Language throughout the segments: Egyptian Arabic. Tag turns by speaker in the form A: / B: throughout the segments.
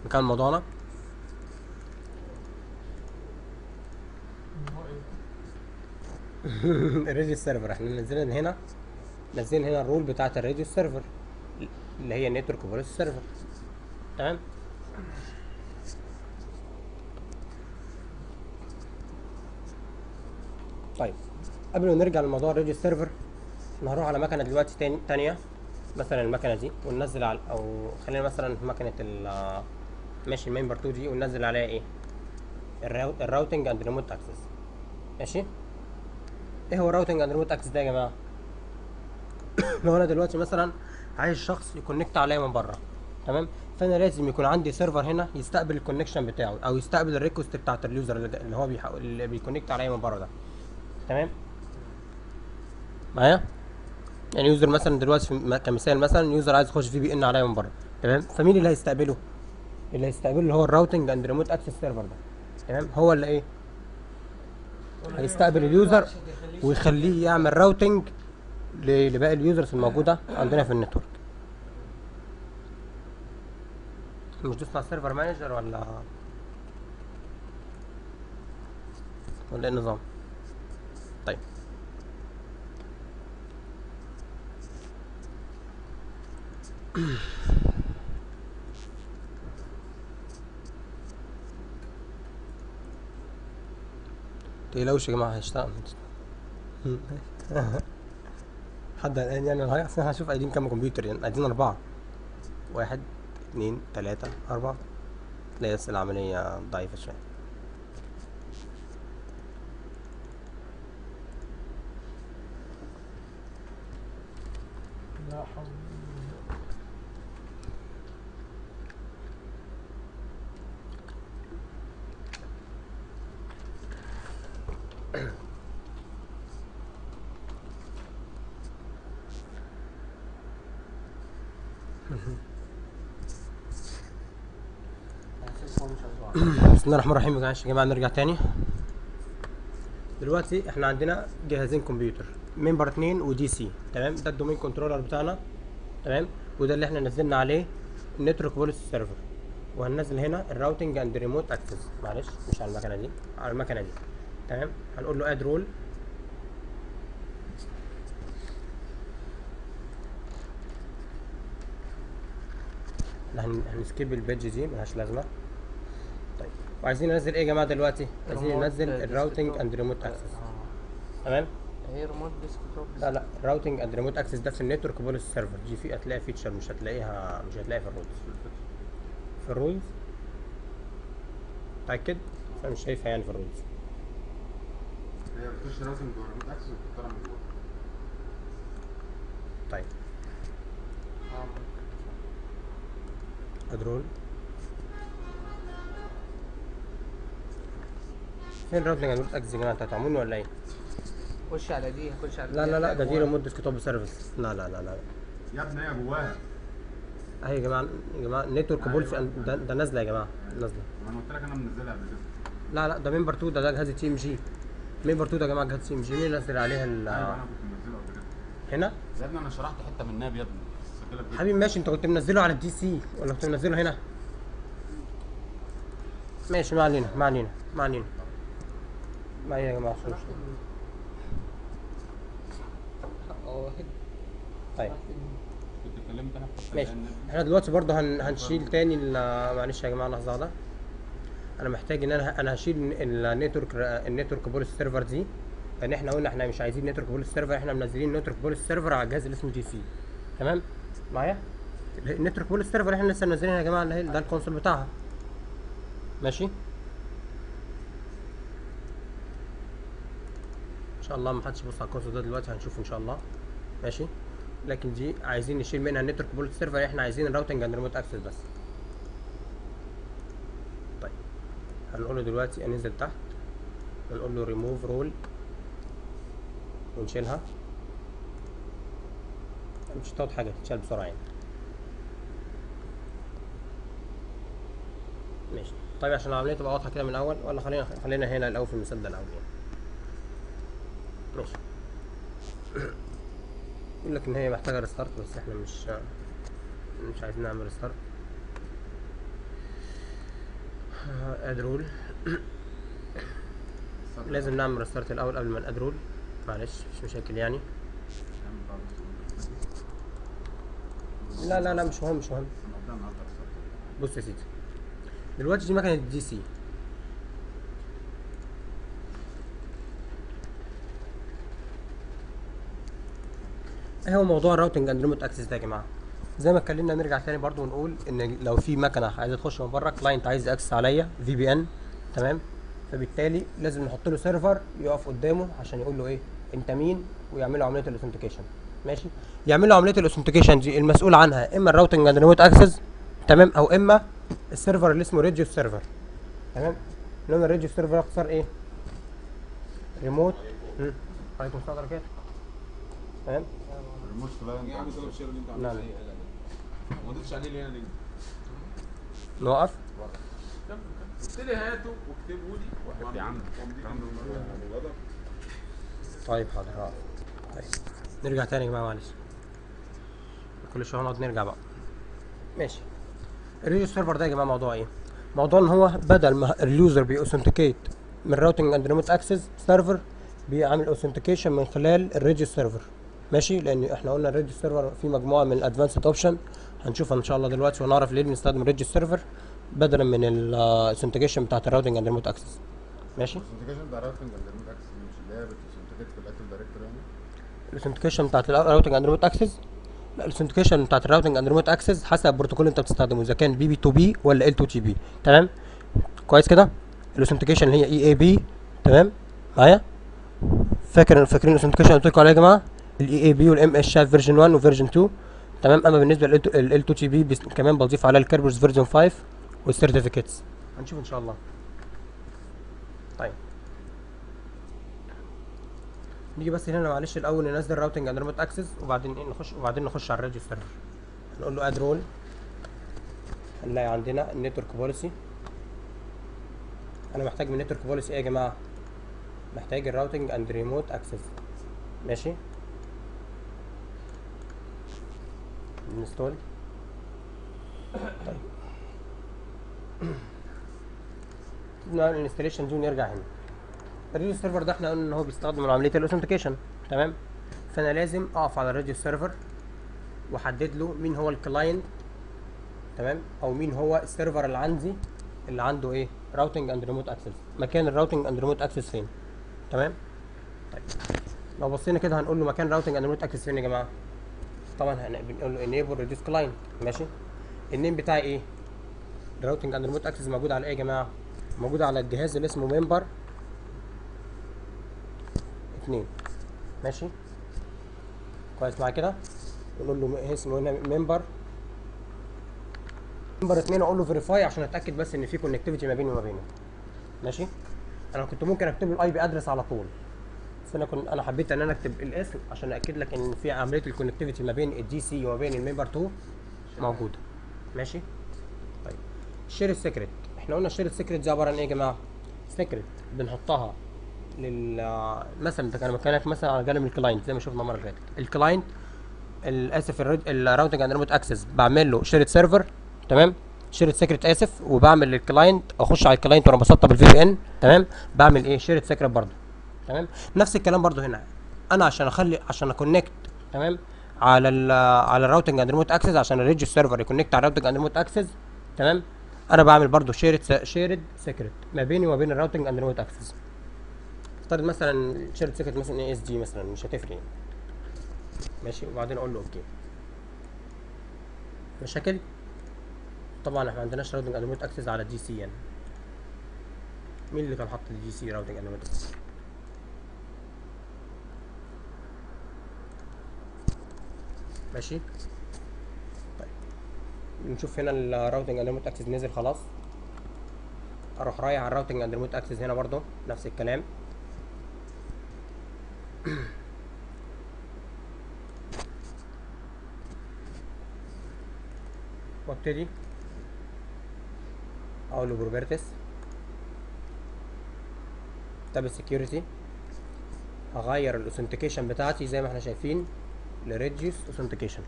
A: نكمل موضوعنا
B: هو ايه
A: الريديو سيرفر احنا نزلنا هنا نزلنا هنا الرول بتاعت الريديو سيرفر اللي هي النتورك فويس سيرفر تمام طيب قبل ما نرجع لموضوع الريديو سيرفر احنا هنروح على مكنه دلوقتي تاني تانية مثلا المكنه دي وننزل على او خلينا مثلا في مكنه ال ماشي الممبر 2 دي وننزل عليها ايه الراو- الراوتنج اند ريموت اكسس ماشي ايه هو الراوتنج اند ريموت اكسس ده يا جماعه لو انا دلوقتي مثلا عايز شخص يكونكت عليا من بره تمام فانا لازم يكون عندي سيرفر هنا يستقبل الكونكشن بتاعه او يستقبل الريكوست بتاعت اليوزر اللي اللي هو بيحاول اللي بيكونكت عليا من بره ده تمام معايا يعني يوزر مثلا دلوقتي في م- كمثال مثلا يوزر عايز يخش في بي ان عليا من بره تمام فمين اللي هيستقبله اللي هيستقبله اللي هو الراوتنج اند ريموت اكسس سيرفر ده تمام هو اللي ايه هيستقبل اليوزر ويخليه يعمل راوتنج ل- لباقي اليوزرز الموجوده عندنا في النتورك مش دوسنا على السيرفر مانجر ولا ولا ايه النظام طيب تقلقوش يا جماعه هيشتغل حد الان يعني انا اصلا هشوف قاعدين كام كمبيوتر يعني قاعدين اربعه واحد اتنين تلاته اربعه تلاقي بس العمليه ضعيفه شويه
B: لا حول ولا قوة.
A: بسم الله الرحمن الرحيم يا جماعه نرجع تاني دلوقتي احنا عندنا جهازين كمبيوتر ممبر 2 ودي سي تمام ده الدومين كنترولر بتاعنا تمام وده اللي احنا نزلنا عليه النتورك بوليس سيرفر وهننزل هنا الراوتنج اند ريموت اكسس معلش مش على المكنه دي على المكنه دي تمام هنقول له اد رول هن- هنسكيب البيج دي ملهاش لازمه طيب وعايزين ننزل ايه يا جماعه دلوقتي عايزين
C: ريموت
A: ننزل الراوتنج
C: ديسكتوب.
A: اند ريموت اكسس
C: آه.
A: تمام
C: هي ريموت ديسكتوب
A: لا لا الراوتنج اند ريموت اكسس ده في النتورك بوليس سيرفر دي في هتلاقي فيتشر مش هتلاقيها مش هتلاقيها في الرولز في الرولز متأكد؟ بس انا مش شايفها يعني في الرولز
D: هي بتخش راوتنج جوه الريموت اكسس وبتطلع من جوه
A: طيب
C: آه.
A: اد رول فين الراوتنج اند ريموت اكسس يا جماعه انتوا هتعملوني ولا ايه؟
C: خش على دي خش على
A: لا لا لا ده دي
C: هتلاقي
A: ريموت ديسكتوب سيرفيس لا لا لا لا
D: يا ابني هي جواها
A: اهي يا جماعه يا جماعه نتورك
D: أيوة.
A: بوليس ده, ده نازله يا جماعه نازله
D: ما انا قلت لك انا منزلها قبل كده
A: لا لا ده ممبر 2 ده ده جهاز تي ام جي ممبر 2 ده يا جماعه جهاز تي ام جي مين اللي نزل عليها ال
D: ايوه انا كنت منزلها قبل كده
A: هنا
D: يا ابني انا شرحت حته من الناب يا ابني سجلها في
A: حبيبي ماشي انت كنت منزله على الدي سي ولا كنت منزله هنا ماشي ما علينا ما علينا ما علينا ما علينا يا جماعه مش مشكلة.
C: اه
A: طيب
D: كنت اتكلمت انا في حته
A: ماشي
D: الناب.
A: احنا دلوقتي برضه هن... هنشيل تاني ال- معلش يا جماعه لحظه واحده انا محتاج ان انا انا هشيل النتورك النتورك بوليس سيرفر دي لان احنا قلنا احنا مش عايزين نتورك بوليس سيرفر احنا منزلين نتورك بوليس سيرفر على الجهاز اللي اسمه جي سي تمام معايا النتورك بوليس سيرفر احنا لسه منزلينها يا جماعه اللي هي ده الكونسول بتاعها ماشي ان شاء الله ما حدش يبص على الكونسول ده دلوقتي هنشوف ان شاء الله ماشي لكن دي عايزين نشيل منها النتورك بوليس سيرفر احنا عايزين الراوتنج اند ريموت اكسس بس طيب هنقول له دلوقتي انزل تحت ونقول له ريموف رول ونشيلها مش هتقعد حاجه تتشال بسرعه يعني ماشي طيب عشان العمليه تبقى واضحه كده من الاول ولا خلينا خلينا هنا الاول في المثال ده الاول يعني ماشي يقول لك ان هي محتاجه ريستارت بس احنا مش مش عايزين نعمل ريستارت اد رول لازم نعمل ريستارت الاول قبل ما ناد رول معلش مش مشاكل يعني لا لا لا مش مهم مش مهم بص يا سيدي دلوقتي دي مكنه دي سي ايه هو موضوع الراوتنج اند ريموت اكسس ده يا جماعه زي ما اتكلمنا نرجع تاني برضو ونقول ان لو في مكنه عايزه تخش من بره كلاينت عايز اكسس عليا في بي ان تمام فبالتالي لازم نحط له سيرفر يقف قدامه عشان يقول له ايه انت مين ويعمل له عمليه الاوثنتيكيشن ماشي يعمل له عمليه الاوثنتيكيشن دي المسؤول عنها اما الراوتنج اند ريموت اكسس تمام او اما السيرفر اللي اسمه ريجيو سيرفر تمام لون الريجيو سيرفر اختصار ايه ريموت مم. عليكم السلام ورحمه الله تمام
D: ريموت كلاينت
B: يا عم سبب الشغل اللي انت
A: لا،
B: عامله
A: لا.
B: ايه لا لا ما ضفتش عليه ليه انا ليه
A: نوقف
B: قلت لي هاته واكتبه لي
D: يا عم الكلام ده
B: الوضع
A: طيب حاضر اه طيب نرجع تاني يا جماعه معلش كل شويه نقعد نرجع بقى ماشي الريجو سيرفر ده يا جماعه موضوع ايه موضوع ان هو بدل ما اليوزر بيأوثنتيكيت من راوتنج اند ريموت اكسس سيرفر بيعمل اوثنتيكيشن من خلال الريجو سيرفر ماشي لان احنا قلنا الريجو سيرفر فيه مجموعه من الادفانسد اوبشن هنشوفها ان شاء الله دلوقتي ونعرف ليه بنستخدم الريجو سيرفر بدلا من الاوثنتيكيشن بتاعت الراوتنج اند ريموت اكسس ماشي
D: الاوثنتيكيشن بتاع راوتنج اند ريموت اكسس مش اللي هي بتوثنتيكيت في الاكتف دايركتوري يعني
A: الاوثنتيكيشن بتاعت الراوتنج اند ريموت اكسس لا الاوثنتيكيشن بتاعت الراوتنج اند ريموت اكسس حسب البروتوكول اللي انت بتستخدمه اذا كان بي بي تو بي ولا ال 2 تي بي تمام كويس كده الاوثنتيكيشن اللي هي اي اي بي تمام معايا فاكر فاكرين الاوثنتيكيشن اللي قلت لكم عليه يا جماعه الاي اي بي والام اس شات فيرجن 1 وفيرجن 2 تمام اما بالنسبه لل 2 تي بي كمان بضيف عليها الكربرز فيرجن 5 والسيرتيفيكتس هنشوف ان شاء الله طيب نيجي بس هنا معلش الاول ننزل راوتنج اند ريموت اكسس وبعدين ايه نخش وبعدين نخش على الريجستر نقول له اد رول هنلاقي عندنا النتورك بوليسي انا محتاج من النتورك بوليسي ايه يا جماعه محتاج الراوتنج اند ريموت اكسس ماشي انستول طيب نعمل الانستليشن دي ونرجع هنا الريديو سيرفر ده احنا قلنا ان هو بيستخدم عمليه الاوثنتيكيشن تمام فانا لازم اقف على الريديو سيرفر واحدد له مين هو الكلاينت تمام او مين هو السيرفر اللي عندي اللي عنده ايه راوتنج اند ريموت اكسس مكان الراوتنج اند ريموت اكسس فين تمام طيب لو بصينا كده هنقول له مكان راوتنج اند ريموت اكسس فين يا جماعه طبعا هن- بنقول له انيبل ريديوس كلاينت ماشي النيم بتاعي ايه الراوتنج اند ريموت اكسس موجود على ايه يا جماعه موجود على الجهاز اللي اسمه ممبر اتنين ماشي كويس معايا كده نقول له إيه اسمه هنا ممبر ممبر اتنين اقول له فيريفاي عشان اتاكد بس ان في كونكتيفيتي ما بيني وما بينه ماشي انا كنت ممكن اكتب له الاي بي ادرس على طول بس انا كنت انا حبيت ان انا اكتب الاسم عشان اكد لك ان في عمليه الكونكتيفيتي ما بين الدي سي وما بين الممبر 2 موجوده ماشي طيب الشير سيكريت احنا قلنا الشير سيكريت دي عباره عن ايه يا جماعه سيكريت بنحطها لل مثلا انت كان مكانك مثلا على جانب الكلاينت زي ما شفنا المره اللي فاتت الكلاينت اسف الراوتنج اند ريموت اكسس بعمل له شيرت سيرفر تمام شيرت سيكريت اسف وبعمل للكلاينت اخش على الكلاينت وانا بسطب الفي بي ان تمام بعمل ايه شيرت سيكريت برضه تمام نفس الكلام برضه هنا انا عشان اخلي عشان اكونكت تمام على ال على الراوتنج اند ريموت اكسس عشان الريجي سيرفر يكونكت على الراوتنج اند ريموت اكسس تمام انا بعمل برضه شيرت شيرد سيكريت ما بيني وما بين الراوتنج اند ريموت اكسس افترض مثلا شيرت سيكريت مثلا اي اس دي مثلا مش هتفرق يعني. ماشي وبعدين اقول له اوكي مشاكل طبعا احنا ما عندناش راوتنج اند ريموت اكسس على دي سي يعني مين اللي كان حاطط الدي سي راوتنج اند ريموت اكسس ماشي طيب نشوف هنا الراوتنج اند ريموت اكسس نزل خلاص اروح رايح على الراوتنج اند ريموت اكسس هنا برضو نفس الكلام وابتدي اقول له بروبرتس تاب السكيورتي هغير الاوثنتيكيشن بتاعتي زي ما احنا شايفين لريديوس اوثنتيكيشن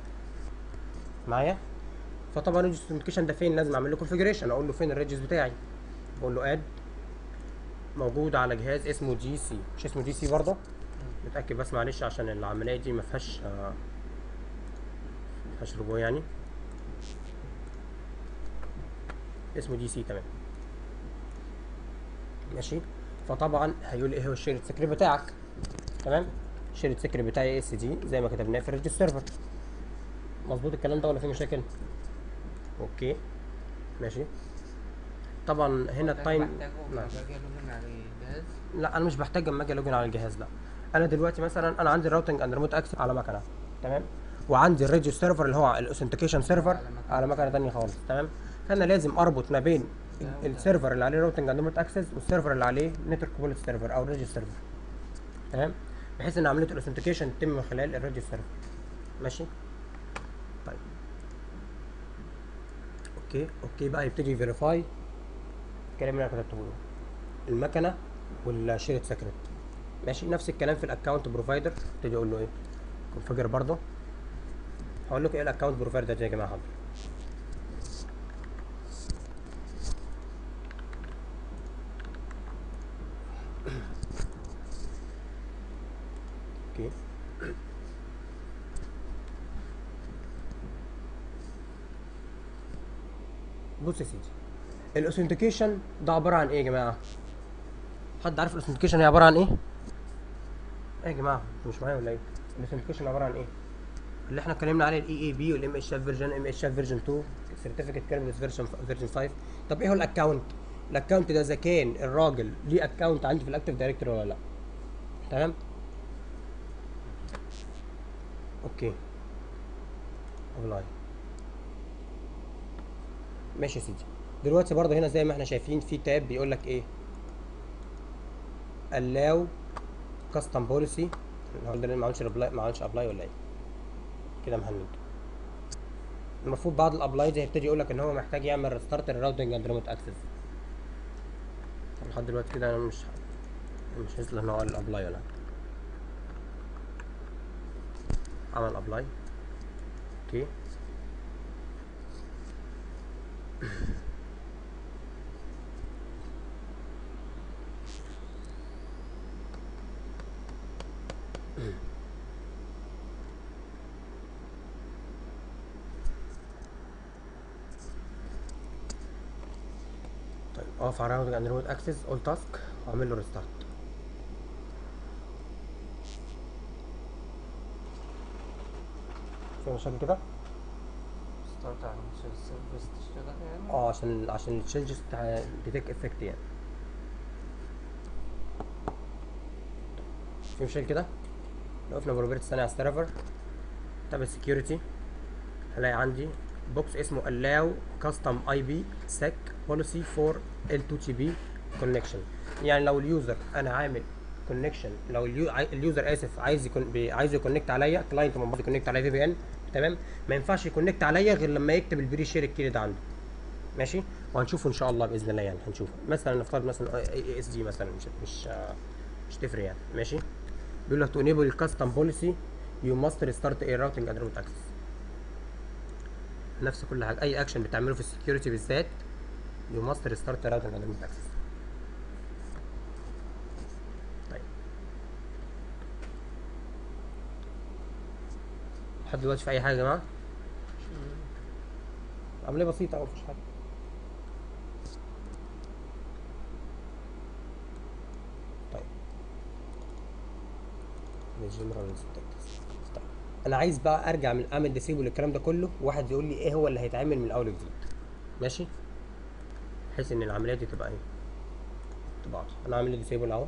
A: معايا فطبعا الريديوس اوثنتيكيشن ده فين لازم اعمل له كونفيجريشن اقول له فين الريديوس بتاعي بقول له اد موجود على جهاز اسمه جي سي مش اسمه جي سي برضه متاكد بس معلش عشان العمليه دي ما فيهاش آه، ما فيهاش رجوع يعني اسمه جي سي تمام ماشي فطبعا هيقول لي ايه هو الشيرد سكريت بتاعك تمام الشيرد سكريت بتاعي اس دي زي ما كتبناه في الريجستر سيرفر مظبوط الكلام ده ولا في مشاكل اوكي ماشي طبعا هنا التايم
C: محتاجه
A: نعم.
C: لما باجي الوجن على الجهاز
A: لا انا مش بحتاج اما اجي لوجن على الجهاز لا انا دلوقتي مثلا انا عندي الراوتنج اند ريموت اكسس على مكنه تمام وعندي الريجي سيرفر اللي هو الاوثنتيكيشن سيرفر
C: على مكنة.
A: على مكنه ثانيه خالص تمام فانا لازم اربط ما بين ال-
C: ده.
A: السيرفر اللي عليه راوتنج اند ريموت اكسس والسيرفر اللي عليه نتورك بوليت سيرفر او الريجي سيرفر تمام بحيث ان عمليه الاوثنتيكيشن تتم من خلال الريجي سيرفر ماشي طيب اوكي اوكي بقى يبتدي يفيريفاي الكلام اللي انا كتبته له المكنه والشيرت سكريت ماشي نفس الكلام في الاكونت بروفايدر ابتدي اقول له ايه كونفيجر برضه هقول لكم ايه الاكونت بروفايدر ده يا جماعه حاضر اوكي بص يا سيدي الاوثنتيكيشن ده عباره عن ايه يا جماعه حد عارف الاوثنتيكيشن هي عباره عن ايه ايه يا جماعه انتوا مش معايا ولا ايه الاوثنتيكيشن عباره عن ايه اللي احنا اتكلمنا عليه الاي اي بي والام اتش اف فيرجن ام اتش اف فيرجن 2 سيرتيفيكت كيرنس فيرجن فيرجن 5 طب ايه هو الاكونت الاكونت ده اذا كان الراجل ليه اكونت عندي في الاكتيف دايركتوري ولا لا تمام اوكي ابلاي ماشي يا سيدي دلوقتي برضه هنا زي ما احنا شايفين في تاب بيقول لك ايه allow custom policy هو ده ما عملش ابلاي ما عملش ابلاي ولا ايه كده مهنج المفروض بعد الابلاي ده هيبتدي يقول لك ان هو محتاج يعمل ريستارت الراوتنج اند ريموت اكسس لحد دلوقتي كده انا مش مش هيطلع ان هو الابلاي ولا عمل ابلاي اوكي طيب اقف على راوتنج اند ريموت اكسس اول تاسك واعمل له ريستارت في مشاكل كده؟
C: ستارت على السيرفيس تشتغل يعني
A: اه عشان عشان التشينجز تيك افكت يعني في مشكله كده لو وقفنا بروبرتي ثانيه على السيرفر تاب السكيورتي هلاقي عندي بوكس اسمه allow custom IP sec policy for L2TP connection يعني لو اليوزر انا عامل كونكشن لو اليو... عاي- اليوزر اسف عايز يكون بي... عايز يكونكت عليا كلاينت من بعض يكونكت عليا في بي ان تمام ما ينفعش يكونكت عليا غير لما يكتب البري شير الكي ده عنده ماشي وهنشوفه ان شاء الله باذن الله يعني هنشوفه مثلا نفترض مثلا اي اس دي مثلا مش مش آه، مش تفرق يعني ماشي بيقول لك تو انيبل الكاستم بوليسي يو ماست ريستارت اي راوتنج اند روت اكسس نفس كل حاجه اي اكشن بتعمله في السكيورتي بالذات يو ماست ريستارت راوتنج اند روت اكسس طيب لحد دلوقتي في اي حاجه يا جماعه عمليه بسيطه او مفيش حاجه طيب الجنرال طيب انا عايز بقى ارجع من اعمل ديسيبل الكلام ده كله واحد يقول لي ايه هو اللي هيتعمل من الاول وجديد ماشي بحيث ان العمليه دي تبقى ايه تبقى واضحة. انا عامل ديسيبل اهو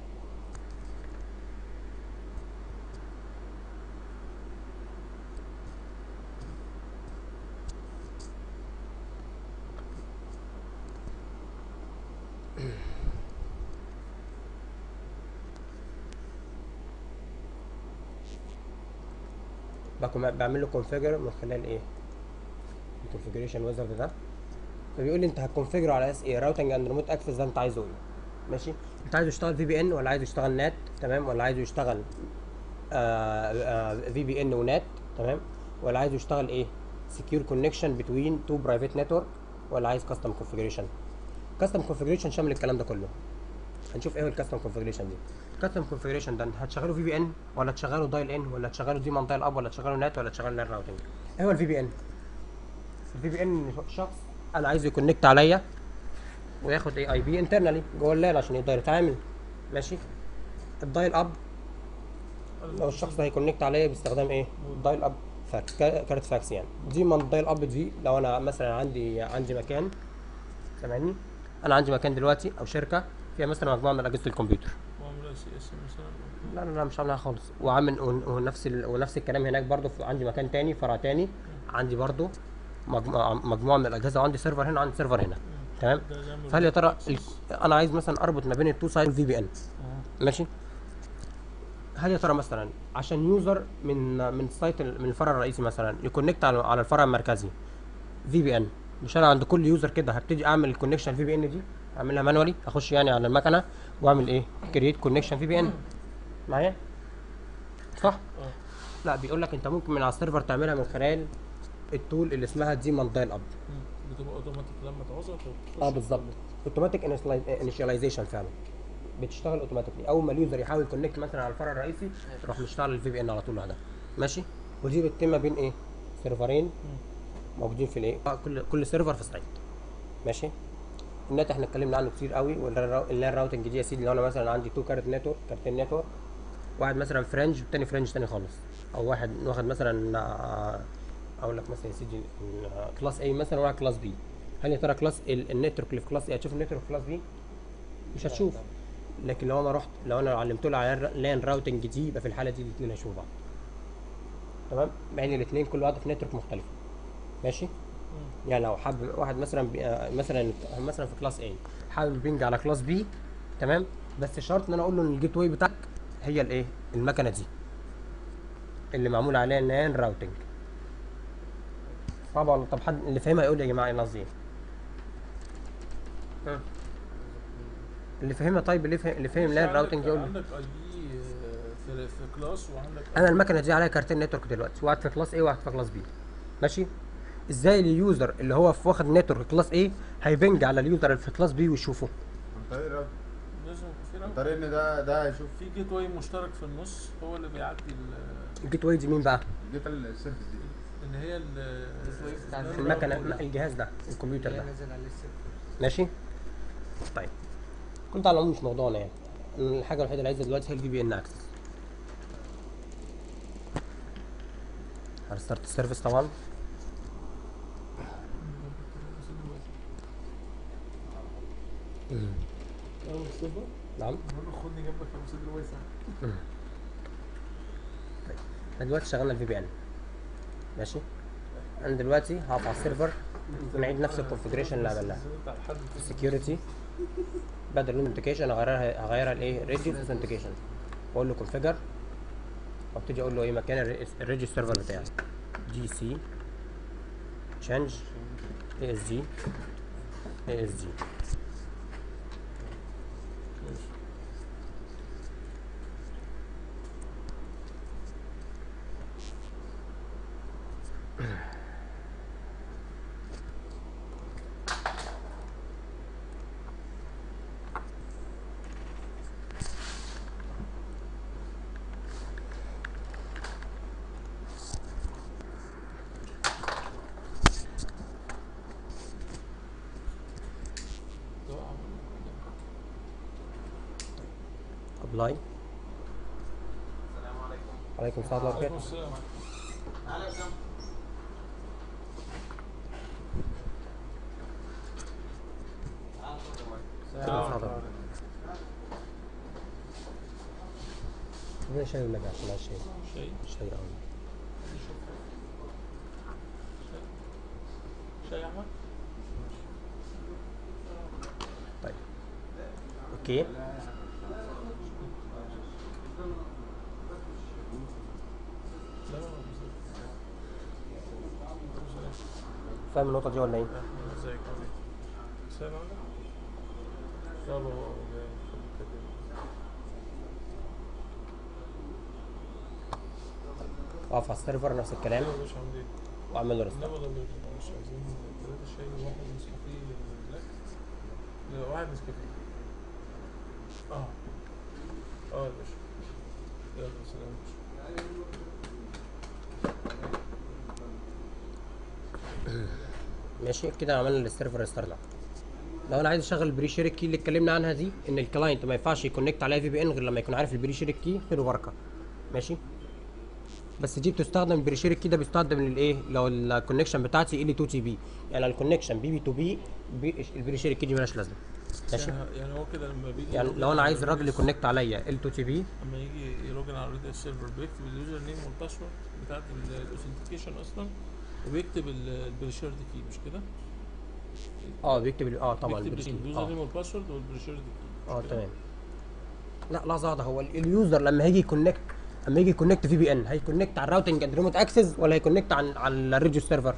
A: بكون بعمل له كونفيجر من خلال ايه الكونفيجريشن ويزرد ده فبيقول لي انت هتكونفيجر على اس ايه راوتنج اند ريموت اكسس ده انت عايزه ايه ماشي انت عايزه يشتغل في بي ان ولا عايزه يشتغل نات تمام ولا عايزه يشتغل في بي ان ونات تمام ولا عايزه يشتغل ايه سكيور كونكشن بتوين تو برايفت نتورك ولا عايز كاستم كونفيجريشن كاستم كونفجريشن شامل الكلام ده كله هنشوف ايه هو الكاستم كونفجريشن دي الكاستم كونفجريشن ده انت هتشغله في بي ان ولا تشغله دايل ان ولا تشغله دي دايل اب ولا تشغله نت ولا تشغله نت راوتنج ايه هو الفي بي ان الفي بي ان شخص انا عايزه يكونكت عليا وياخد اي اي بي انترنالي جوه اللان عشان يقدر يتعامل ماشي الدايل اب لو الشخص ده هيكونكت عليا باستخدام ايه دايل اب فاكس كا- كارت فاكس يعني دي من دايل اب دي لو انا مثلا عندي عندي مكان سامعني انا عندي مكان دلوقتي او شركه فيها مثلا مجموعه من اجهزه الكمبيوتر
E: وعاملها سي اس مثلا
A: لا لا لا مش عاملها خالص وعامل ون- ونفس ال... ونفس الكلام هناك برضو في عندي مكان تاني فرع تاني عندي برضو مجموعه مجموعه من الاجهزه وعندي سيرفر هنا وعندي سيرفر هنا تمام
E: ده يعمل
A: فهل يا ترى ال...
E: access.
A: انا عايز مثلا اربط ما بين التو سايد في بي ان
E: آه.
A: ماشي هل يا ترى مثلا عشان يوزر من من السايت ال- من الفرع الرئيسي مثلا يكونكت على على الفرع المركزي في بي ان مش انا عند كل يوزر كده هبتدي اعمل الكونكشن في بي ان دي اعملها مانوالي اخش يعني على المكنه واعمل ايه كرييت كونكشن في بي ان معايا صح
E: اه
A: لا بيقول لك انت ممكن من على السيرفر تعملها من خلال التول اللي اسمها دي دايل اب
E: مم. بتبقى اوتوماتيك لما تعوزها تخش
A: اه بالظبط اوتوماتيك انيشاليزيشن فعلا بتشتغل اوتوماتيكلي اول ما اليوزر يحاول يكونكت مثلا على الفرع الرئيسي تروح مشتغل الفي بي ان على طول لوحدها ماشي ودي بتتم ما بين ايه سيرفرين موجودين في الايه آه، كل كل سيرفر في سايت ماشي النت احنا اتكلمنا عنه كتير قوي واللان راوتنج دي يا سيدي لو انا مثلا عندي تو كارت نتورك كارتين نتورك واحد مثلا فرنج والتاني فرنج تاني خالص او واحد واخد مثلا آه، اقول لك مثلا يا سيدي آه، كلاس A مثلا وواحد كلاس B هل يا ترى كلاس ال- النتورك اللي في كلاس A هتشوف النتورك في كلاس B مش هتشوف لكن لو انا رحت لو انا علمت له على لان راوتنج دي يبقى في الحاله دي الاثنين هيشوفوا بعض تمام مع ان الاثنين كل واحد في نتورك مختلفه ماشي يعني لو حابب واحد مثلا بي... آه، مثلا مثلا في كلاس A حابب بينج على كلاس B تمام بس شرط ان انا اقول له ان الجيت واي بتاعك هي الايه المكنه دي اللي معمول عليها لان راوتنج طبعا طب حد اللي فاهمها يقول لي يا جماعه ايه قصدي ايه ها. اللي فاهمها طيب اللي فاهم اللي فاهم لان راوتنج يقول لي
E: عندك اي بي في في كلاس وعندك
A: انا المكنه دي عليها كارتين نتورك دلوقتي واحد في كلاس A وواحد في كلاس B ماشي ازاي اليوزر اللي هو في واخد نتورك كلاس A هيبنج على اليوزر اللي في كلاس B ويشوفه
D: عن طريق الراوتر
E: لازم يكون في
D: عن
E: راوتر.
D: طريق ان ده ده هيشوف
E: في جيت واي مشترك في النص هو اللي بيعدي ال-
A: الجيت واي دي مين بقى
D: الجيت السيرفيس دي
E: اللي هي ال-
C: الجيت واي بتاع
E: ال-
A: المكنه
E: الراوتر.
A: الجهاز ده الكمبيوتر
C: اللي
A: ده
C: نازل عليه السيرفر
A: ماشي طيب كنت على العموم مش موضوعنا يعني الحاجه الوحيده اللي عايزها دلوقتي هي الفي بي ان اكسس هرستارت السيرفيس طبعا
E: أه، مصطفى،
A: نعم
E: بقول له خدني جنبك يا مصطفى واسع
A: احنا دلوقتي شغلنا الفي بي ان ماشي انا دلوقتي هقف على السيرفر ونعيد نفس الكونفجريشن اللي عملناها
E: بتاع حد كده.
A: سكيورتي بدل الاوثنتيكيشن اغيرها هغيرها لايه ريجيس اوثنتيكيشن واقول له كونفيجر وابتدي اقول له ايه مكان الريجي سيرفر بتاعي جي سي تشينج اي اس جي اي اس جي ابلاي عليكم السلام ورحمه الله
E: عليكم
A: وبركاته
E: السلام
A: اتفضل. اديني شاي والنبي عشان عايز شاي
E: شيء
A: شاي اه
E: شيء يا احمد
A: طيب اوكي
E: لا لا لا
A: فاهم النقطه دي ولا ايه
E: احمد ازيك عامل ايه؟ سلام عليكم يلا هو جاي
A: اقف على السيرفر نفس الكلام
E: ايوه يا باشا عامل ايه؟
A: واعمل له ريستارت
E: انما ده اللي مش عايزين ثلاثة شاي وواحد نسكافيه بلاك واحد نسكافيه اه اه يا باشا يلا سلام يا باشا.
A: ماشي كده عملنا السيرفر ريستارت لو انا عايز اشغل البري شير كي اللي اتكلمنا عنها دي ان الكلاينت ما ينفعش يكونكت عليها في بي ان غير لما يكون عارف البري شير كي خير وبركه ماشي بس دي بتستخدم البري شير كي ده بيستخدم للايه لو الكونكشن بتاعتي ال 2 تي بي يعني الكونكشن بي بي تو بي البري شير كي دي مالهاش لازمه ماشي
E: يعني يعني هو كده لما بيجي
A: يعني
E: يلوجن
A: لو انا
E: على
A: عايز الراجل
E: الريديوس-
A: يكونكت عليا ال 2 تي بي
E: لما يجي يلوجن على الريديوس سيرفر بيكتب اليوزر نيم والباسورد بتاعت الاوثنتيكيشن اصلا وبيكتب ال- البريشيرد كي مش كده؟
A: اه بيكتب ال- اه طبعا
E: بيكتب
A: البري
E: اليوزر نيم
A: اه
E: والباسورد والبريشيرد كي
A: اه تمام لا لحظه واحده هو ال- اليوزر لما هيجي يكونكت لما يجي يكونكت في بي ان هيكونكت على الراوتنج اند ريموت اكسس ولا هيكونكت على على الريجيو سيرفر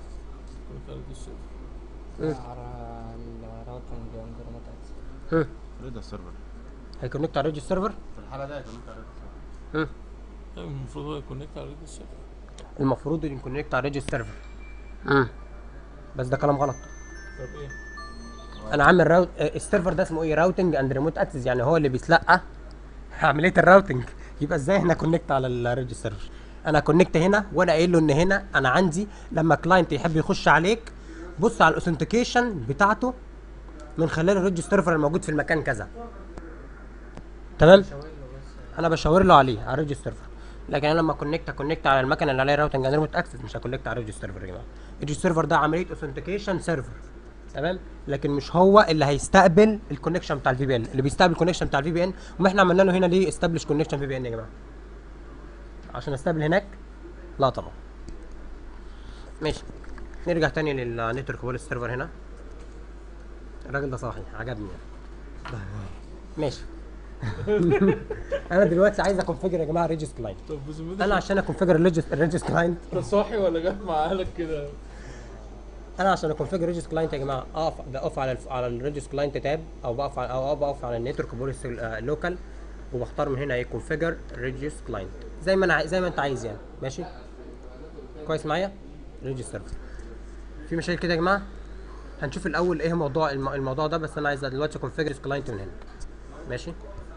C: على الراوتنج عند ريموت اكسس
A: هم.
D: رضا السيرفر
A: هيكونكت على الريجيو سيرفر
D: في الحاله دي هيكون انت رضا السيرفر
A: هم.
E: المفروض هو يكونكت على الريديوس سيرفر
A: المفروض يكونكت على الريجيو سيرفر هم. بس ده كلام غلط
E: طب ايه؟
A: انا عامل راوت آه، السيرفر ده اسمه ايه راوتنج اند ريموت اكسس يعني هو اللي بيتلقى عمليه الراوتنج يبقى ازاي احنا كونكت على الريجيو سيرفر انا كونكت هنا وانا قايل له ان هنا انا عندي لما كلاينت يحب يخش عليك بص على الاوثنتيكيشن بتاعته من خلال الريجيو سيرفر الموجود في المكان كذا تمام
C: شاور له بس
A: انا بشاور له عليه على الريجيو سيرفر لكن انا لما كونكت كونكت على المكنه اللي عليها راوتنج اند ريموت اكسس مش هكونكت على الريجيو سيرفر يا جماعه الريجيو سيرفر ده عمليه اوثنتيكيشن سيرفر تمام لكن مش هو اللي هيستقبل الكونكشن بتاع الفي بي ان اللي بيستقبل الكونكشن بتاع الفي بي ان وما احنا عملنا له هنا ليه استبلش كونكشن في بي ان يا جماعه عشان استقبل هناك لا طبعا ماشي نرجع تاني للنتورك بول السيرفر هنا الراجل ده صاحي عجبني يعني ماشي انا دلوقتي عايز اكونفيجر يا جماعه ريجيس كلاينت
E: طب بذمتك
A: انا عشان اكونفيجر الريجيس الريجيس كلاينت
E: انت صاحي ولا جت مع اهلك كده؟
A: انا عشان اكونفيجر ريجيس كلاينت يا جماعه اقف بقف على الف... على الريجيس كلاينت تاب او بقف على او بقف على النتورك بوليس لوكال وبختار من هنا ايه كونفيجر ريجيس كلاينت زي ما انا عاي- زي ما انت عايز يعني ماشي كويس معايا ريجيس سيرفر في مشاكل كده يا جماعه هنشوف الاول ايه موضوع الم... الموضوع ده بس انا عايز دلوقتي كونفيجر كلاينت من هنا ماشي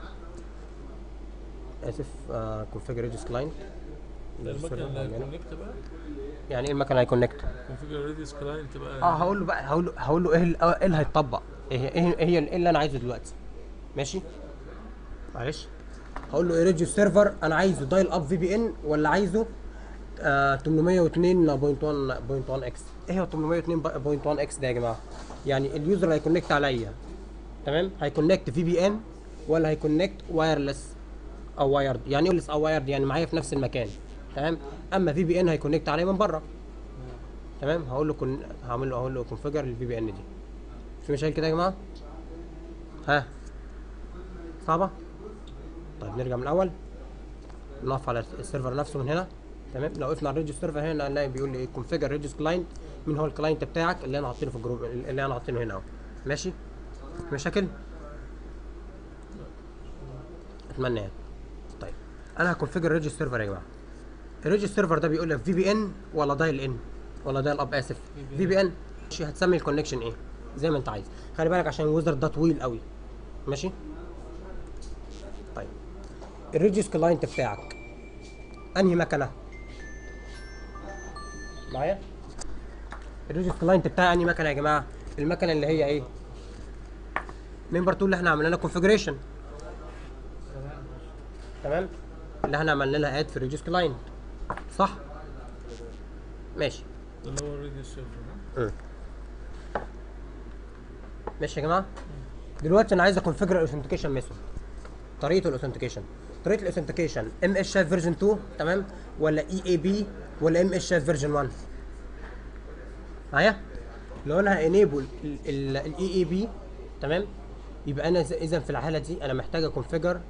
A: اسف كونفيجر ريجيس كلاينت
E: ده المكنه اللي هيكونكت بقى
A: يعني ايه المكنه هيكونكت
E: كونفيجر ريديوس كلاينت بقى
A: اه هقول له بقى هقول له هقول له ايه ال- ايه اللي هيتطبق ايه هي- ايه ايه هي ايه اللي انا عايزه دلوقتي ماشي معلش هقول له ايه ريجيو سيرفر انا عايزه دايل اب في بي ان ولا عايزه آه 802.1.1 اكس ايه هو 802.1 اكس ده يا جماعه يعني اليوزر اللي هيكونكت عليا تمام هيكونكت في بي ان ولا هيكونكت وايرلس او وايرد يعني ايه wireless او وايرد يعني معايا في نفس المكان تمام اما في بي ان هيكونكت عليا من بره تمام هقول له كن... هعمل له هقول له كونفيجر الفي بي ان دي في مشاكل كده يا جماعه ها صعبه طيب نرجع من الاول نقف على السيرفر نفسه من هنا تمام لو وقفنا على الريجيس سيرفر هنا هنلاقي بيقول لي ايه كونفيجر ريجيس كلاينت مين هو الكلاينت بتاعك اللي انا حاطينه في الجروب اللي انا حاطينه هنا اهو ماشي في مشاكل اتمنى يعني طيب انا هكونفيجر ريجيس سيرفر يا جماعه الريجيس سيرفر ده بيقول لك في بي ان ولا دايل ان ولا دايل اب اسف في بي ان ماشي هتسمي الكونكشن ايه زي ما انت عايز خلي بالك عشان الويزر ده طويل قوي ماشي طيب الريجيس كلاينت بتاعك انهي مكنه معايا الريجيس كلاينت بتاعي انهي مكنه يا جماعه المكنه اللي هي ايه ممبر 2 اللي احنا عملنا لها كونفيجريشن تمام اللي احنا عملنا لها اد في الريجيس كلاينت صح ماشي
E: ده اللي هو الريديوس سيرفر
A: ماشي يا جماعه دلوقتي انا عايز اكونفيجر الاوثنتيكيشن ميثود طريقه الاوثنتيكيشن طريقه الاوثنتيكيشن ام اس شاف فيرجن 2 تمام ولا اي اي بي ولا ام اس شاف فيرجن 1 معايا لو انا هانيبل الاي اي بي تمام يبقى انا اذا في الحاله دي انا محتاج اكونفيجر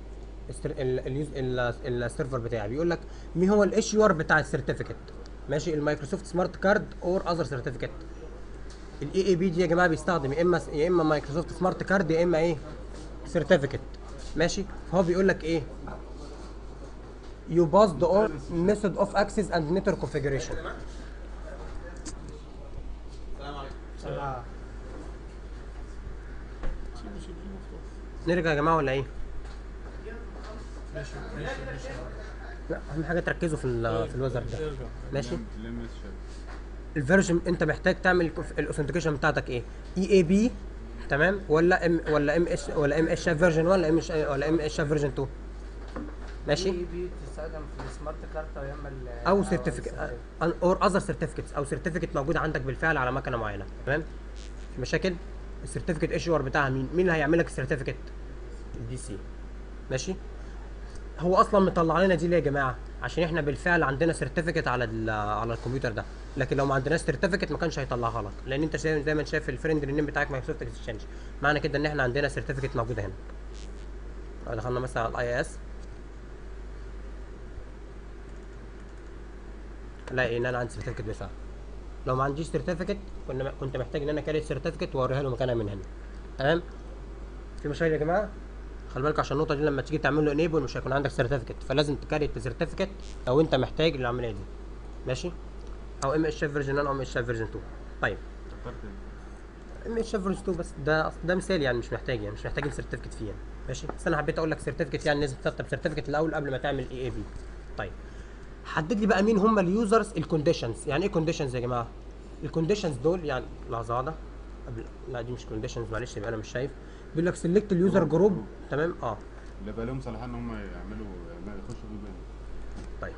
A: السيرفر بتاعي بيقول لك مين هو الايشيور بتاع السيرتيفيكت ماشي المايكروسوفت سمارت كارد اور اذر سيرتيفيكت الاي اي بي دي يا جماعه بيستخدم يا اما يا اما مايكروسوفت سمارت كارد يا اما ايه سيرتيفيكت ماشي فهو بيقول لك ايه you passed all method of access and network configuration
E: سي بي مفتوح
A: نرجع يا جماعه ولا ايه
E: ماشي ماشي ماشي
A: لا اهم حاجه تركزوا في ال- في الوزر ده
E: ارجع
A: ماشي
D: لم الشات
A: الفيرجن انت محتاج تعمل الاوثنتيكيشن بتاعتك ايه اي اي بي تمام ولا ام ولا ام اتش ولا ام اتش فيرجن ولا ام ولا ام اتش فيرجن 2 ماشي
C: اي بي بتستخدم في السمارت كارت او يعمل
A: او سيرتيفيكت اور اذر سيرتيفيكتس او سيرتيفيكت موجود عندك بالفعل على مكنه معينه تمام في مشاكل السيرتيفيكت ايشور بتاعها مين مين اللي هيعمل لك السيرتيفيكت الدي سي ماشي هو اصلا مطلع لنا دي ليه يا جماعه عشان احنا بالفعل عندنا سيرتيفيكت على ال- على الكمبيوتر ده لكن لو ما عندناش سيرتيفيكت ما كانش هيطلعها لك لان انت شايف زي ما انت شايف الفريند نيم بتاعك مايكروسوفت اكسشينج معنى كده ان احنا عندنا سيرتيفيكت موجوده هنا لو دخلنا مثلا على الاي اس الاقي ان انا عندي سيرتيفيكت بالفعل لو ما عنديش سيرتيفيكت كنا كنت محتاج ان انا كاري سيرتيفيكت واوريها له مكانها من هنا تمام في مشاكل يا جماعه خلي بالك عشان النقطه دي لما تيجي تعمل له انيبل مش هيكون عندك سيرتيفيكت فلازم تكاري السيرتيفيكت لو انت محتاج للعمليه دي ماشي او ام اتش فيرجن 1 او ام اتش فيرجن 2 طيب
D: اخترت
A: ام اتش فيرجن 2 بس ده ده مثال يعني مش محتاج يعني مش محتاجين سيرتيفيكت فيه يعني ماشي بس انا حبيت اقول لك سيرتيفيكت يعني لازم تسطب سيرتيفيكت الاول قبل ما تعمل اي اي بي طيب حدد لي بقى مين هم اليوزرز الكونديشنز يعني ايه كونديشنز يا جماعه الكونديشنز دول يعني لحظه واحده قبل لا دي مش كونديشنز معلش يبقى انا مش شايف بيقول لك سيلكت اليوزر جروب تمام اه
D: اللي بقى لهم صلاحيه ان هم يعملوا يعملوا- يخشوا في البيت
A: طيب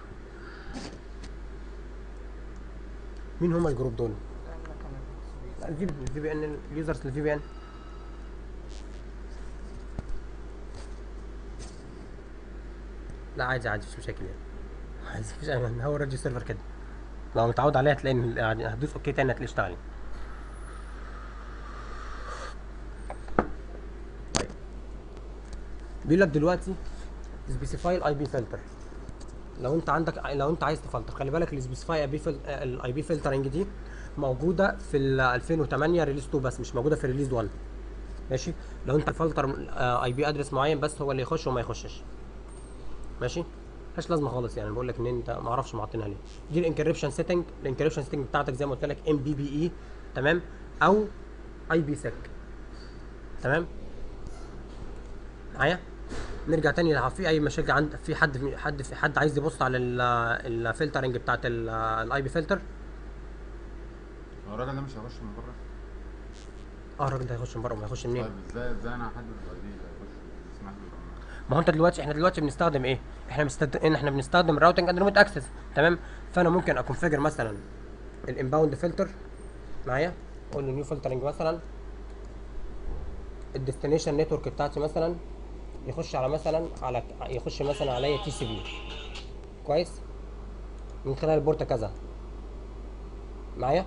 A: مين هم الجروب دول الفي الفي بي ان اليوزرز الفي بي ان لا عادي عادي مفيش مشاكل يعني عادي مفيش أي- هو الراديو سيرفر كده لو متعود عليها هتلاقي إن- يعني هتدوس اوكي تاني هتلاقيه اشتغل طيب بيقول لك دلوقتي سبيسيفاي الاي بي فلتر لو انت عندك لو انت عايز تفلتر خلي بالك السبيسيفاي اي بي الاي بي فلترنج دي موجوده في ال 2008 ريليز 2 بس مش موجوده في ريليز 1 ماشي لو انت فلتر اي بي ادرس معين بس هو اللي يخش وما يخشش ماشي ملهاش لازمه خالص يعني بقول لك ان انت ما اعرفش معطينها ليه دي الانكريبشن سيتنج الانكريبشن سيتنج بتاعتك زي ما قلت لك ام بي بي اي تمام او اي بي سيك تمام معايا نرجع تاني لو في اي مشاكل عند في حد في حد في حد عايز يبص على الفلترنج بتاعت الاي بي فلتر
D: هو الراجل ده مش هيخش من بره
A: اه الراجل ده هيخش من بره وما هيخش منين
D: طيب ازاي ازاي انا احدد الاي دي اللي هيخش يسمح لي
A: ما هو انت دلوقتي احنا دلوقتي بنستخدم ايه؟ احنا بنستخدم احنا بنستخدم الراوتنج اند ريموت اكسس تمام؟ فانا ممكن اكونفيجر مثلا الانباوند فلتر معايا اقول له نيو فلترنج مثلا الديستنيشن نتورك بتاعتي مثلا يخش على مثلا على يخش مثلا عليا تي سي بي كويس؟ من خلال البورت كذا معايا؟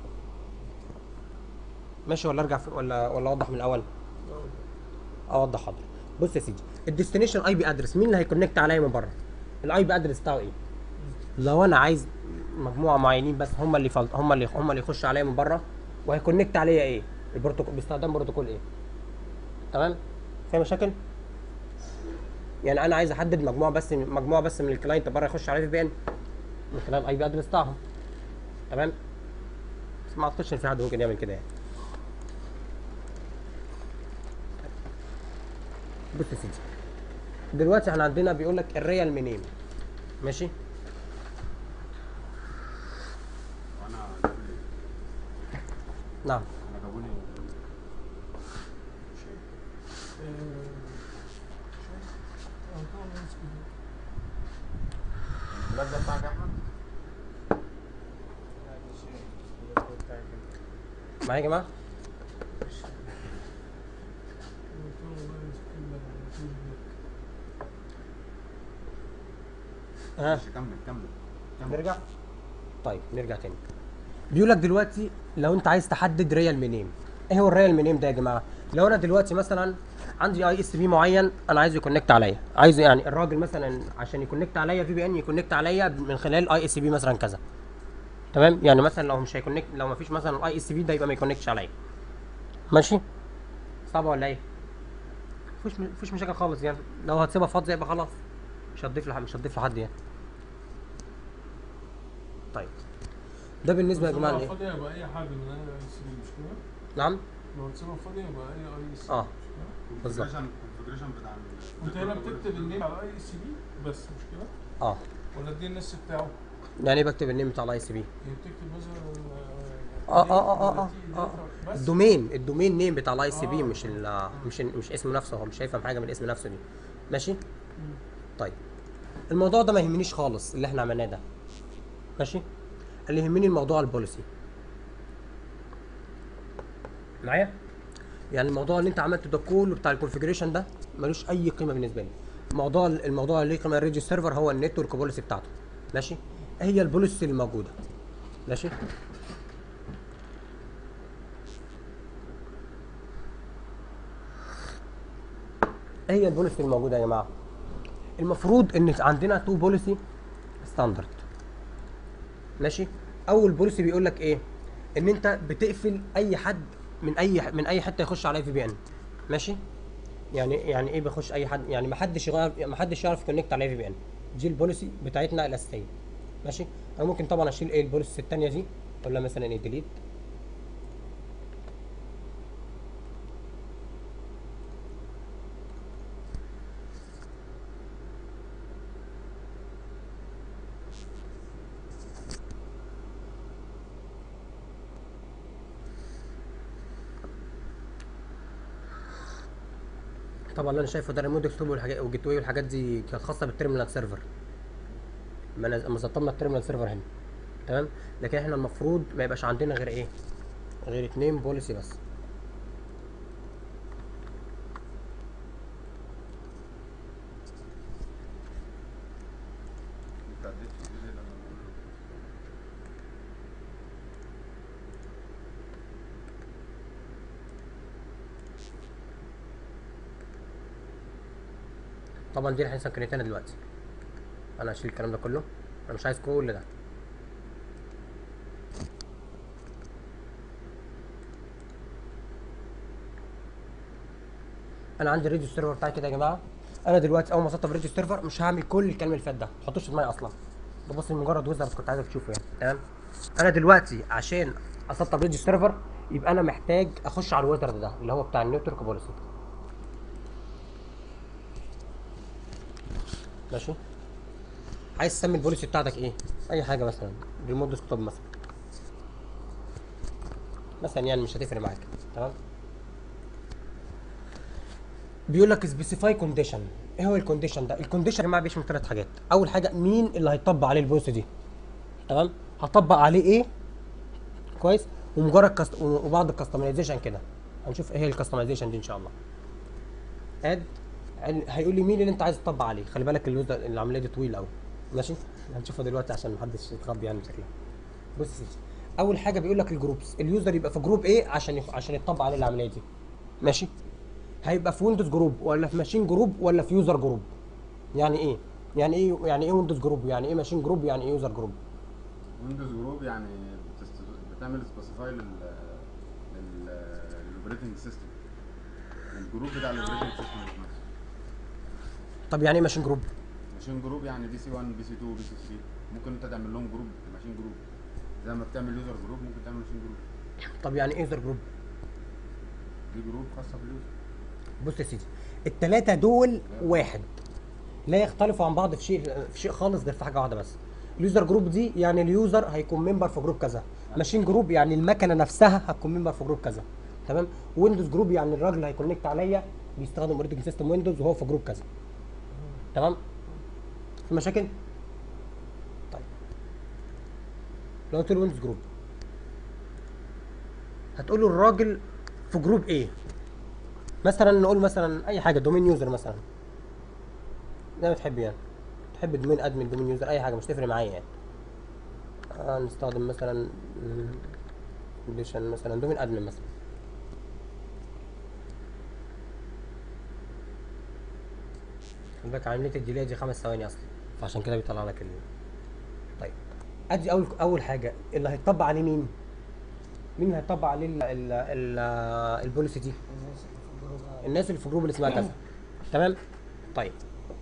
A: ماشي ولا ارجع في ولا ولا اوضح من الاول؟ اوضح حاضر بص يا سيدي الديستنيشن اي بي ادرس مين اللي هيكونكت عليا من بره الاي بي ادرس بتاعه ايه لو انا عايز مجموعه معينين بس هم اللي فلت هم اللي هم اللي يخشوا عليا من بره وهيكونكت عليا ايه البروتوكول باستخدام بروتوكول ايه تمام في مشاكل يعني انا عايز احدد مجموعه بس مجموعه بس من الكلاينت بره يخش على في بي ان من خلال الاي بي ادرس بتاعهم تمام بس ما اعتقدش ان في حد ممكن يعمل كده يعني بص يا سيدي دلوقتي احنا عندنا بيقول لك الريال منين ماشي
D: وانا جاب لي
A: نعم
D: انا جابوا لي اللاب ده بتاعك يا احمد
A: معايا يا جماعه ها
D: ماشي كمل كمل كمل
A: نرجع طيب نرجع تاني بيقول لك دلوقتي لو انت عايز تحدد ريال منيم ايه هو الريال منيم ده يا جماعه لو انا دلوقتي مثلا عندي اي اس بي معين انا عايزه يكونكت عليا عايزه يعني الراجل مثلا عشان يكونكت عليا في بي ان يكونكت عليا من خلال اي اس بي مثلا كذا تمام يعني مثلا لو مش هيكونكت لو ما فيش مثلا اي اس بي ده يبقى ما يكونكتش عليا ماشي صعبه ولا ايه مفيش مفيش مشاكل خالص يعني لو هتسيبها فاضيه يبقى خلاص مش هتضيف لحد مش هتضيف لحد يعني طيب ده بالنسبه يا جماعه لايه
E: فاضي يبقى اي حاجه من اي سي بي مش كده؟
A: نعم
E: لو السيبها فاضيه يبقى اي اي سي
A: اه بالظبط.
D: الكونفجريشن بتاع ال-
E: وانت هنا بتكتب النيم على اي سي بي بس مش كده
A: اه
E: ولا الدي ان اس بتاعه
A: يعني ايه بكتب النيم بتاع الاي سي بي
E: يعني بتكتب مثلا
A: اه اه اه اه
E: data
A: اه
E: بس
A: الدومين الدومين نيم بتاع الاي سي بي
E: آه.
A: مش ال مش مش اسمه نفسه هو مش هيفهم حاجه من اسم نفسه دي ماشي طيب الموضوع ده ما يهمنيش خالص اللي احنا عملناه ده ماشي اللي يهمني الموضوع البوليسي معايا يعني الموضوع اللي انت عملته ده كله بتاع الكونفيجريشن ده ملوش اي قيمه بالنسبه لي الموضوع الموضوع اللي ليه قيمه الريجي سيرفر هو النتورك بوليسي بتاعته ماشي هي البوليسي الموجوده ماشي هي البوليسي الموجوده يا جماعه المفروض ان عندنا تو بوليسي ستاندرد ماشي اول بوليسي بيقول لك ايه ان انت بتقفل اي حد من اي من اي حته يخش على في بي ان ماشي يعني يعني ايه بيخش اي حد يعني ما حدش يغير ما حدش يعرف يكونكت على في بي ان دي البوليسي بتاعتنا الاساسيه ماشي انا ممكن طبعا اشيل ايه البوليسي الثانيه دي ولا مثلا ايه ديليت طبعا اللي انا شايفه ده ريموت ديسكتوب والحاجات والجيت واي والحاجات دي كانت خاصه بالتيرمينال سيرفر ما انا ما سطبنا التيرمينال سيرفر هنا تمام لكن احنا المفروض ما يبقاش عندنا غير ايه غير اتنين بوليسي بس
D: انت عديت في الجزء ده أنا-
A: طبعا دي احنا سكرتنا دلوقتي انا هشيل الكلام ده كله انا مش عايز كل ده انا عندي الريديو سيرفر بتاعي كده يا جماعه انا دلوقتي اول ما اسطب الريديو سيرفر مش هعمل كل الكلام اللي فات ده ما تحطوش في دماغي اصلا ده بص مجرد ويزرد كنت عايزك تشوفه يعني تمام انا دلوقتي عشان اسطب ريديو سيرفر يبقى انا محتاج اخش على الويزرد ده اللي هو بتاع النتورك بوليسي ماشي عايز تسمي البوليسي بتاعتك ايه اي حاجه مثلا ريموت ديسكتوب مثلا مثلا يعني مش هتفرق معاك تمام بيقول لك سبيسيفاي كونديشن ايه هو الكونديشن ده الكونديشن يا جماعه بيشمل ثلاث حاجات اول حاجه مين اللي هيطبق عليه البوليسي دي تمام هطبق عليه ايه كويس ومجرد كست... وبعض الكستمايزيشن كده هنشوف ايه هي الكستمايزيشن دي ان شاء الله اد عن- هيقول لي مين اللي انت عايز تطبق عليه خلي بالك اليوزر العمليه دي طويله قوي ماشي هنشوفها دلوقتي عشان محدش يتخبي يعني شكلها بص يا سيدي اول حاجه بيقول لك الجروبس اليوزر يبقى في جروب ايه عشان يخ... عشان يطبق عليه العمليه دي ماشي هيبقى في ويندوز جروب ولا في ماشين جروب ولا في يوزر جروب يعني ايه يعني ايه يعني ايه ويندوز جروب يعني ايه ماشين جروب يعني ايه يوزر جروب
D: ويندوز جروب يعني بتست... بتعمل سبيسيفاي لل لل للاوبريتنج سيستم الجروب بتاع الاوبريتنج سيستم نفسه
A: طب يعني ايه ماشين جروب
D: ماشين جروب يعني بي سي 1 بي سي 2 بي سي 3 ممكن انت تعمل لهم جروب ماشين جروب زي ما بتعمل يوزر جروب ممكن تعمل ماشين جروب
A: طب يعني ايه يوزر جروب
D: دي جروب خاصه باليوزر
A: بص يا سيدي التلاتة دول واحد لا يختلفوا عن بعض في شيء في شيء خالص غير في حاجه واحده بس اليوزر جروب دي يعني اليوزر هيكون ممبر في جروب كذا ماشين جروب يعني المكنه نفسها هتكون ممبر في جروب كذا تمام ويندوز جروب يعني الراجل هيكونكت عليا بيستخدم اوبريتنج سيستم ويندوز وهو في جروب كذا تمام في مشاكل طيب لو قلت له ويندوز جروب هتقول له الراجل في جروب ايه مثلا نقول مثلا اي حاجه دومين يوزر مثلا زي ما تحب يعني تحب دومين ادمن دومين يوزر اي حاجه مش تفرق معايا يعني آه نستخدم مثلا كونديشن مثلا دومين ادمن مثلا خلي بالك عمليه الديلي دي خمس ثواني اصلا فعشان كده بيطلع لك ال طيب ادي اول اول حاجه اللي هيطبق عليه مين؟ مين اللي هيطبق عليه ال ال ال البوليسي دي؟
C: الناس اللي في الجروب آه.
A: الناس اللي في جروب اللي اسمها كذا تمام طيب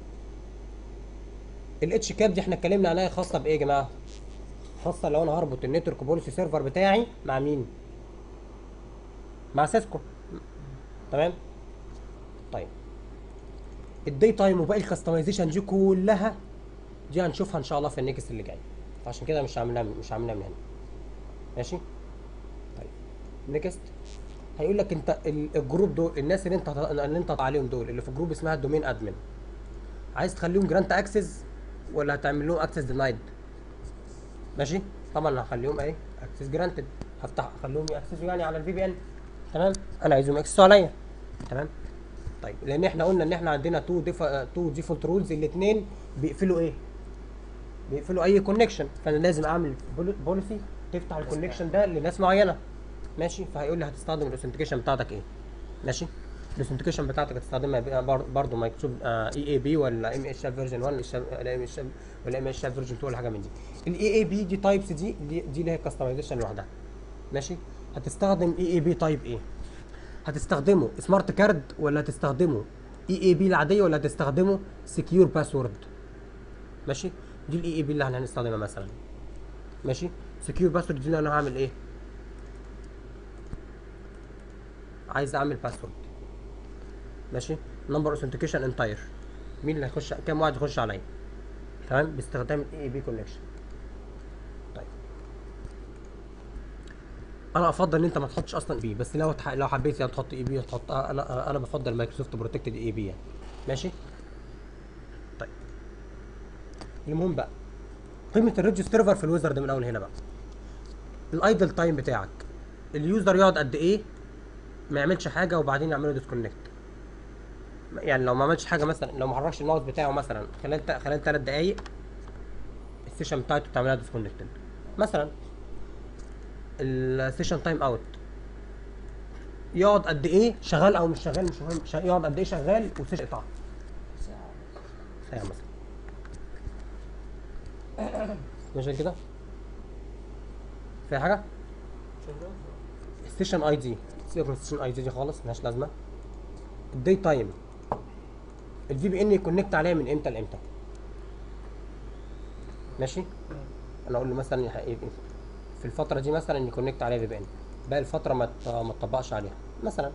A: الاتش كاب دي احنا اتكلمنا عنها خاصه بايه يا جماعه خاصه لو انا هربط النتورك بوليسي سيرفر بتاعي مع مين مع سيسكو تمام طيب الدي تايم وباقي الكستمايزيشن دي كلها دي هنشوفها ان شاء الله في النكست اللي جاي فعشان كده مش عاملها مش عاملها من هنا ماشي طيب نكست هيقول لك انت ال- الجروب دول الناس اللي انت اللي انت عليهم دول اللي في جروب اسمها الدومين ادمن عايز تخليهم جرانت اكسس ولا هتعمل لهم اكسس دينايد ماشي طبعا هخليهم ايه اكسس جرانتد هفتح اخليهم ياكسسوا يعني على الفي بي ان تمام انا عايزهم ياكسسوا عليا تمام طيب لان احنا قلنا ان احنا عندنا تو ديفا تو ديفولت رولز الاثنين بيقفلوا ايه بيقفلوا اي كونكشن فانا لازم اعمل بوليسي تفتح الكونكشن ده لناس معينه ماشي فهيقول لي هتستخدم الاوثنتيكيشن بتاعتك ايه ماشي الاوثنتيكيشن بتاعتك هتستخدمها بقى بر- برضه مكتوب اي اي بي ولا ام اتش فيرجن 1 ولا ام اتش ولا ام اتش فيرجن 2 ولا حاجه من دي الاي اي بي دي تايبس دي دي دي اللي هي كاستمايزيشن لوحدها ماشي هتستخدم اي اي بي تايب ايه هتستخدمه سمارت كارد ولا هتستخدمه اي اي بي العاديه ولا هتستخدمه سكيور باسورد ماشي دي الاي اي بي اللي احنا هنستخدمها مثلا ماشي سكيور باسورد دي اللي انا هعمل ايه عايز اعمل باسورد ماشي نمبر اوثنتيكيشن انتاير مين اللي هيخش كام واحد يخش عليا تمام باستخدام الاي اي بي كونكشن طيب انا افضل ان انت ما تحطش اصلا بي بس لو تح... لو حبيت يعني تحط اي بي تحط انا انا بفضل مايكروسوفت بروتكتد اي بي يعني ماشي طيب المهم بقى قيمه الريجستر في الويزرد من اول هنا بقى الايدل تايم بتاعك اليوزر يقعد قد ايه ما يعملش حاجه وبعدين يعمله ديسكونكت يعني لو ما عملش حاجه مثلا لو ما حركش الماوس بتاعه مثلا خلال تا- خلال 3 دقايق السيشن بتاعته بتعملها ديسكونكتد مثلا السيشن تايم اوت يقعد قد ايه شغال او مش شغال مش مهم شا- يقعد قد ايه شغال والسيشن يقطع
C: ساعة
A: ساعه مثلا ماشي كده في حاجه
E: شغال
A: ستيشن اي دي سيبك من ستيشن اي دي دي خالص ملهاش لازمه الدي تايم الفي بي ان يكونكت عليا من امتى لامتى ماشي انا اقول له مثلا يح- في الفتره دي مثلا يكونكت عليا في بي ان باقي الفتره ما ت- ما تطبقش عليها مثلا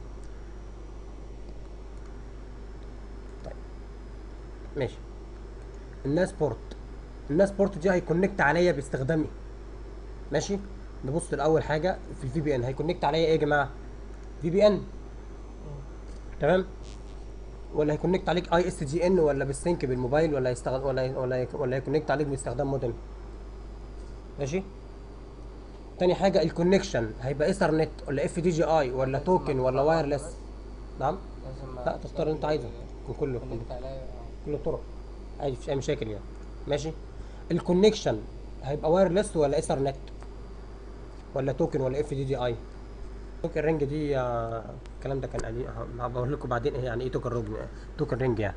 A: طيب ماشي الناس بورت الناس بورت دي هيكونكت عليا باستخدام ايه ماشي نبص لاول حاجه في الفي بي ان هيكونكت عليا ايه يا جماعه في بي ان تمام ولا هيكونكت عليك اي اس جي ان ولا بالسync بالموبايل ولا يستخدم ولا ولا ولا هيكونكت عليك باستخدام مودم ماشي تاني حاجه الكونكشن هيبقى ايثرنت ولا اف دي جي اي ولا توكن ولا وايرلس نعم
C: لازم
A: لا تختار اللي انت عايزه يكون كله كله
C: كونكت عليا اه.
A: كل الطرق عادي مفيش اي مشاكل يعني ماشي الكونكشن هيبقى وايرلس ولا ايثرنت ولا توكن ولا اف دي دي اي توكن رينج دي آه، الكلام ده كان قديم ه- بقول لكم بعدين ايه يعني ايه توكن رينج توكن رينج يعني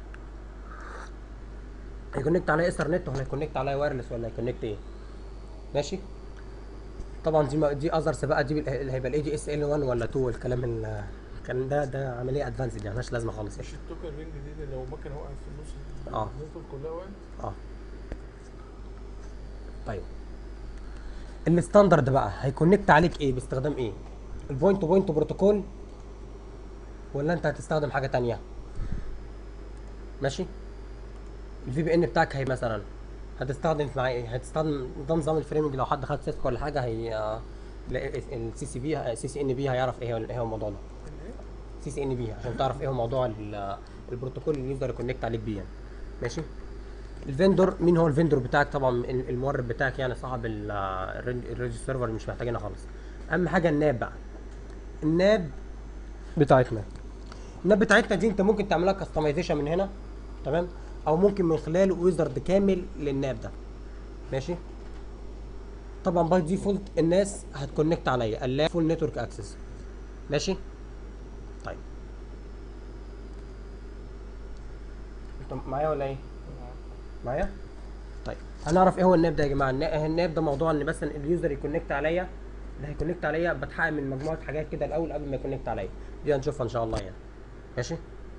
A: هيكونكت على ايثرنت ولا هيكونكت على وايرلس ولا هيكونكت ايه ماشي طبعا دي ما- دي اذرز بقى دي بال- اللي هيبقى الاي دي اس ال 1 ولا 2 والكلام ال- كان ده ده عمليه ادفانسد يعني مالهاش لازمه خالص يعني
E: مش التوكن رينج دي اللي لو مكنه وقعت في النص
A: اه.
E: النتورك كلها وقعت
A: اه طيب الستاندرد بقى هيكونكت عليك ايه باستخدام ايه البوينت تو بوينت بروتوكول ولا انت هتستخدم حاجه تانية ماشي الفي بي ان بتاعك هي مثلا هتستخدم معاه ايه هتستخدم ده نظام الفريمنج لو حد خد سيسكو ولا حاجه هي السي سي بي السي سي ان بي هيعرف ايه هو ايه هو الموضوع ده سي سي ان بي عشان تعرف ايه هو موضوع ال- البروتوكول اللي يقدر يكونكت عليك بيه يعني ماشي الفندور مين هو الفندور بتاعك طبعا ال- المورد بتاعك يعني صاحب ال- الريج- الريجي سيرفر مش محتاجينها خالص اهم حاجه الناب بقى الناب بتاعتنا الناب بتاعتنا دي انت ممكن تعملها كاستمايزيشن من هنا تمام او ممكن من خلال ويزرد كامل للناب ده ماشي طبعا باي ديفولت الناس هتكونكت عليا اللا فول نتورك اكسس ماشي طيب انت معايا ولا ايه معايا طيب هنعرف ايه هو الناب ده يا جماعه النا- الناب ده موضوع ان بس اليوزر يكونكت عليا اللي هيكونكت عليا بتحقق من مجموعه حاجات كده الاول قبل ما يكونكت عليا دي هنشوفها ان شاء الله يعني ماشي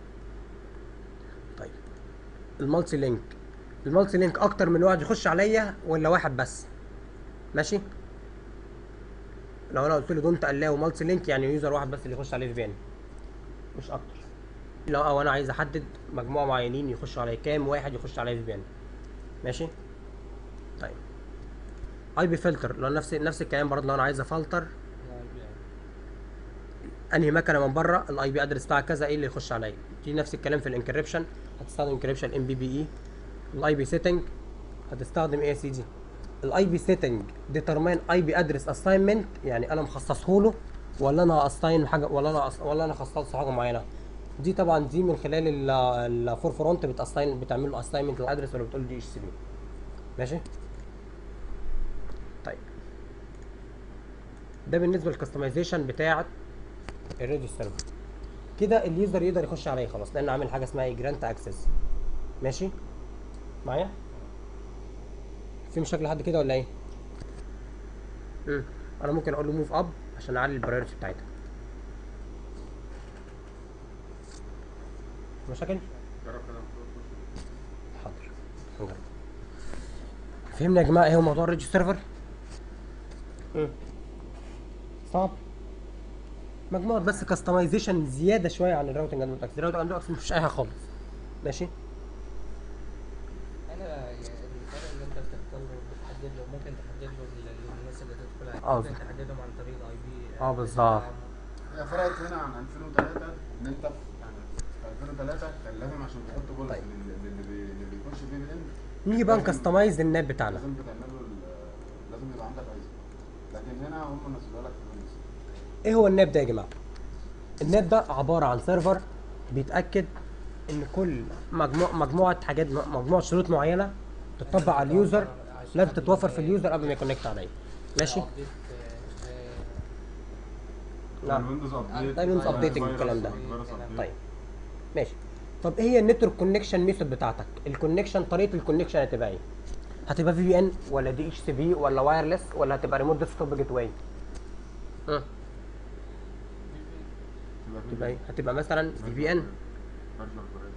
A: طيب المالتي لينك المالتي لينك اكتر من واحد يخش عليا ولا واحد بس ماشي لو انا قلت له دونت الاو مالتي لينك يعني يوزر واحد بس اللي يخش عليه في بي ان مش اكتر لو او انا عايز احدد مجموعه معينين يخشوا عليه كام واحد يخش عليه في بي ان ماشي طيب اي بي فلتر لو نفس نفس الكلام برضه لو انا عايز افلتر انهي مكنه من بره الاي بي ادرس بتاعها كذا ايه اللي يخش عليا دي نفس الكلام في الانكريبشن هتستخدم انكريبشن ام بي بي اي الاي بي سيتنج هتستخدم اي سي جي الاي بي سيتنج ديترمين اي بي ادرس اساينمنت يعني انا مخصصه له ولا انا اساين حاجه ولا انا أص... ولا انا خصصت حاجه معينه دي طبعا دي من خلال الفور فرونت بتاساين بتعمل له اساينمنت للادرس ولا بتقول دي اتش سي بي ماشي طيب ده بالنسبه للكستمايزيشن بتاعه الريديو سيرفر كده اليوزر يقدر يخش عليه خلاص لانه عامل حاجه اسمها جرانت اكسس ماشي معايا في مشاكل لحد كده ولا ايه امم انا ممكن اقول له موف اب عشان اعلي البرايورتي بتاعتها مشاكل
D: جرب كده
A: حاضر هنجرب فهمنا يا جماعه ايه هو موضوع الريدج سيرفر امم صعب مجموعه بس كاستمايزيشن زياده شويه عن الراوتنج اند اكس الراوتنج اند اكس مفيش اي حاجه خالص ماشي
C: انا يعني الفرق اللي انت بتختار له بتحدد له ممكن تحدد له ال- الناس اللي تدخل عليه
A: آه.
C: ممكن تحددهم عن طريق الاي بي
A: آه، بالظبط.
D: هي فرقت هنا عن 2003 ان انت في يعني في 2003 كان لازم عشان تحط بوليسي
A: طيب.
D: للي اللي بي- اللي بيخش في بي ان
A: نيجي بقى
D: لازم-
A: نكستمايز الناب بتاعنا
D: لازم بتعمل له ال- لازم يبقى عندك ايزو لكن هنا هم نزلوا لك في الويندوز
A: ايه هو الناب ده يا جماعه الناب ده عباره عن سيرفر بيتاكد ان كل مجموع مجموعه حاجات مجموعه شروط معينه تطبق على اليوزر لازم تتوفر في اليوزر قبل ما يكونكت عليه ماشي نعم
D: الويندوز ابديت
A: ده Windows updating
D: فيروس-
A: الكلام ده.
D: فيروس update.
A: طيب ماشي طب ايه هي النتورك كونكشن ميثود بتاعتك الكونكشن طريقه الكونكشن هتبقى ايه هتبقى في بي ان ولا دي اتش سي بي ولا وايرلس ولا هتبقى ريموت ديسكتوب جيت واي
D: تبقى في
A: هتبقى ايه هتبقى مثلا في بي ان
D: virtual private.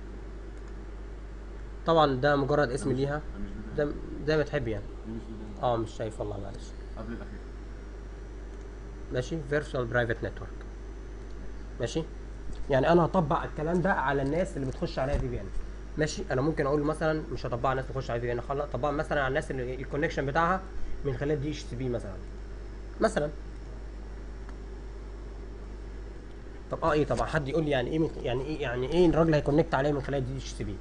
A: طبعا ده مجرد اسم ليها
D: ده مش VPN.
A: ده زي ما تحب يعني
D: دي مش VPN.
A: اه مش شايف والله معلش
D: قبل الاخير
A: ماشي فيرتشوال برايفت نتورك ماشي يعني انا هطبق الكلام ده على الناس اللي بتخش عليها في بي ان ماشي انا ممكن اقول مثلا مش هطبقها على الناس اللي بتخش على في بي ان خلاص طبقها مثلا على الناس اللي الكونكشن بتاعها من خلال دي اتش سي بي مثلا مثلا طب اه ايه طبعا حد يقول لي يعني ايه من- يعني ايه يعني ايه الراجل هيكونكت عليه من خلال دي اتش سي بي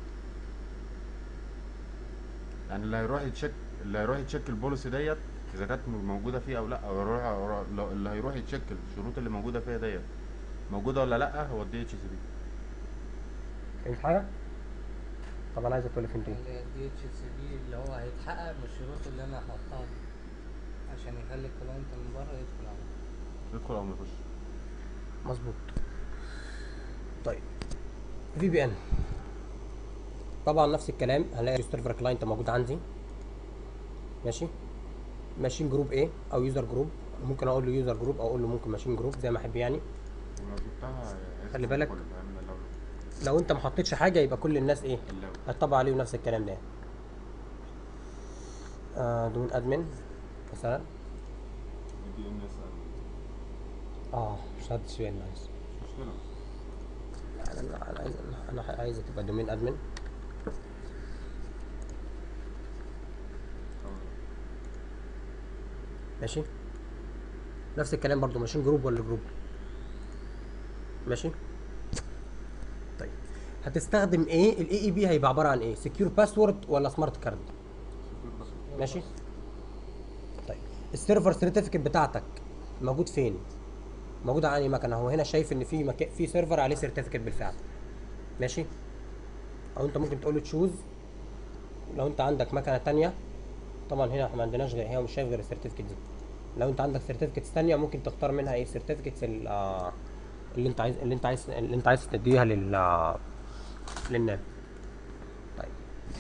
D: يعني اللي هيروح يتشيك اللي هيروح يتشيك البوليسي ديت اذا كانت موجوده فيه او لا او يروح أو لو- اللي هيروح يتشيك الشروط اللي موجوده فيها ديت موجوده ولا لا هو الدي اتش سي بي
A: فهمت حاجه طب انا عايز تقول لي فهمت ايه
C: الدي اتش سي بي اللي هو هيتحقق من الشروط اللي انا هحطها دي عشان يخلي الكلاينت من بره يدخل عليه
D: يدخل او ما يخش
A: مظبوط طيب في بي ان طبعا نفس الكلام هلاقي سيرفر كلاينت موجود عندي ماشي ماشين جروب ايه او يوزر جروب ممكن اقول له يوزر جروب او اقول له ممكن ماشين جروب زي ما احب يعني
D: ولو جبتها هيدخل
A: خلي بالك.
D: كله، هيعمل اللولو.
A: لو انت ما حطيتش حاجه يبقى كل الناس ايه
D: اللولو.
A: هتطبق عليه نفس الكلام ده آه دون ادمن مثلا
D: دي ان اس
A: اه مش هدي سؤال معلش
D: مش مشكله
A: انا انا عايز انا عايز تبقى دومين ادمن ماشي نفس الكلام برضو ماشين جروب ولا جروب ماشي طيب هتستخدم ايه الاي اي بي هيبقى عباره عن ايه سكيور باسورد ولا سمارت كارد ماشي طيب السيرفر سيرتيفيكت بتاعتك موجود فين موجود على اي مكنه هو هنا شايف ان في مكان في سيرفر عليه سيرتيفيكت بالفعل ماشي او انت ممكن تقول له تشوز لو انت عندك مكنه تانية طبعا هنا احنا ما عندناش غير هي مش شايف غير السيرتيفيكت دي لو انت عندك سيرتيفيكتس تانية ممكن تختار منها ايه سيرتيفيكتس اللي انت عايز اللي انت عايز اللي انت عايز تديها لل للناب طيب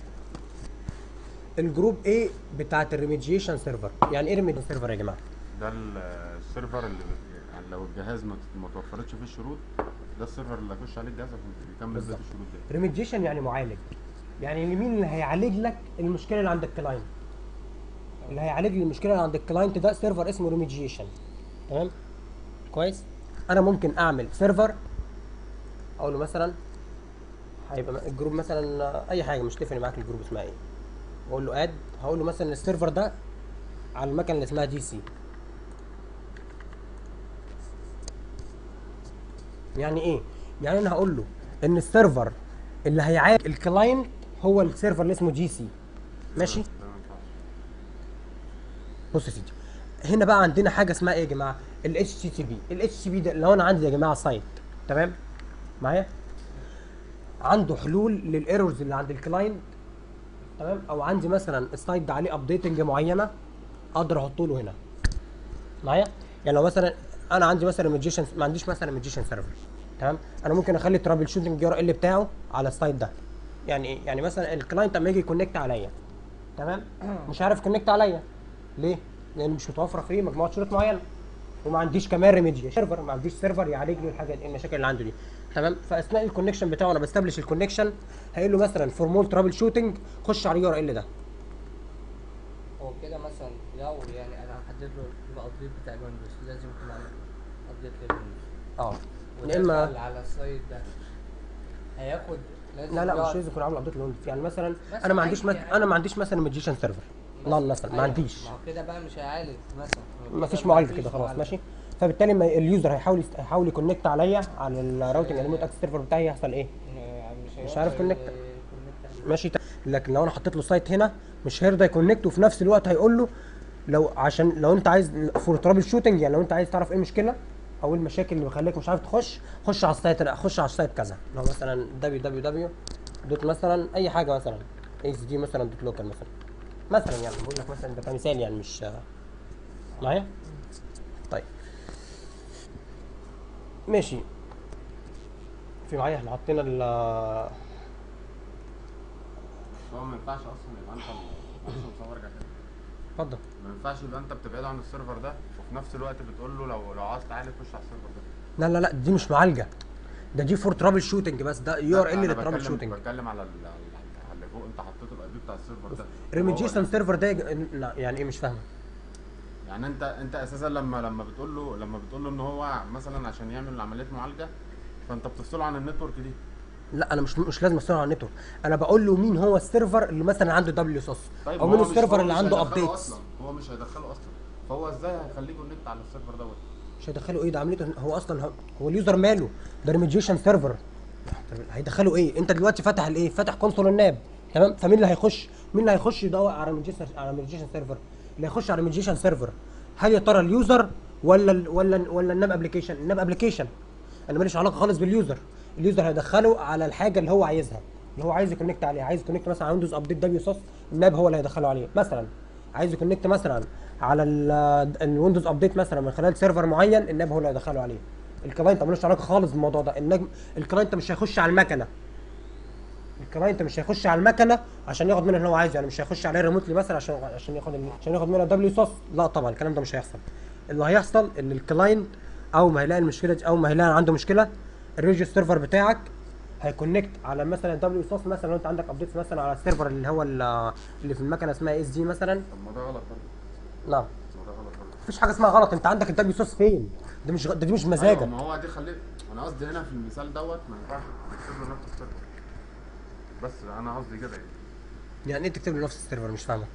A: الجروب ايه بتاعت الريميديشن سيرفر يعني ايه ريميديشن سيرفر يا جماعه
D: ده ال- السيرفر اللي بت- يعني لو الجهاز ما ت- ما توفرتش فيه الشروط ده السيرفر اللي هيخش عليه الجهاز عشان يكمل بقيه
A: بالظبط.
D: الشروط دي
A: ريميديشن يعني معالج يعني مين اللي هيعالج لك المشكله اللي عند الكلاينت اللي هيعالج لي المشكله اللي عند الكلاينت ده سيرفر اسمه ريميديشن تمام كويس انا ممكن اعمل سيرفر اقول له مثلا هيبقى م- الجروب مثلا آه، اي حاجه مش تفرق معاك الجروب اسمها ايه واقول له اد هقول له مثلا السيرفر ده على المكنه اللي اسمها دي سي يعني ايه يعني انا هقول له ان السيرفر اللي هيعالج الكلاينت هو السيرفر اللي اسمه جي سي ماشي
D: ده ما ينفعش.
A: بص يا سيدي هنا بقى عندنا حاجه اسمها ايه يا جماعه ال HTTP ال HTTP ده لو انا عندي يا جماعه سايت تمام معايا عنده حلول للايرورز اللي عند الكلاينت تمام او عندي مثلا السايت ده عليه ابديتنج معينه اقدر احطه له هنا معايا يعني لو مثلا انا عندي مثلا ميجيشن ما عنديش مثلا ميجيشن سيرفر تمام انا ممكن اخلي ترابل شوتنج ار ال بتاعه على السايت ده يعني ايه يعني مثلا الكلاينت اما يجي يكونكت عليا تمام مش عارف كونكت عليا ليه لان مش متوفره فيه مجموعه شروط معينه وما عنديش كمان ريميديا سيرفر ما عنديش سيرفر يعالج لي الحاجه دي المشاكل اللي عنده دي تمام فاثناء الكونكشن بتاعه انا بستبلش الكونكشن هيقول له مثلا فور مول ترابل شوتنج خش على اليو ار ال ده
C: هو كده مثلا لو يعني انا هحدد له الابديت بتاع الويندوز لازم يكون عامل ابديت للويندوز
A: اه
C: وده
A: يا اما
C: سؤال على السايت ده هياخد لازم
A: لا لا مش
C: يقعد-
A: لازم يكون عامل ابديت للويندوز يعني مثلا
C: مثلا
A: انا ما عنديش
C: أي
A: مس...
C: حاجة.
A: انا ما عنديش مثلا ميجيشن سيرفر لا مثلا ما
C: أيوة،
A: عنديش
C: ما هو كده بقى مش هيعالج مثلا
A: ما فيش
C: كده
A: معالج
C: مفيش
A: كده خلاص
C: معالج.
A: ماشي فبالتالي ما اليوزر هيحاول يست... هيحاول يكونكت عليا على الراوتنج ريموت اكسس سيرفر بتاعي يحصل ايه
C: يعني
A: مش
C: هيقدر
A: عارف connect.
C: ي- connect عليه.
A: ماشي ت- لكن لو انا حطيت له سايت هنا مش هيرضى يكونكت وفي نفس الوقت هيقول له لو عشان لو انت عايز فور ترابل شوتنج يعني لو انت عايز تعرف ايه المشكله او ايه المشاكل اللي مخليك مش عارف تخش خش على السايت لا خش على السايت كذا لو مثلا www دوت مثلا اي حاجه مثلا اس دي مثلا دوت لوكال مثلا مثلا يعني بقول لك مثلا ده كمثال يعني مش معايا طيب ماشي في معايا احنا حطينا ال
D: هو ما ينفعش اصلا يبقى انت معلش مصور ارجع تاني
A: اتفضل
D: ما ينفعش يبقى انت بتبعده عن السيرفر ده وفي نفس الوقت بتقول له لو لو عايز تعالج خش على السيرفر ده
A: لا لا لا دي مش معالجه ده دي فور ترابل شوتنج بس ده يو ار
D: لا،
A: ال
D: أنا
A: للترابل
D: بتكلم-
A: شوتنج
D: بتكلم على ال- على اللي فوق انت حطيت الاي بي بتاع السيرفر ده
A: ريميديشن
D: هو-
A: سيرفر ده يج- لا يعني ايه مش فاهمه
D: يعني انت انت اساسا لما لما بتقول له لما بتقول له ان هو مثلا عشان يعمل عمليه معالجه فانت بتفصله عن النتورك دي
A: لا انا مش مش لازم استنى على النتورك انا بقول له مين هو السيرفر اللي مثلا عنده دبليو اس
D: طيب
A: او
D: ما
A: مين
D: هو مش-
A: السيرفر
D: هو
A: اللي
D: مش
A: عنده
D: هيدخله
A: ابديتس
D: اصلا هو مش هيدخله اصلا فهو ازاي هيخليه كونكت على السيرفر دوت
A: مش هيدخله ايه ده عملته هو اصلا هو, هو اليوزر ماله ده ريميديشن سيرفر هيدخله ايه انت دلوقتي فاتح الايه فاتح كونسول الناب تمام فمين اللي هيخش مين اللي هيخش يدور على ريميديشن على ريميديشن سيرفر اللي هيخش على ريميديشن سيرفر هل يا ترى اليوزر ولا ال ولا ولا الناب ابلكيشن الناب ابلكيشن انا ماليش علاقه خالص باليوزر اليوزر هيدخله على الحاجه اللي هو عايزها اللي هو عايز يكونكت عليها عايز يكونكت مثلا على ويندوز ابديت دبليو اس الناب هو اللي هيدخله عليه مثلا عايز يكونكت مثلا على ال- الويندوز ابديت مثلا من خلال سيرفر معين الناب هو اللي هيدخله عليه الكلاينت ملوش علاقه خالص بالموضوع ده النجم الكلاينت مش هيخش على المكنه الكلاينت مش هيخش على المكنه عشان ياخد منها اللي هو عايزه يعني مش هيخش عليها ريموتلي مثلا عشان عشان ياخد ال- عشان ياخد منها دبليو صوص لا طبعا الكلام ده مش هيحصل اللي هيحصل ان الكلاينت اول ما هيلاقي المشكله دي اول ما هيلاقي عنده مشكله الريجيو سيرفر بتاعك هيكونكت على مثلا دبليو صوص مثلا لو انت عندك ابديتس مثلا على السيرفر اللي هو ال- اللي في المكنه اسمها اس دي مثلا
D: طب ما ده غلط برضه
A: لا
D: ما ده غلط برضه
A: مفيش حاجه اسمها غلط انت عندك الدبليو صوص فين ده مش غ- ده دي مش
D: ايوه
A: مزاجك
D: ما هو دي خليه انا قصدي هنا في المثال دوت ما ينفعش تكتب له نفس السيرفر بس انا قصدي كده يعني
A: يعني انت تكتب له نفس السيرفر مش فاهمك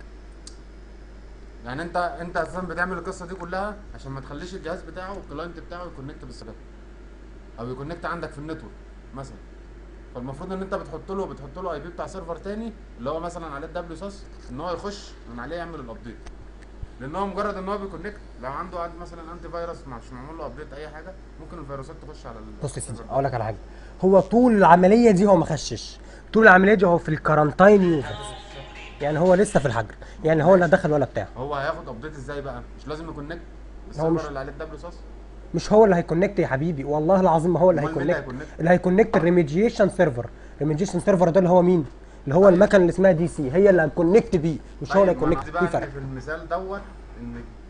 D: يعني انت انت اساسا بتعمل القصه دي كلها عشان ما تخليش الجهاز بتاعه الكلاينت بتاعه يكونكت بالسلام او يكونكت عندك في النتورك مثلا فالمفروض ان انت بتحط له بتحط له اي بي بتاع سيرفر تاني اللي هو مثلا عليه الدبليو ساس ان هو يخش من عليه يعمل الابديت لان هو مجرد ان هو بيكونكت لو عنده عند مثلا انتي فيروس مش معمول له ابديت اي حاجه ممكن الفيروسات تخش على ال-
A: بص يا سيدي
D: السيرفر.
A: اقول لك على حاجه هو طول العمليه دي هو ما خشش طول العمليه دي هو في الكارانتاين يوزر يعني هو لسه في الحجر يعني هو لا دخل ولا بتاع
D: هو هياخد ابديت ازاي بقى مش لازم يكونكت
A: هو مش-
D: السيرفر اللي عليه الدبليو ساس
A: مش هو اللي هيكونكت يا حبيبي والله العظيم ما هو اللي
D: أمال مين اللي
A: هيكونكت
D: هيكونكت؟
A: اللي هيكونكت الريميديشن سيرفر الريميديشن سيرفر ده اللي هو مين اللي هو المكنه اللي اسمها دي سي هي اللي هتكونكت بيه مش هو اللي
D: طيب، ما أنا
A: هيكونكت
D: قصدي
A: في
D: بقى
A: فرق
D: إن في المثال دوت ان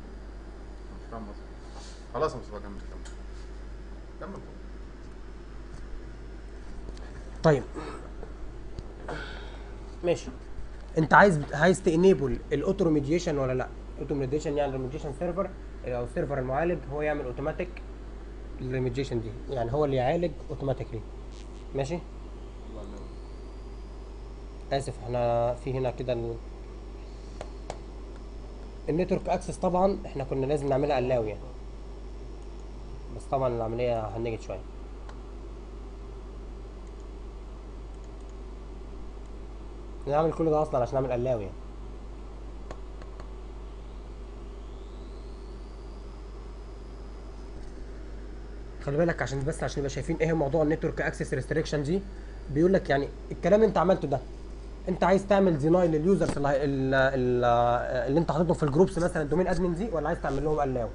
D: مش فاهم أصلاً. خلاص يا مصطفى كمل كمل كمل
A: طيب ماشي انت عايز عايز تانيبل الاوتو ريميديشن ولا لا الاوتو ريميديشن يعني الريميديشن سيرفر او السيرفر المعالج هو يعمل اوتوماتيك الريميديشن دي يعني هو اللي يعالج اوتوماتيكلي ماشي
B: الله الله
A: اسف احنا في هنا كده ال- النتورك اكسس طبعا احنا كنا لازم نعملها الاو يعني بس طبعا العمليه هنجت شويه نعمل كل ده اصلا عشان نعمل الاو يعني خلي بالك عشان بس عشان نبقى شايفين ايه موضوع النتورك اكسس ريستريكشن دي بيقول لك يعني الكلام اللي انت عملته ده انت عايز تعمل ديناي لليوزرز اللي, هي- ال- ال- اللي انت حاططهم في الجروبس مثلا الدومين ادمن دي ولا عايز تعمل لهم الاو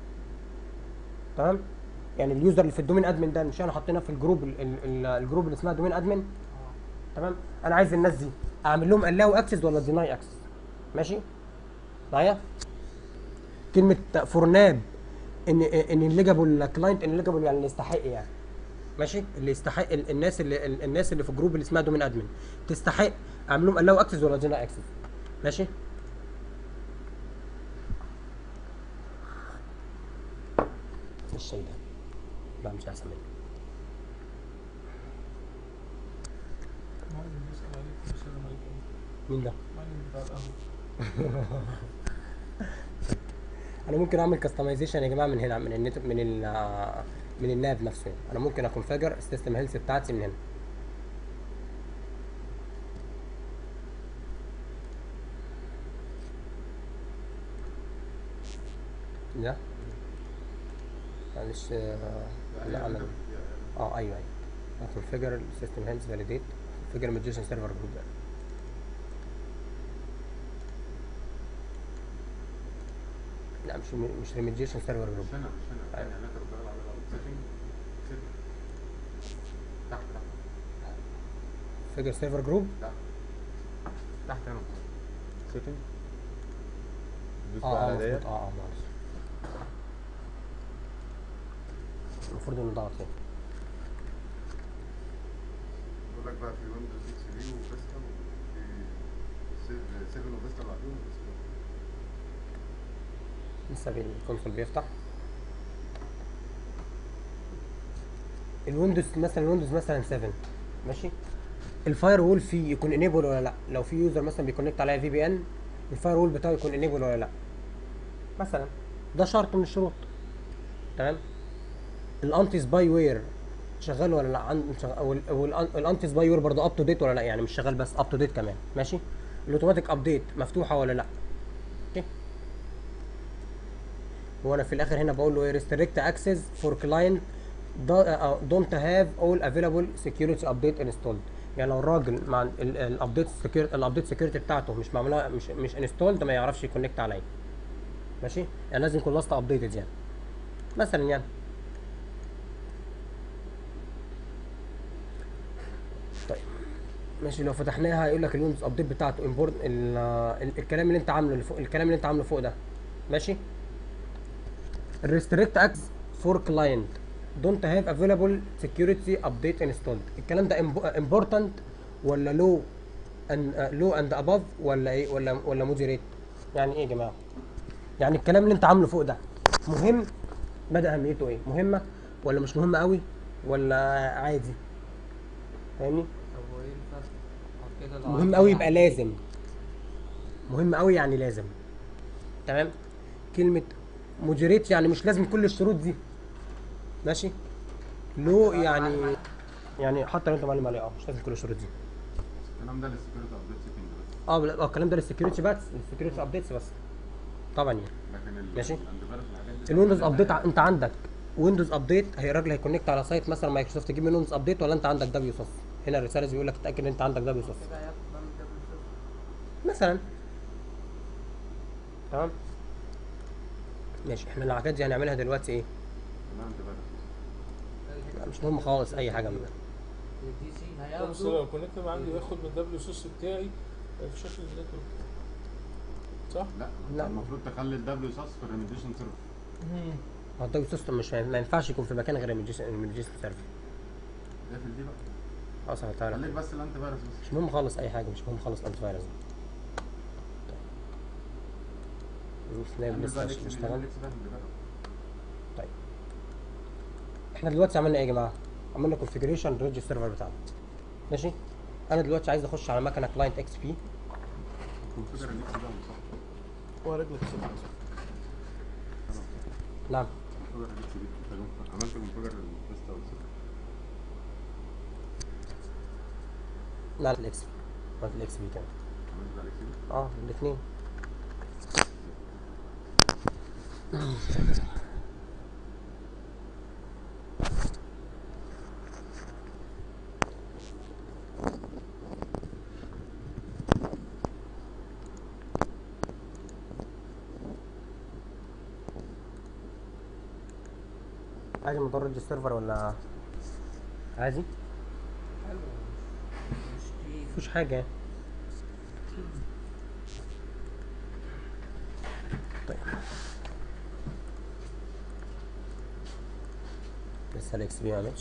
A: تمام يعني اليوزر اللي في الدومين ادمن ده مش انا حاطينها في الجروب ال- ال- ال- الجروب اللي اسمها دومين ادمن تمام انا عايز الناس دي اعمل لهم الاو اكسس ولا ديناي اكسس ماشي معايا كلمه فورناب ان ان الليجابل كلاينت ان الليجابل يعني اللي يستحق يعني ماشي اللي يستحق ال- الناس اللي ال- الناس اللي في الجروب اللي اسمها دومين ادمن تستحق اعمل لهم الاو اكسس ولا ديناي اكسس ماشي الشيء ده لا مش احسن منه
E: معلم بيسأل عليك السلام عليكم
A: مين ده
E: معلم بتاع القهوة
A: انا ممكن اعمل كاستمايزيشن يا جماعه من هنا من النت من ال من الناب نفسه يعني. انا ممكن اكونفجر السيستم هيلث بتاعتي من هنا ده معلش آه، لا انا اه ايوه ايوه اكونفجر السيستم هيلث فاليديت كونفجر ميديشن سيرفر جروب ده لا مش مش ريميديشن سيرفر جروب
D: مش هنا مش هنا
A: أيوة.
D: يعني هناك الضغط على الأرض. سيتنج سيتنج تحت تحت
A: فيجر سيرفر جروب
D: تحت تحت هنا
B: سيتنج دوس
A: اه
B: بقى
A: اه
B: على ديت
A: مظبوط اه اه معلش المفروض انه ضغط هنا
D: بقول لك بقى في ويندوز 6 بي وفيستا وفي 7 وفيستا لوحدهم بس
A: لسه الكونسول بيفتح الويندوز مثلا الويندوز مثلا 7 ماشي الفاير وول فيه يكون انيبل ولا لا لو في يوزر مثلا بيكونكت عليها في بي ان الفاير وول بتاعه يكون انيبل ولا لا مثلا ده شرط من الشروط تمام الانتي سباي وير شغال ولا لا عند شغال والانتي سباي وير برضه اب تو ديت ولا لا يعني مش شغال بس اب تو ديت كمان ماشي الاوتوماتيك ابديت مفتوحه ولا لا اوكي هو انا في الاخر هنا بقول له ايه ريستريكت اكسس فور كلاينت دونت هاف اول افيلابل سكيورتي ابديت انستولد يعني لو الراجل مع الابديت الابديت سكيورتي بتاعته مش معموله مش مش انستولد ما يعرفش يكونكت عليا ماشي يعني لازم يكون لاست ابديتد يعني مثلا يعني طيب ماشي لو فتحناها هيقول لك الويندوز ابديت بتاعته امبورت الكلام اللي انت عامله اللي فوق الكلام اللي انت عامله فوق ده ماشي الريستريكت اكس فور كلاينت دونت هاف افيلابل سكيورتي ابديت انستولد الكلام ده امبورتنت ولا لو ان لو اند اباف ولا ايه ولا ولا مودريت يعني ايه يا جماعه يعني الكلام اللي انت عامله فوق ده مهم مدى اهميته ايه مهمه ولا مش مهمه قوي ولا عادي فاهمني
C: طب وايه الفرق؟ أو كده لو
A: مهم
C: عندي
A: قوي
C: يعني-
A: يبقى لازم مهم قوي يعني لازم تمام كلمة مودريت يعني مش لازم كل الشروط دي ماشي لو يعني يعني حتى لو انت معلم عليه اه مش لازم كل الشروط دي
D: الكلام ده للسكيورتي ابديت سيتنج بس
A: اه بلا- اه الكلام ده للسكيورتي بس للسكيورتي ابديتس بس طبعا يعني
D: لكن ال-
A: ماشي.
D: الانتي فيروس والحاجات دي
A: الويندوز
D: لا،
A: ابديت
D: لا،
A: ع- انت عندك ويندوز ابديت هي الراجل هيكونكت على سايت مثلا مايكروسوفت تجيب من ويندوز ابديت ولا انت عندك دبليو سوس هنا الرساله بيقول لك اتاكد ان انت عندك دبليو سوس
C: كده هياخد من دبل صفر.
A: مثلا تمام ماشي احنا الحاجات دي هنعملها دلوقتي ايه
D: لا، انتي فيروس.
A: لا، مش مهم خالص اي حاجه من ده
C: الدي سي
E: بس
C: هياخده
E: لو كونكت عندي ياخد من دبليو سوس بتاعي في شكل النتورك صح؟
D: لا
A: لا.
D: لا المفروض تخلي الدبليو ساس في الريميديشن سيرفر
A: هو الدبليو سيستم مش ما ينفعش يكون في مكان غير الميديشن سيرفر
D: اقفل دي بقى
A: خلاص هتعرف
D: خليك بس الانتي فيروس بس
A: مش مهم خالص اي حاجه مش مهم خالص الانتي فايروس سناب
B: اعمل
A: لسه
B: بقى
A: مش
B: الاكس
A: بيشتغل
B: الاكس ده اللي بقى.
A: طيب احنا دلوقتي عملنا ايه يا جماعه عملنا كونفيجريشن ريدج السيرفر بتاعنا ماشي انا دلوقتي عايز اخش على مكنه كلاينت اكس بي
B: كونفيجر الاكس ده صح
E: هو رجلك صح
A: نعم
B: كونفيجر الاكس دي عملت كونفيجر الفيستا والسيرفر
A: لا الاكس بي ما في الاكس بي كمان
B: عملت بقى الاكس دي
A: اه الاثنين عايز مدرج السيرفر ولا عادي
C: حلو مش تقيل
A: مفيش حاجة طيب لسه الاكس بي ما عملش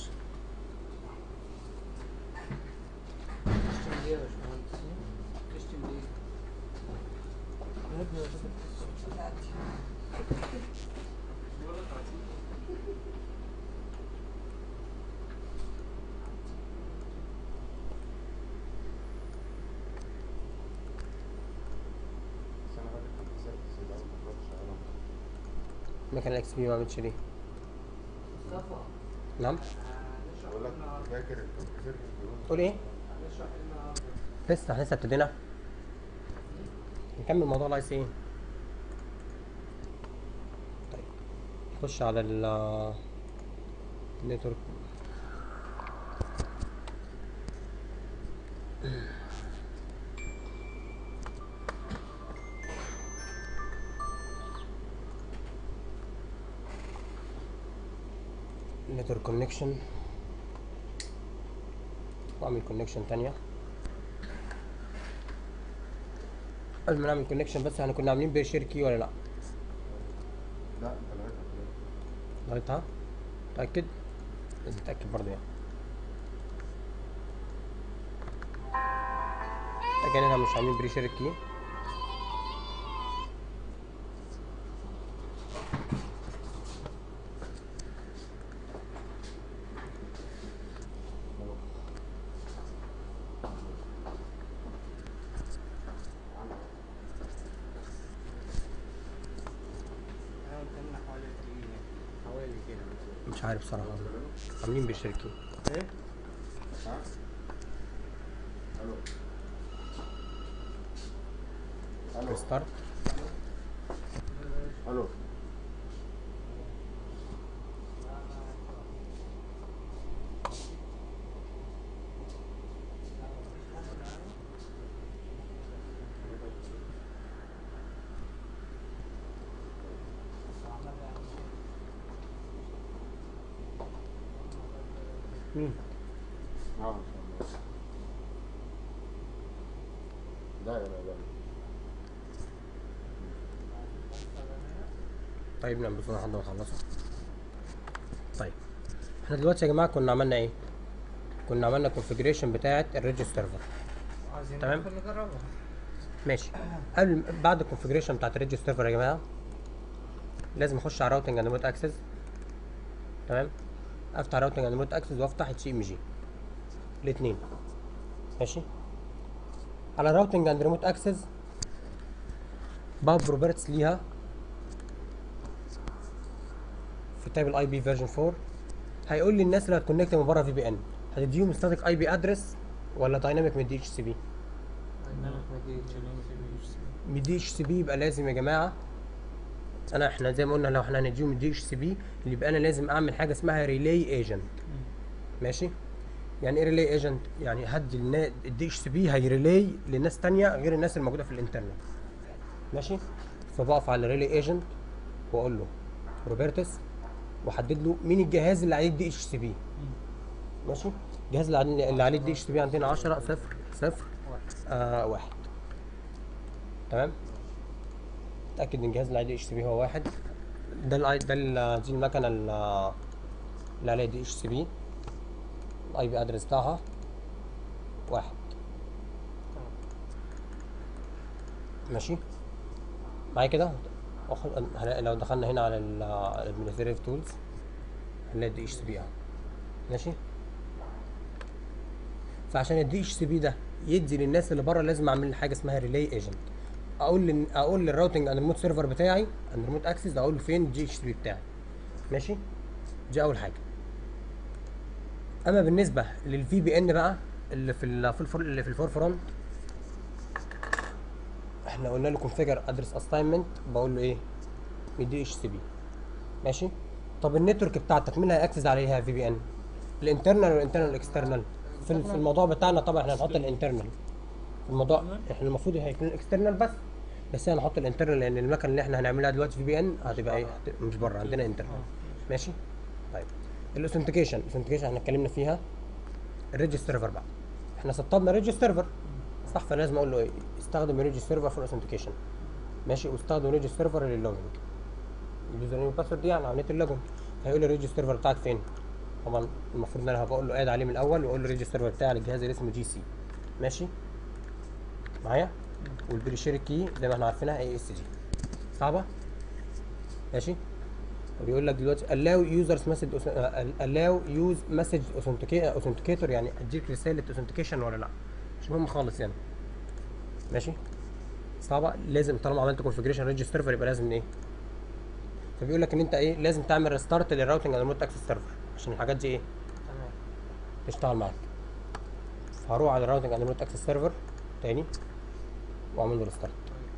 C: تشتم ليه يا باشمهندس؟ تشتم ليه؟
B: بس انا راجل كنت سيرفيس يبقى انا كنت شغال
A: مكان الاكس بي ما عملش ليه
C: مصطفى
A: نعم
C: هنشرح
B: بقول لك
C: النهارده
B: فاكر الكونفيجر بيقول
A: تقول ايه
C: هنشرح النهارده
A: لسه احنا لسه ابتدينا نكمل موضوع الاي سي طيب نخش على ال نتورك نتورك كونكشن واعمل كونكشن تانية قبل ما نعمل كونكشن بس احنا كنا عاملين بير شركي ولا لا
B: لا انت لقيتها كده
A: لغايتها متأكد لازم نتأكد برضه يعني متأكد اننا مش عاملين بري شركي
C: انا قدامنا حوالي قد ايه يعني؟ حوالي كده مثلا
A: مش عارف صراحة عاملين بير شركي
C: ايه؟
B: ها الو الو
A: ريستارت
B: الو
A: مين؟
B: اه ان شاء الله لا لا لا
A: طيب نعم بس لحد ما نخلصه طيب احنا دلوقتي يا جماعة كنا عملنا ايه؟ كنا عملنا كونفجريشن بتاعة الريجستر سيرفر
C: عايزين
A: تمام.
C: ندخل نجربها
A: ماشي قبل بعد الكونفجريشن بتاعت الريجستر سيرفر يا جماعه لازم اخش على راوتنج اند ريموت اكسس تمام افتح راوتنج اند ريموت اكسس وافتح اتش ام جي الاثنين ماشي على راوتنج اند ريموت اكسس باب بروبرتس ليها في تايب الاي بي فيرجن 4 هيقول لي الناس اللي هتكونكت من بره في بي ان هتديهم ستاتيك اي بي ادرس ولا دايناميك من دي اتش سي بي من دي اتش سي بي يبقى لازم يا جماعه انا احنا زي ما قلنا لو احنا هنديهم الدي اتش سي بي اللي يبقى انا لازم اعمل حاجه اسمها ريلاي ايجنت ماشي يعني ايه ريلاي ايجنت يعني هدي الدي اتش سي بي هيريلاي لناس تانية غير الناس الموجوده في الانترنت ماشي فبقف على ريلاي ايجنت واقول له روبرتس واحدد له مين الجهاز اللي عليه الدي اتش سي بي ماشي الجهاز اللي عليه اللي عليه الدي اتش سي بي عندنا 10 0 0 آه واحد تمام اتاكد ان الجهاز اللي عليه دي اتش سي بي هو واحد ده الاي ده ال- دي المكنه ال- اللي عليها دي اتش سي بي الاي بي ادرس بتاعها واحد ماشي معايا كده واخد هنلاقي لو دخلنا هنا على الادمنستريتيف تولز هنلاقي الدي اتش سي بي اهو ماشي فعشان الدي اتش سي بي ده يدي للناس اللي بره لازم اعمل حاجه اسمها ريلاي ايجنت اقول لل اقول للراوتنج اند ريموت سيرفر بتاعي اند ريموت اكسس اقول له فين الدي اتش سي بي بتاعي ماشي دي اول حاجه اما بالنسبه للفي بي ان بقى اللي في ال في الفور اللي في الفور فرونت احنا قلنا له كونفيجر ادرس اساينمنت بقول له ايه من دي اتش سي بي ماشي طب النتورك بتاعتك مين هيأكسس عليها في بي ان الانترنال والانترنال الاكسترنال في ال- في الموضوع بتاعنا طبعا احنا هنحط الانترنال الموضوع احنا المفروض هيكون الاكسترنال بس بس انا هحط الانترنال لان المكنه اللي احنا هنعملها دلوقتي في بي ان هتبقى ايه هت- مش بره عندنا انترنال ماشي طيب الاوثنتيكيشن الاوثنتيكيشن احنا اتكلمنا فيها الريجستر سيرفر بقى احنا سطبنا ريجستر سيرفر صح فلازم اقول له ايه استخدم ريجستر سيرفر فور الاوثنتيكيشن ماشي واستخدم ريجستر سيرفر للوجينج اليوزر نيم والباسورد دي يعني عمليه اللوجن هيقول لي الريجستر سيرفر بتاعك فين طبعا المفروض ان انا هبقول له اد عليه من الاول واقول له الريجستر سيرفر بتاعي على الجهاز اللي اسمه جي سي ماشي معايا والبريشير كي زي ما احنا عارفينها اي اس جي صعبه ماشي وبيقول لك دلوقتي allow users message allow use message authenticator authenticator يعني اديك رساله authentication ولا لا مش مهم خالص يعني ماشي صعبه لازم طالما عملت configuration ريجستر سيرفر يبقى لازم ايه فبيقول لك ان انت ايه لازم تعمل ريستارت للراوتنج اند ريموت اكسس سيرفر عشان الحاجات دي ايه
C: تمام
A: تشتغل معاك هروح على الراوتنج اند ريموت اكسس سيرفر تاني واعمل له ريستارت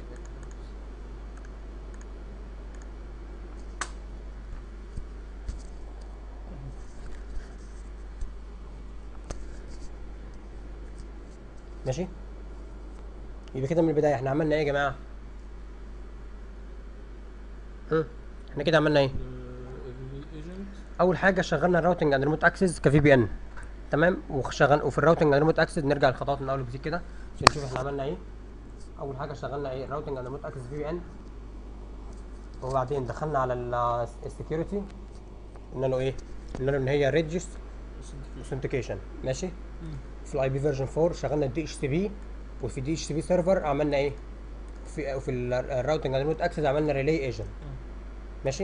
A: ماشي يبقى كده من البدايه احنا عملنا ايه يا جماعه هم، احنا كده عملنا ايه
E: الايجنت
A: اول حاجه شغلنا الراوتنج اند ريموت اكسس كفي بي ان تمام وشغل وفي الراوتنج اند ريموت اكسس نرجع للخطوات من اول وجديد كده عشان نشوف احنا عملنا ايه اول حاجه شغلنا ايه الراوتنج اند ريموت اكسس في بي ان وبعدين دخلنا على السكيورتي قلنا له ايه قلنا له ان هي ريجست اوثنتيكيشن ماشي في الاي بي فيرجن 4 شغلنا الدي اتش سي بي وفي دي اتش سي بي سيرفر عملنا ايه في وفي الراوتنج اند ريموت اكسس عملنا ريلي ايجنت ماشي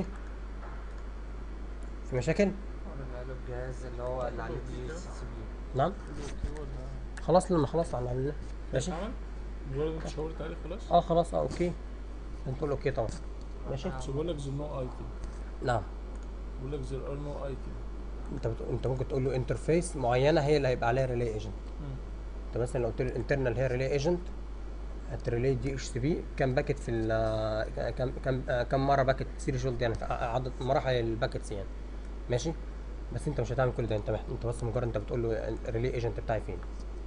A: في مشاكل
C: قلنا له الجهاز اللي هو اللي عليه دي اتش سي بي
A: نعم خلاص لما خلاص عن عملنا ماشي
E: ماشي مجرد انت شاورت عليه خلاص
A: اه خلاص اه اوكي انت تقول اوكي طبعا ماشي
E: بس بقول لك there no item
A: نعم
E: بقول لك there are no item
A: انت بت... انت ممكن تقول له انترفيس معينه هي اللي هيبقى عليها ريلي ايجنت انت مثلا لو قلت له الانترنال هي ريلي ايجنت هتريلي دي اتش سي بي كام باكت في ال كام كام آه، كام مره باكت سيريشولد يعني عدد مراحل الباكتس يعني ماشي بس انت مش هتعمل كل ده انت محت... انت بس مجرد انت بتقول له الريلي ايجنت بتاعي فين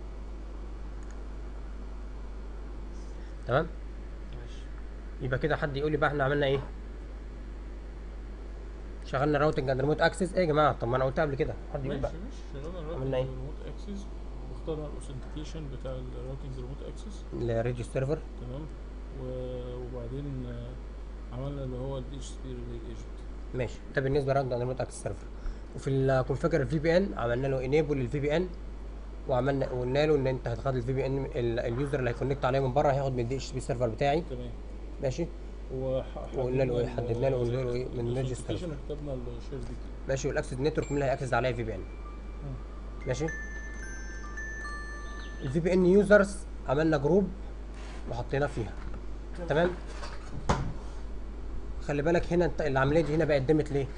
A: تمام
C: ماشي
A: يبقى كده حد يقول لي بقى احنا عملنا ايه شغلنا راوتنج اند ريموت اكسس ايه يا جماعه طب ما انا قلتها قبل كده حد يقول بقى
E: ماشي ماشي شغلنا
A: عملنا ايه؟
E: الريموت اكسس واخترنا الاوثنتيكيشن بتاع الراوتنج ريموت اكسس
A: الريجستر سيرفر
E: تمام و- وبعدين آه، عملنا اللي هو الدي اتش سي بي ريلي ايجنت
A: ماشي ده بالنسبه لراوتنج اند ريموت اكسس سيرفر وفي الكونفيجر الفي بي ان عملنا له انيبل للفي بي ان وعملنا وقلنا له ان انت هتاخد الفي بي ان اليوزر اللي هيكونكت عليه من بره هياخد من الدي اتش بي سيرفر بتاعي
E: تمام
A: ماشي
E: وح-
A: وقلنا له ايه؟
E: حددنا
A: حددنا له
E: ال-
A: قلنا له ايه؟ من
E: ال-
A: register.
E: authentication كتبنا الشير دي كده
A: ماشي والاكسس نتورك مين اللي هياكسس عليها في بي ان ماشي الفي بي ان يوزرز عملنا جروب وحطيناه فيها تمام خلي بالك هنا انت العمليه دي هنا بقت دمت ليه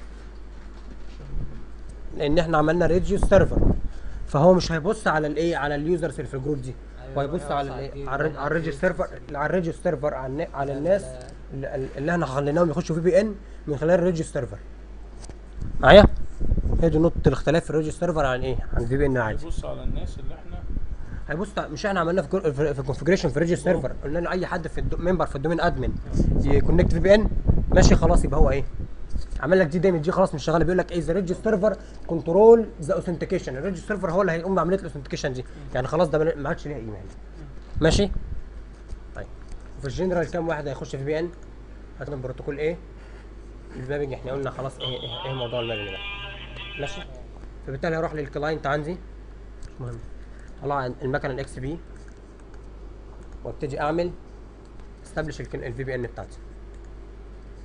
A: لان احنا عملنا ريديو سيرفر فهو مش هيبص على الايه على اليوزرز اللي في الجروب دي
C: أيوة،
A: هو هيبص
C: هيبص
A: على
C: على
A: الايه
C: الجي-
A: على الريج- على الريجيو سيرفر على الريجيو سيرفر على النا- على
C: على
A: الناس
C: ال-
A: اللي اللي احنا خليناهم يخشوا في بي ان من خلال الريجيو سيرفر معايا هي دي نقطه الاختلاف في الريجيو سيرفر عن ايه عن الفي بي ان عادي
E: بص على الناس اللي احنا
A: هيبص مش احنا عملنا في جو- في في الكونفجريشن في ريجيو سيرفر قلنا له اي حد في ممبر في الدومين ادمن يكونكت في بي ان ماشي خلاص يبقى هو ايه عمل لك دي دايما دي خلاص مش شغاله بيقول لك ايه ذا ريجيو سيرفر كنترول ذا اوثنتيكيشن الريجيو سيرفر هو اللي هيقوم بعمليه الاوثنتيكيشن دي يعني خلاص ده ما عادش ليها قيمه يعني ماشي طيب وفي الجنرال كام واحد هيخش في بي ان هتكتب بروتوكول ايه المابنج احنا قلنا خلاص ايه ايه, إيه موضوع المابنج ده ماشي فبالتالي هروح للكلاينت عندي مش مهم طلع المكنه الاكس بي وابتدي اعمل استبلش الفي بي ان بتاعتي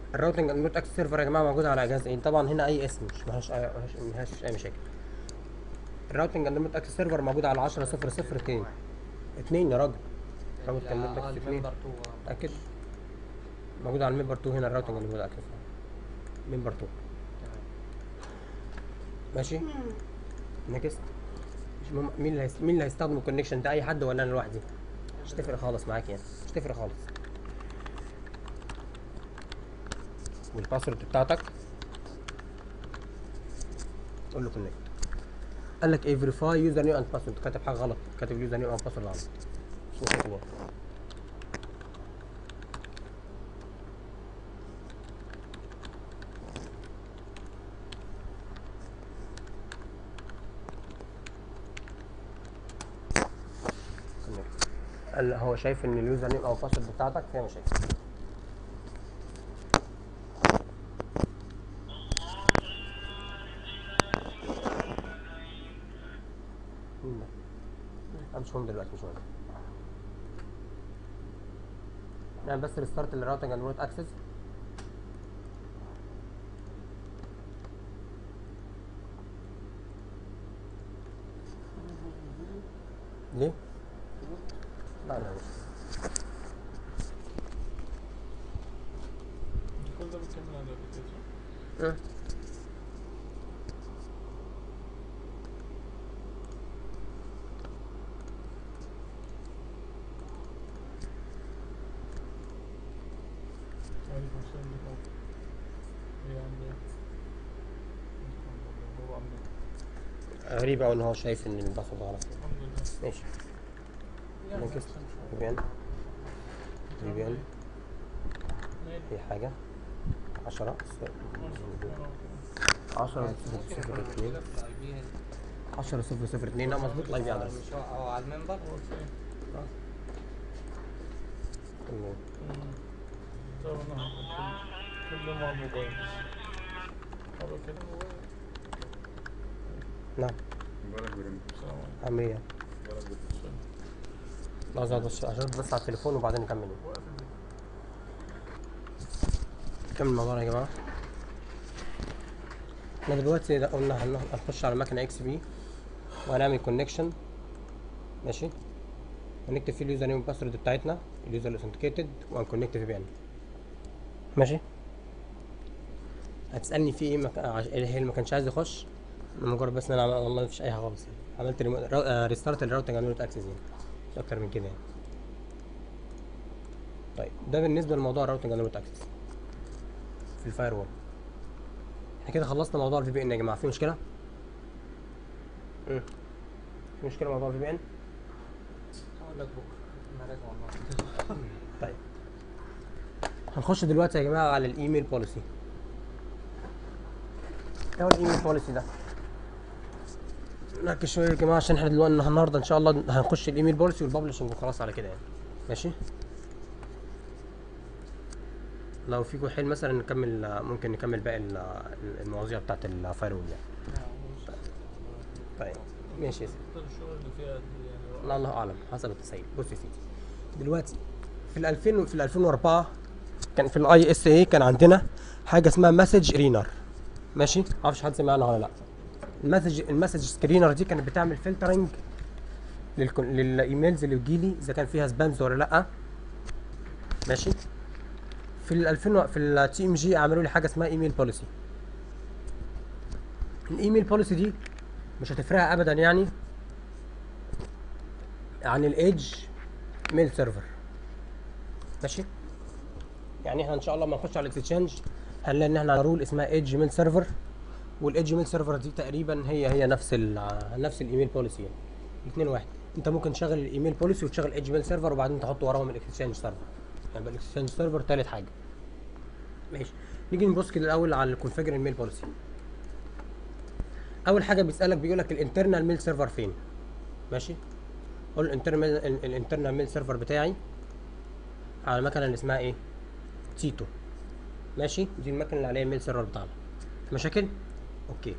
A: الراوتنج اند اكسس سيرفر يا جماعه موجود على جهاز ايه طبعا هنا اي اسم مش ملهاش اي ملهاش- ملهاش اي مشاكل الراوتنج اند اكسس سيرفر موجود على 10 0 0 2 2 يا راجل راوت كان
C: ال-
A: مدك
C: اه
A: اتنين.
C: الممبر 2 اه
A: متاكد موجود على الممبر 2 هنا الراوتنج اند اكسس ممبر 2
C: تمام
A: ماشي نكست مش مهم مين اللي هيست... مين اللي هيستخدم الكونكشن ده اي حد ولا انا لوحدي مش تفرق خالص معاك يعني مش تفرق خالص والباسورد بتاعتك قول له كونكت قال لك ايه فيريفاي يوزر نيم اند باسورد كاتب حاجه غلط كاتب يوزر نيم اند باسورد غلط مش مكتوب يعني. connect. قال هو شايف ان اليوزر نيم او الباسورد بتاعتك فيها مشاكل مين ده؟ لا مش مهم دلوقتي مش مهم نعمل بس ريستارت للراوتنج اند روت اكسس ليه؟ لا لا مش
E: كل ده بتكمل على الابلكيشن
A: أه.
E: عليكم السلام عليكم ايه عامل ايه؟ هو عامل ايه؟
A: غريب قوي ان هو شايف ان الباسورد غلط
E: الحمد لله
A: ماشي
E: يعني
A: نكست
E: أحسن شوية.
A: في بي ان في بي ان
E: ماشي.
A: في حاجة عشرة
E: ماشي.
A: عشرة
C: ممكن
A: صفر
C: يكون
A: صفر اتنين
C: موجودة في الاي بي هنا
A: عشرة صفر صفر اتنين لا مظبوط الاي بي ادرس
C: مش هو هو على المنبر
E: هو فين؟
A: تمام.
E: مم. طب انا هاخد كل كل مع الموبايل هبقى كده الموبايل
A: نعم
B: موبايلك برن
E: السلام عليكم
A: عامل ايه؟
B: موبايلك برن
E: السلام.
A: لحظة بس عشان بس على التليفون وبعدين نكمل
E: واقف الفيديو.
A: نكمل الموضوع يا جماعة احنا دلوقتي ده قلنا هن- هنخش على مكنة اكس بي وهنعمل كونكشن ماشي هنكتب فيه اليوزر نيم والباسورد بتاعتنا اليوزر الاوثنتيكيتد وهنكونكت في بي ان ماشي هتسألني في ايه مك... عش... ايه هي اللي ما كانش عايز يخش أنا مجرد بس ان انا عمل... والله مفيش اي حاجه خالص يعني عملت ريمو... رو... آه ريستارت الراوتنج اند اكسس يعني مش اكتر من كده يعني طيب ده بالنسبه لموضوع الراوتنج اند اكسس في الفاير وول احنا كده خلصنا موضوع الفي بي ان يا جماعه في مشكله امم في مشكله موضوع الفي بي ان
C: هقول لك بكره انا راجع والله
A: طيب هنخش دلوقتي يا جماعه على الايميل بوليسي ايه هو الايميل بوليسي ده نركز شويه يا جماعه عشان احنا دلوقتي النهارده ان شاء الله هنخش الايميل بوليسي والببلشنج وخلاص على كده يعني ماشي لو فيكم حيل مثلا نكمل ممكن نكمل باقي ال- المواضيع بتاعت الفاير وول يعني طيب ماشي يا سيدي
E: ده الشغل اللي فيها قد ايه يعني
A: لا الله اعلم حسب التسعير بص يا سيدي دلوقتي في ال 2000 في ال 2004 كان في الاي اس اي كان عندنا حاجه اسمها مسج رينر ماشي معرفش حد سمع عنها ولا لا المسج المسج سكرينر دي كانت بتعمل فلترنج للايميلز اللي بتجيلي اذا كان فيها سبامز ولا لا ماشي في ال 2000 في التي ام جي عملوا لي حاجه اسمها ايميل بوليسي الايميل بوليسي دي مش هتفرقها ابدا يعني عن الايدج ميل سيرفر ماشي يعني احنا ان شاء الله لما نخش على الاكستشينج هنلاقي ان احنا على رول اسمها ايدج ميل سيرفر والايدج ميل سيرفر دي تقريبا هي هي نفس ال نفس الايميل بوليسي يعني الاثنين واحد انت ممكن تشغل الايميل بوليسي وتشغل ايدج ميل سيرفر وبعدين تحط وراهم الاكستشينج سيرفر يعني يبقى الاكستشينج سيرفر ثالث حاجه ماشي نيجي نبص كده الاول على الكونفيجر الميل بوليسي اول حاجه بيسالك بيقول لك الانترنال ميل سيرفر فين ماشي قول الانترنال الانترنال ميل سيرفر بتاعي على المكنه اللي اسمها ايه تيتو ماشي دي المكنه اللي عليها الميل سيرفر بتاعنا مشاكل اوكي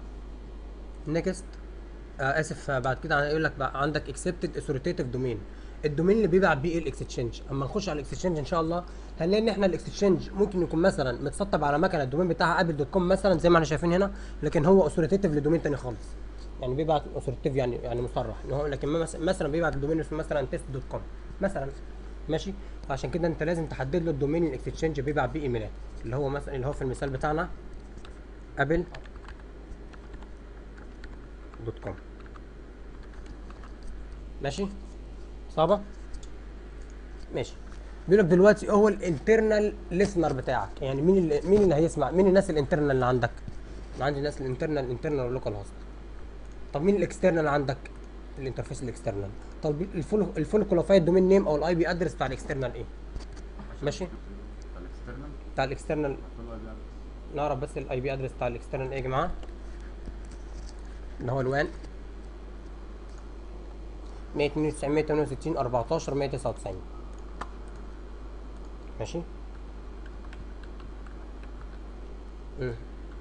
A: نيكست آه اسف آه بعد كده هيقول لك بقى عندك اكسبتد اثوريتيف دومين الدومين اللي بيبعت بيه الاكستشينج اما نخش على الاكستشينج ان شاء الله هنلاقي ان احنا الاكستشينج ممكن يكون مثلا متسطب على مكنه الدومين بتاعها ابل دوت كوم مثلا زي ما احنا شايفين هنا لكن هو اوثوريتيف لدومين تاني خالص يعني بيبعت اوثوريتيف يعني يعني مصرح ان هو لكن ما مس- مثلا بيبعت الدومين اسمه مثلا تيست دوت كوم مثلا ماشي فعشان كده انت لازم تحدد له الدومين الاكستشينج بيبعت بيه ايميلات اللي هو مثلا اللي هو في المثال بتاعنا ابل دوت كوم ماشي صعبه ماشي بيقول لك دلوقتي هو الانترنال ليسنر بتاعك يعني مين اللي مين اللي هيسمع مين الناس الانترنال اللي عندك انا عندي ناس الانترنال الانترنال واللوكال هوست طب مين الاكسترنال عندك الانترفيس الاكسترنال طب الفول الفول كواليفايد دومين نيم او الاي بي ادرس بتاع الاكسترنال ايه ماشي
B: الاكسترنال
A: بتاع الاكسترنال
B: هتقول اي بي ادرس
A: نعرف بس الاي بي ادرس بتاع الاكسترنال ايه يا جماعه اللي هو الوان 192 168 14 199 ماشي امم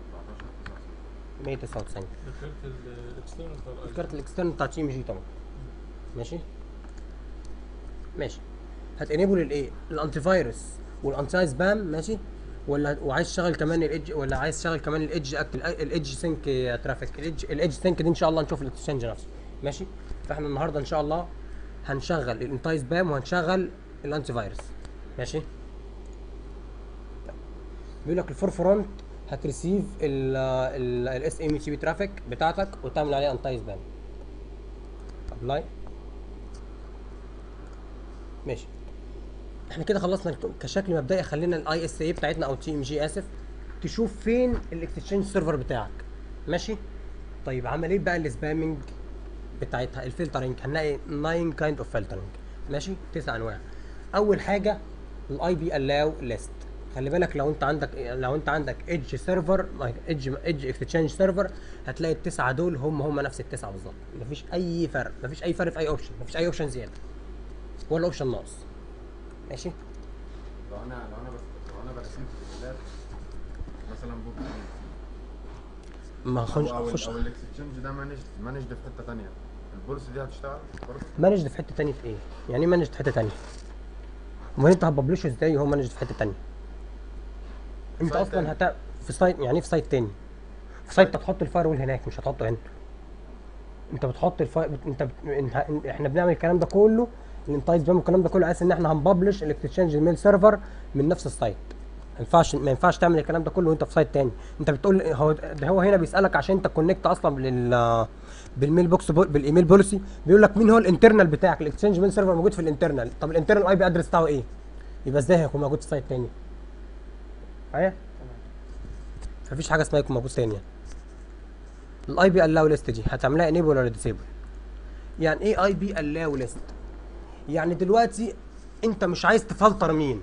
A: 199
E: ده كارت ال- الاكسترنال بتاع الاي
A: الكارت الاكسترنال بتاع تي ام جي طبعا ماشي ماشي هتنيبل الايه الانتي فايروس والانتي سبام ماشي ولا وعايز تشغل كمان الايدج ولا عايز تشغل كمان الايدج اكت الايدج سينك ترافيك الايدج الايدج سينك دي ان شاء الله نشوف الاكسشينج نفسه ماشي فاحنا النهارده ان شاء الله هنشغل الانتي سبام وهنشغل الانتي فايروس ماشي بيقول لك الفور فرونت هتريسيف الاس ام تي بي ترافيك بتاعتك وتعمل عليه انتي سبام ابلاي ماشي احنا كده خلصنا الك- كشكل مبدئي خلينا الاي اس اي بتاعتنا او تي ام جي اسف تشوف فين الاكستشينج سيرفر بتاعك ماشي طيب عمليه بقى السبامنج بتاعتها الفلترنج هنلاقي 9 كايند اوف فلترنج ماشي تسع انواع اول حاجه الاي بي الاو ليست خلي بالك لو انت عندك لو انت عندك ايدج سيرفر ايدج ايدج اكستشينج سيرفر هتلاقي التسعه دول هم هم نفس التسعه بالظبط مفيش اي فرق مفيش اي فرق في اي اوبشن مفيش اي اوبشن زياده ولا اوبشن ناقص ماشي
D: لو انا لو انا بس لو انا برسم في الولاد مثلا بوك
A: ما
D: او
A: خش
D: او,
A: خش
D: أو الاكسشينج ده مانجد مانجد في حته ثانيه البوليسي دي هتشتغل برضه
A: مانجد في حته تانية في ايه؟ يعني ايه مانجد في حته تانية؟ امال انت هتبلشه ازاي وهو مانجد في حته تانية؟ انت
D: سايت
A: اصلا
D: تاني.
A: هت في سايت يعني ايه في سايت تاني؟ في سايت انت هتحط الفاير وول هناك مش هتحطه هنا انت بتحط الفاير انت بت... انت... احنا بنعمل الكلام ده كله الانتايز بيعمل الكلام ده كله على اساس ان احنا هنبلش الاكستشينج الميل سيرفر من نفس السايت ما ينفعش ما ينفعش تعمل الكلام ده كله وانت في سايت تاني انت بتقول هو ده هو هنا بيسالك عشان انت كونكت اصلا بال بالميل بوكس بو بالايميل بوليسي بيقول لك مين هو الانترنال بتاعك الاكستشينج ميل سيرفر موجود في الانترنال طب الانترنال اي بي ادرس بتاعه ايه يبقى ازاي هيكون موجود في سايت تاني معايا مفيش حاجه اسمها يكون موجود تاني يعني الاي بي الاو ليست دي هتعملها انيبل ولا ديسيبل يعني ايه اي بي الاو ليست يعني دلوقتي انت مش عايز تفلتر مين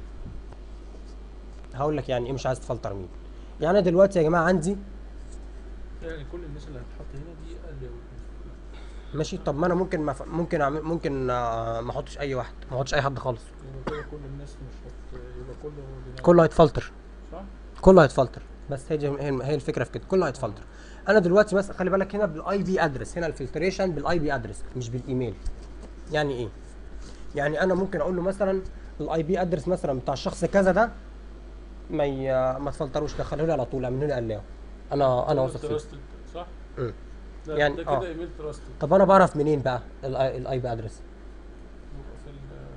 A: هقول لك يعني ايه مش عايز تفلتر مين يعني انا دلوقتي يا جماعه عندي
E: يعني كل الناس اللي هتتحط هنا دي قال
A: ماشي طب ما انا ممكن ما ف... ممكن أعمل... ممكن آه، ما احطش اي واحد ما احطش اي حد خالص
E: يبقى كده كل الناس مش هت يبقى كله دينار.
A: كله هيتفلتر
E: صح؟
A: كله هيتفلتر بس هي دي- هي هي الفكره في كده كله هيتفلتر انا دلوقتي مثلا خلي بالك هنا بالاي بي ادرس هنا الفلتريشن بالاي بي ادرس مش بالايميل يعني ايه يعني انا ممكن اقول له مثلا الاي بي ادرس مثلا بتاع الشخص كذا ده ما ي... ما تفلتروش دخلوا لي على طول اعملوا لي قلاوه انا انا واثق فيه
E: تراستد صح؟
A: مم.
E: لا
A: يعني-
E: ده
A: آه.
E: كده ايميل تراستد
A: طب انا بعرف منين بقى الاي بي ادرس
E: في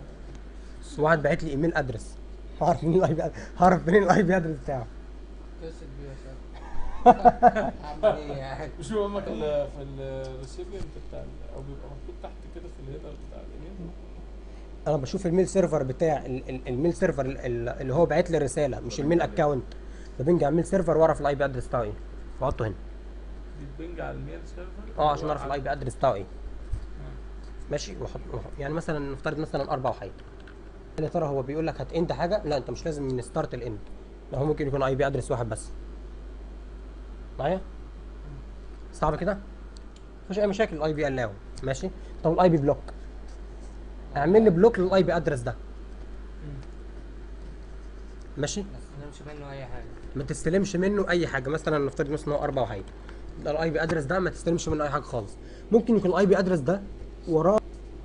E: ال
A: واحد باعت لي ايميل ادرس هعرف منين الاي بي هعرف منين الاي بي ادرس بتاعه
C: اتصل بيه يا شباب اعمل ايه يعني
E: مش هو امك ال- في الريسيبينت بتاع ال- او بيبقى مكتوب تحت كده في الهيدر بتاع الايميل
A: انا بشوف الميل سيرفر بتاع ال- ال- الميل سيرفر ال- ال- اللي هو باعت لي الرساله مش الميل اكونت ببنج على الميل سيرفر واعرف الاي بي ادرس بتاعه ايه واحطه هنا
E: بيتبنج على الميل سيرفر
A: اه عشان اعرف الاي بي ادرس بتاعه ايه ماشي واحط وأحط- يعني مثلا نفترض مثلا اربع وحيد هل يا ترى هو بيقول لك هتاند حاجه لا انت مش لازم من ستارت الاند لا هو ممكن يكون اي بي ادرس واحد بس معايا صعب كده مفيش اي مشاكل الاي بي الاو ماشي طب الاي بي بلوك اعمل لي بلوك للاي بي ادرس ده ماشي
C: ما تستلمش منه اي حاجه
A: ما تستلمش منه اي حاجه مثلا نفترض مثلا هو اربع وحيد ده الاي بي ادرس ده ما تستلمش منه اي حاجه خالص ممكن يكون الاي بي ادرس ده وراه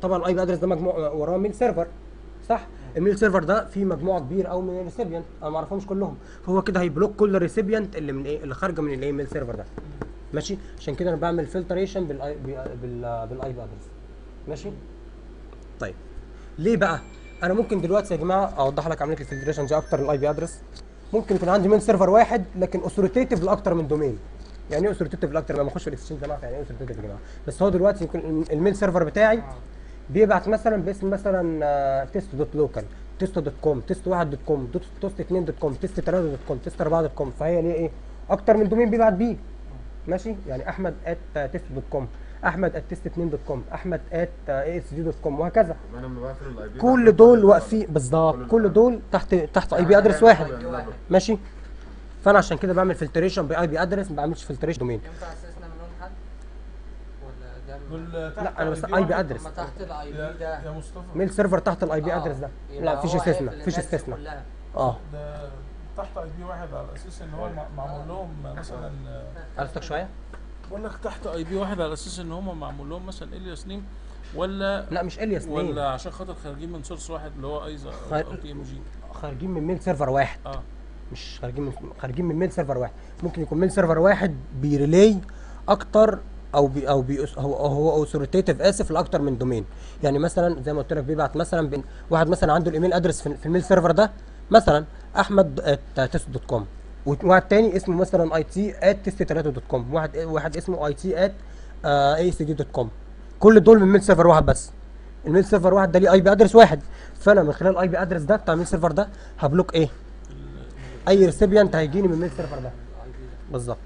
A: طبعا الاي بي ادرس ده مجموع وراه ميل سيرفر صح الميل سيرفر ده فيه مجموعه كبيره قوي من الريسيبيانت انا ما اعرفهمش كلهم فهو كده هيبلوك كل ريسيبيانت اللي من ايه اللي خارجه من الايه ميل سيرفر ده ماشي عشان كده انا بعمل فلتريشن بالاي بال بالاي بي ادرس ماشي طيب ليه بقى انا ممكن دلوقتي يا جماعه اوضح لك عمليه الفلتريشن دي اكتر الاي بي ادرس ممكن يكون عندي ميل سيرفر واحد لكن اوثوريتيف لاكتر من دومين يعني ايه اوثوريتيف لاكتر لما اخش في الاكسشينج ده يعني ايه اوثوريتيف يا جماعه بس هو دلوقتي يكون الميل سيرفر بتاعي بيبعت مثلا باسم مثلا تيست دوت لوكال تيست دوت كوم تيست واحد دوت كوم تيست 2 دوت كوم تيست 3 دوت كوم تيست 4 دوت كوم فهي ليه ايه اكتر من دومين بيبعت بيه ماشي يعني احمد ات تيست دوت كوم احمد ات تيست 2 دوت كوم احمد ات اي اس دي دوت كوم وهكذا
D: انا لما بقفل الاي بي
A: كل دول واقفين بالظبط كل دول تحت تحت اي بي ادرس واحد ماشي فانا عشان كده بعمل فلتريشن باي بي ادرس ما بعملش فلتريشن دومين
C: ينفع اسسنا منهم حد ولا ده
E: دول تحت
A: لا انا بس
E: ID
A: اي بي
E: واحد.
A: ادرس
C: ما تحت الاي
E: يا
C: بي ده
E: يا مصطفى
A: ميل سيرفر تحت الاي بي
C: آه.
A: ادرس ده
C: يبقى
A: لا فيش
C: هو
A: استثناء
C: هيقفل
A: فيش
C: الناس دي
A: استثناء
C: كلها.
A: اه
E: ده تحت اي بي واحد على اساس ان هو مع- معمول لهم مثلا
A: عرفتك شويه
E: بقول لك تحت اي بي واحد على اساس ان هم معمول لهم مثلا الياس نيم ولا
A: لا مش الياس نيم
E: ولا عشان خاطر خارجين من سورس واحد اللي هو ايزا او
A: خ-
E: تي ام جي
A: خارجين من ميل سيرفر واحد
E: اه
A: مش خارجين من خارجين من ميل سيرفر واحد ممكن يكون ميل سيرفر واحد بيريلي اكتر او بي او بي هو هو اوثوريتيف اسف لاكتر من دومين يعني مثلا زي ما قلت لك بيبعت مثلا بين واحد مثلا عنده الايميل ادرس في, في الميل سيرفر ده مثلا احمد تيست دوت كوم وواحد تاني اسمه مثلا اي تي ات تيست 3 دوت كوم واحد واحد اسمه اي تي ات اي سي دي دوت كوم كل دول من ميل سيرفر واحد بس الميل سيرفر واحد ده ليه اي بي ادرس واحد فانا من خلال الاي بي ادرس ده بتاع الميل سيرفر ده هبلوك ايه اي ريسيبيانت هيجيني من الميل سيرفر ده بالظبط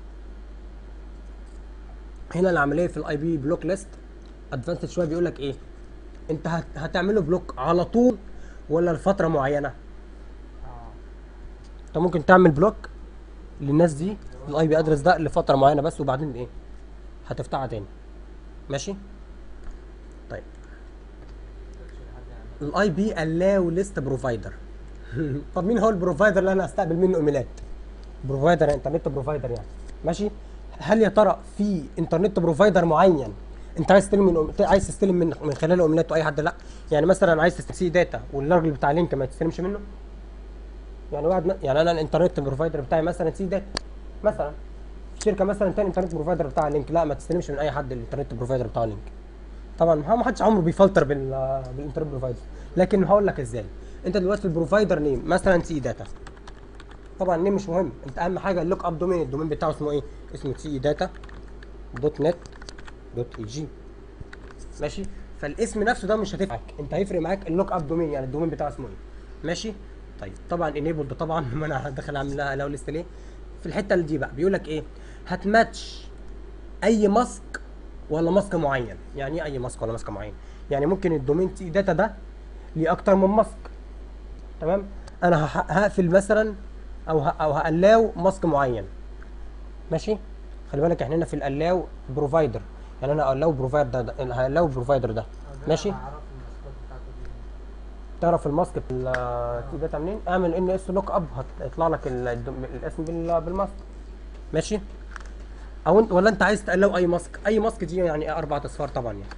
A: هنا العمليه في الاي بي بلوك ليست ادفانسد شويه بيقول لك ايه انت هت- هتعمله بلوك على طول ولا لفتره معينه
C: اه
A: انت ممكن تعمل بلوك للناس دي الاي بي ادرس ده لفتره معينه بس وبعدين ايه هتفتحها تاني ماشي طيب الاي بي allow ليست بروفايدر طب مين هو البروفايدر اللي انا هستقبل منه ايميلات بروفايدر انترنت بروفايدر يعني ماشي هل يا ترى في انترنت بروفايدر معين انت عايز تستلم من عايز تستلم من من خلاله ايميلات واي حد لا يعني مثلا عايز تستلم داتا والراجل بتاع لينك ما تستلمش منه يعني واحد م- يعني انا الانترنت بروفايدر بتاعي مثلا سي داتا مثلا شركه مثلا تاني انترنت بروفايدر بتاع لينك لا ما تستلمش من اي حد الانترنت بروفايدر بتاع لينك طبعا ما ما حدش عمره بيفلتر بال بالانترنت بروفايدر لكن هقول لك ازاي انت دلوقتي في البروفايدر نيم مثلا سي داتا طبعا النيم مش مهم انت اهم حاجه اللوك اب دومين الدومين بتاعه اسمه ايه اسمه سي داتا دوت نت دوت اي جي ماشي فالاسم نفسه ده مش هتفرق معاك انت هيفرق معاك اللوك اب دومين يعني الدومين بتاعه اسمه ايه ماشي طيب طبعا انيبل ده طبعا ما انا داخل اعمل لها لو ليست ليه في الحته اللي دي بقى بيقول لك ايه هتماتش اي ماسك ولا ماسك معين يعني ايه اي ماسك ولا ماسك معين يعني ممكن الدومين تي داتا ده ليه اكتر من ماسك تمام انا هح- هقفل مثلا او ه- او هالاو ماسك معين ماشي خلي بالك احنا هنا في الالاو بروفايدر يعني انا الاو بروفايدر ده هالاو بروفايدر ده ماشي
C: اعرف المسكات بتاعته دي
A: تعرف الماسك في التي داتا منين اعمل ان اس لوك اب هيطلع لك ال- الدم- الاسم بال- بالماسك ماشي او انت ولا انت عايز تقلو اي ماسك اي ماسك دي يعني اربع اصفار طبعا يعني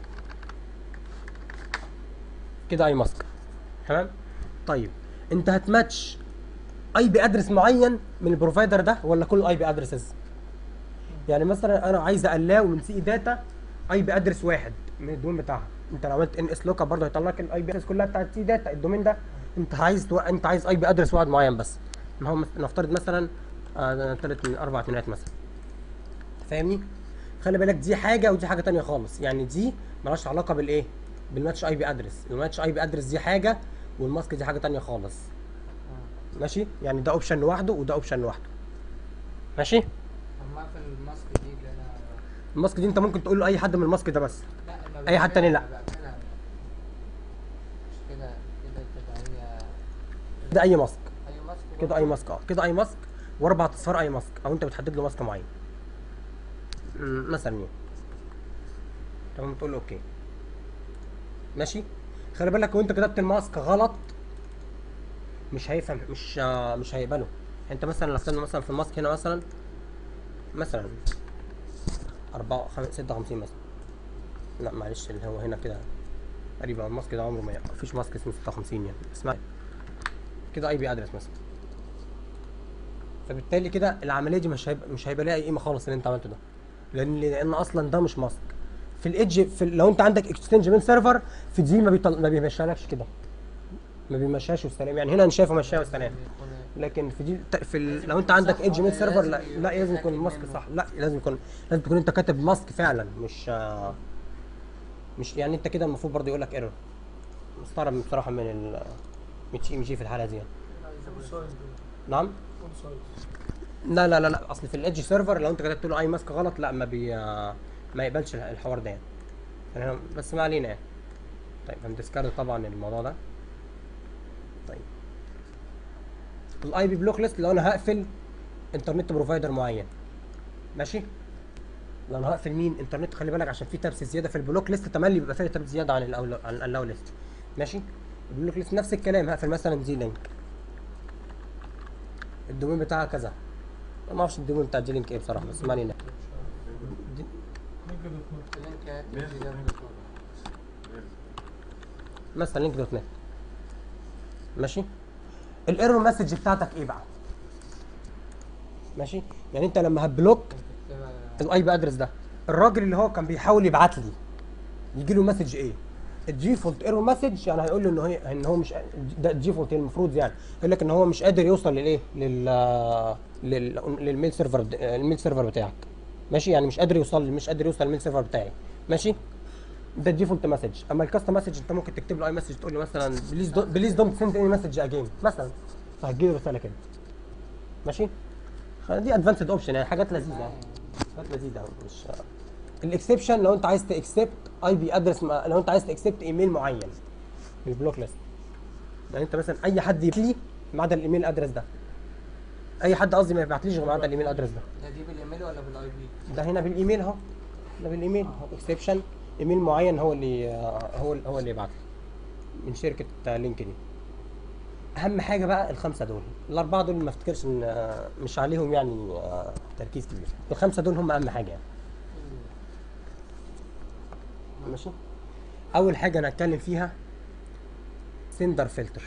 A: كده اي ماسك تمام طيب انت هتماتش اي بي ادرس معين من البروفايدر ده ولا كل اي بي ادرسز يعني مثلا انا عايز اقلاو من سي داتا اي بي ادرس واحد من الدومين بتاعها انت لو عملت ان اس لوك اب برضه هيطلع لك الاي بي ادرس كلها بتاعت سي داتا الدومين ده انت عايز تو... انت عايز اي بي ادرس واحد معين بس ان هو مس- نفترض مثلا آه ثلاث من اربع اتنينات مثلا فاهمني خلي بالك دي حاجه ودي حاجه تانية خالص يعني دي مالهاش علاقه بالايه بالماتش اي بي ادرس الماتش اي بي ادرس دي حاجه والماسك دي حاجه تانية خالص ماشي يعني ده اوبشن لوحده وده اوبشن لوحده ماشي
C: اما اقفل الماسك دي اللي انا
A: الماسك دي انت ممكن تقول له اي حد من الماسك ده بس
C: لا ما
A: أي حد تاني لا.
C: بقفلها- بقفلها. مش كده كده تبقى هي
A: ده اي ماسك
C: اي ماسك
A: كده اي ماسك اه كده اي ماسك واربع اصفار اي ماسك او انت بتحدد له ماسك معين مم، مثلا يعني تمام تقول له اوكي ماشي خلي بالك وانت كتبت الماسك غلط مش هيفهم مش آه، مش هيقبله انت مثلا لو كتبنا مثلا في الماسك هنا مثلا مثلا أربعة خم... ستة وخمسين مثلا لا معلش اللي هو هنا كده تقريبا الماسك ده عمره ما يقع مفيش ماسك اسمه 56 يعني اسمع كده اي بي ادرس مثلا فبالتالي كده العمليه دي مش هيبقى مش هيبقى ليها اي قيمه خالص اللي انت عملته ده لان لان اصلا ده مش ماسك في الايدج في ال- لو انت عندك اكستنج من سيرفر في دي ما بيطل... ما بيمشيهالكش كده ما بيمشيهاش والسلام يعني هنا انا شايفه مشيها والسلام
C: بيكون-
A: لكن في دي ت- في ال... لو انت عندك ايدج من سيرفر لا لا لازم يكون الماسك صح لا لازم يكون لازم تكون انت كاتب ماسك فعلا مش آه، مش يعني انت كده المفروض برضه يقول لك ايرور مستغرب بصراحه من ال من تي ام جي في الحاله دي يعني. نعم لا لا لا لا اصل في الايدج سيرفر لو انت كتبت له اي ماسك غلط لا ما بي ما يقبلش الحوار ده يعني يعني بس ما علينا يعني طيب هندسكارد طبعا الموضوع ده طيب الاي بي بلوك ليست لو انا هقفل انترنت بروفايدر معين ماشي لو انا هقفل مين انترنت خلي بالك عشان في تابس زياده في البلوك ليست تملي بيبقى فيها تابس زياده عن الاول عن الاو ليست ماشي البلوك ليست نفس الكلام هقفل مثلا زي لينك الدومين بتاعها كذا أنا ما اعرفش الدومين بتاع جي لينك ايه بصراحه بس ما علينا دي-
C: اللينك هتمشي ده من الصورة.
A: مثلا لينك دوت نت ماشي الايرور مسج بتاعتك ايه بقى ماشي يعني انت لما هتبلوك
C: تكتبها
A: الاي بي ادرس ده الراجل اللي هو كان بيحاول يبعت لي يجي له مسج ايه الديفولت ايرور مسج يعني هيقول له ان هي ان هو مش ده الديفولت المفروض يعني يقول لك ان هو مش قادر يوصل للايه لل لل للميل سيرفر الميل سيرفر بتاعك ماشي يعني مش قادر يوصل مش قادر يوصل للميل سيرفر بتاعي ماشي ده الديفولت مسج اما الكاستم مسج انت ممكن تكتب له اي مسج تقول له مثلا بليز بليز دونت سند اني مسج اجين مثلا فهتجي له رساله كده ماشي دي ادفانسد اوبشن يعني حاجات لذيذه يعني حاجات لذيذه أوي، مش الاكسبشن لو انت عايز تاكسبت اي بي ادرس لو انت عايز تاكسبت ايميل معين من البلوك ليست يعني انت مثلا اي حد يبعت لي ما عدا الايميل ادرس ده اي حد قصدي ما يبعتليش غير ما عدا الايميل ادرس ده
C: ده دي بالايميل ولا بالاي بي؟
A: ده هنا بالايميل اهو ده بالايميل اكسبشن ايميل معين هو اللي هو هو اللي يبعت لي من شركه لينكدين اهم حاجه بقى الخمسه دول الاربعه دول ما افتكرش ان آه، مش عليهم يعني آه، تركيز كبير الخمسه دول هم اهم حاجه يعني ماشي اول حاجه انا هتكلم فيها سندر فلتر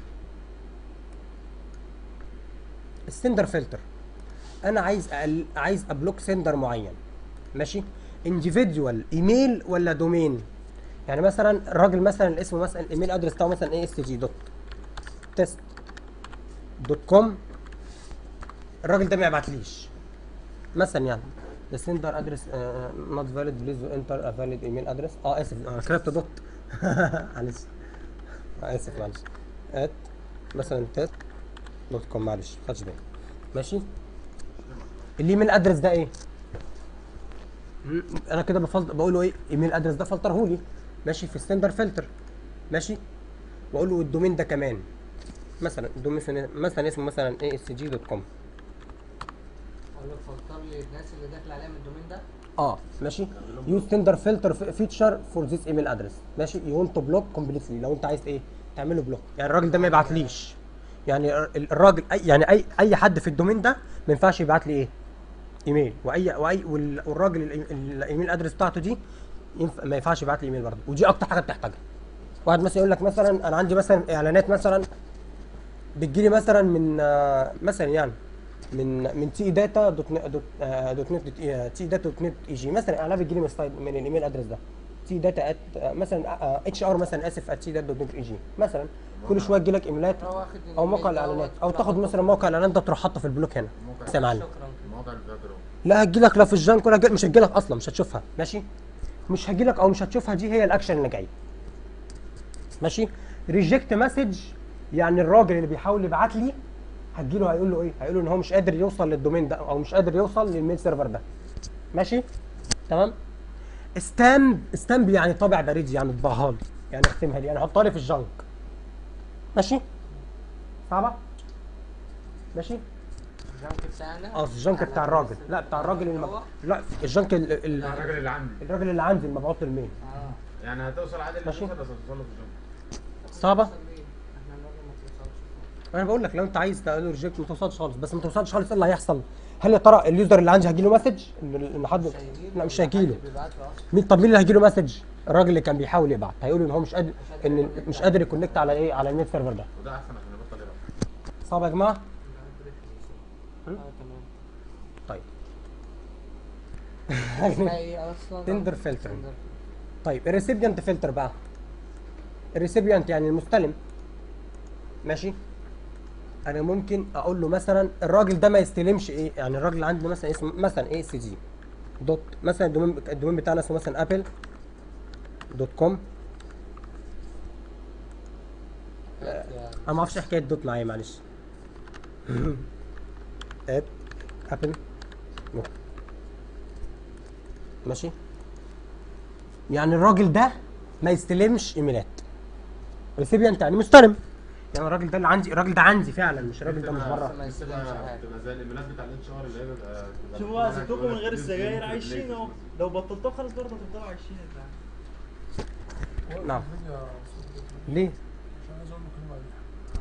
A: السندر فلتر انا عايز أقل... عايز ابلوك سندر معين ماشي انديفيدوال ايميل ولا دومين يعني مثلا الراجل مثلا اسمه مثلا الايميل ادرس بتاعه مثلا اي اس جي دوت تيست دوت كوم الراجل ده ما يبعتليش مثلا يعني the sender address uh, not valid please enter a valid email address اه اسف اه كتبت دوت معلش آه، اسف معلش at مثلا تيست دوت كوم معلش خدش بالي ماشي الايميل ادرس ده ايه؟ مم، انا كده بفلتر بقول له ايه ايميل ادرس ده فلتره لي ماشي في السندر فلتر ماشي واقول له الدومين ده كمان مثلا الدومين مثلا- مثلا اسمه مثلا اي اس جي دوت كوم
C: اقول له فلتر لي الناس اللي داخله عليها من الدومين ده
A: اه ماشي يوز تندر فلتر فيتشر فور ذيس ايميل ادرس ماشي يو ونت بلوك كومبليتلي لو انت عايز ايه تعمله بلوك يعني الراجل ده ما يبعتليش يعني ال- الراجل أي يعني اي اي حد في الدومين ده ما ينفعش يبعت لي ايه ايميل واي واي وال- والراجل الإي- الايميل ادرس بتاعته دي ينفع ما ينفعش يبعت لي ايميل برضه ودي اكتر حاجه بتحتاجها واحد مثلا يقول لك مثلا انا عندي مثلا اعلانات مثلا بتجيلي مثلا من آه، مثلا يعني من من تي داتا دوت ن- دوت آه، دوت نت تي داتا دوت نت اي جي مثلا اعلان بتجيلي من السايت من الايميل ادرس ده تي داتا ات آه، مثلا اتش ار مثلا اسف ات تي داتا دوت نت اي جي مثلا كل شويه تجي لك ايميلات
C: هو واخد
A: او
C: الإيميل
A: موقع
C: دوت
A: الاعلانات او
C: تروح
A: تاخد
C: حاطه
A: مثلا موقع الاعلان ده تروح حاطه في البلوك هنا
D: موقع
A: بس يا معلم
C: شكرا كده.
D: موقع الباك جراوند
A: لا هتجيلك لا في الجانك ولا هتجي- مش هتجيلك اصلا مش هتشوفها ماشي مش هتجيلك او مش هتشوفها دي هي الاكشن اللي جاي ماشي ريجكت مسج يعني الراجل اللي بيحاول يبعت لي هتجيله هيقول له ايه هيقول له ان هو مش قادر يوصل للدومين ده او مش قادر يوصل للميل سيرفر ده ماشي تمام ستامب ستامب يعني طابع بريد يعني اطبعها لي يعني اختمها لي يعني حطها لي في الجانك ماشي صعبه ماشي
C: الجنك بتاعنا
A: اه في الجانك
C: على
A: بتاع الراجل
C: الناس
A: لا بتاع الراجل اللي
C: هو؟
A: لا الجانك ال... ال...
D: لا الراجل اللي عندي
A: الراجل اللي عندي المبعوث للميل
C: اه
D: يعني هتوصل عادي
A: ماشي.
D: للموصل بس هتوصل له في الجنب
A: صعبة؟
C: احنا الراجل ما توصلش
A: انا بقول لك لو انت عايز تقول له ريجكت ما توصلش خالص بس ما توصلش خالص ايه اللي هيحصل؟ هل يا ترى اليوزر اللي عندي هيجي له مسج ان إن حد
C: مش هيجيله
A: لا مش هيجي له
C: حد بيبعت له اصلا
A: مين طب مين اللي هيجي له مسج؟ الراجل اللي كان بيحاول يبعت هيقول ان هو مش قادر ان مش قادر يكونكت على ايه على النت سيرفر ده
D: وده احسن عشان يبطل يلعب
A: صعب يا جماعه
C: اه تمام
A: طيب
C: اسمها ايه اصلا
A: تندر فلتر
C: تندر.
A: طيب الريسيبيانت فلتر بقى الريسيبيانت يعني المستلم ماشي انا ممكن اقول له مثلا الراجل ده ما يستلمش ايه يعني الراجل عنده مثلا اسمه مثلا ايه سي جي دوت مثلا الدومين الدومين بتاعنا اسمه مثلا ابل دوت كوم
C: يعني
A: انا ما اعرفش حكايه دوت معايا معلش اب ابل ماشي يعني الراجل ده ما يستلمش ايميلات ريسيبيانت يعني مستلم يعني الراجل ده اللي عندي الراجل ده عندي فعلا مش الراجل ده مش بره
C: ما يستلمش حاجه
D: تبقى زي الايميلات بتاع الاتش ار اللي هي بتبقى بتبقى
F: شوفوا بقى
D: بتبقى
F: سبتكم من غير
D: بتبقى
F: السجاير
D: بتبقى
F: عايشين اهو لو بطلتوها خلاص برضه هتفضلوا عايشين يا جدعان
A: نعم
E: الفيديو
A: ليه
E: عشان عايز اقول له كلمه عليها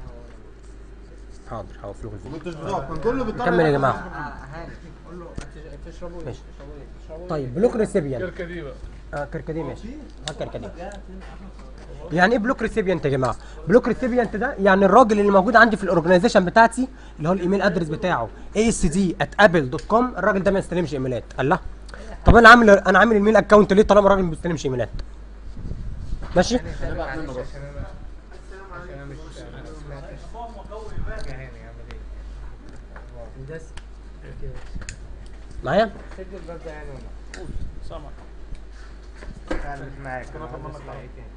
A: حاضر هوقف لكم الفيديو
D: كنتش بتقف كان كله بيطلع
A: كمل يا جماعه
C: آه، هاني قول له هتش- تشربوا ايه
A: ماشي.
C: تشربوا ايه تشربوا ايه
A: طيب بلوك ريسيبيانت
E: الكركه دي بقى
A: اه كركديه ماشي ها كركديه يعني ايه بلوك ريسيبيانت يا جماعه بلوك ريسيبيانت ده يعني الراجل اللي موجود عندي في الاورجنايزيشن بتاعتي اللي هو الايميل ادرس بتاعه asd@apple.com الراجل ده ما يستلمش ايميلات الله طب انا عامل انا عامل الميل اكونت ليه طالما الراجل ما بيستلمش ايميلات ماشي
C: هاني معلش عشان انا عشان انا مش أنا ما سمعتش يا هاني عامل ايه؟ بس كده
A: معايا
C: سجل الباب ده يعني ولا
E: سامع
C: لا مش معاك انا بسمع ايه تاني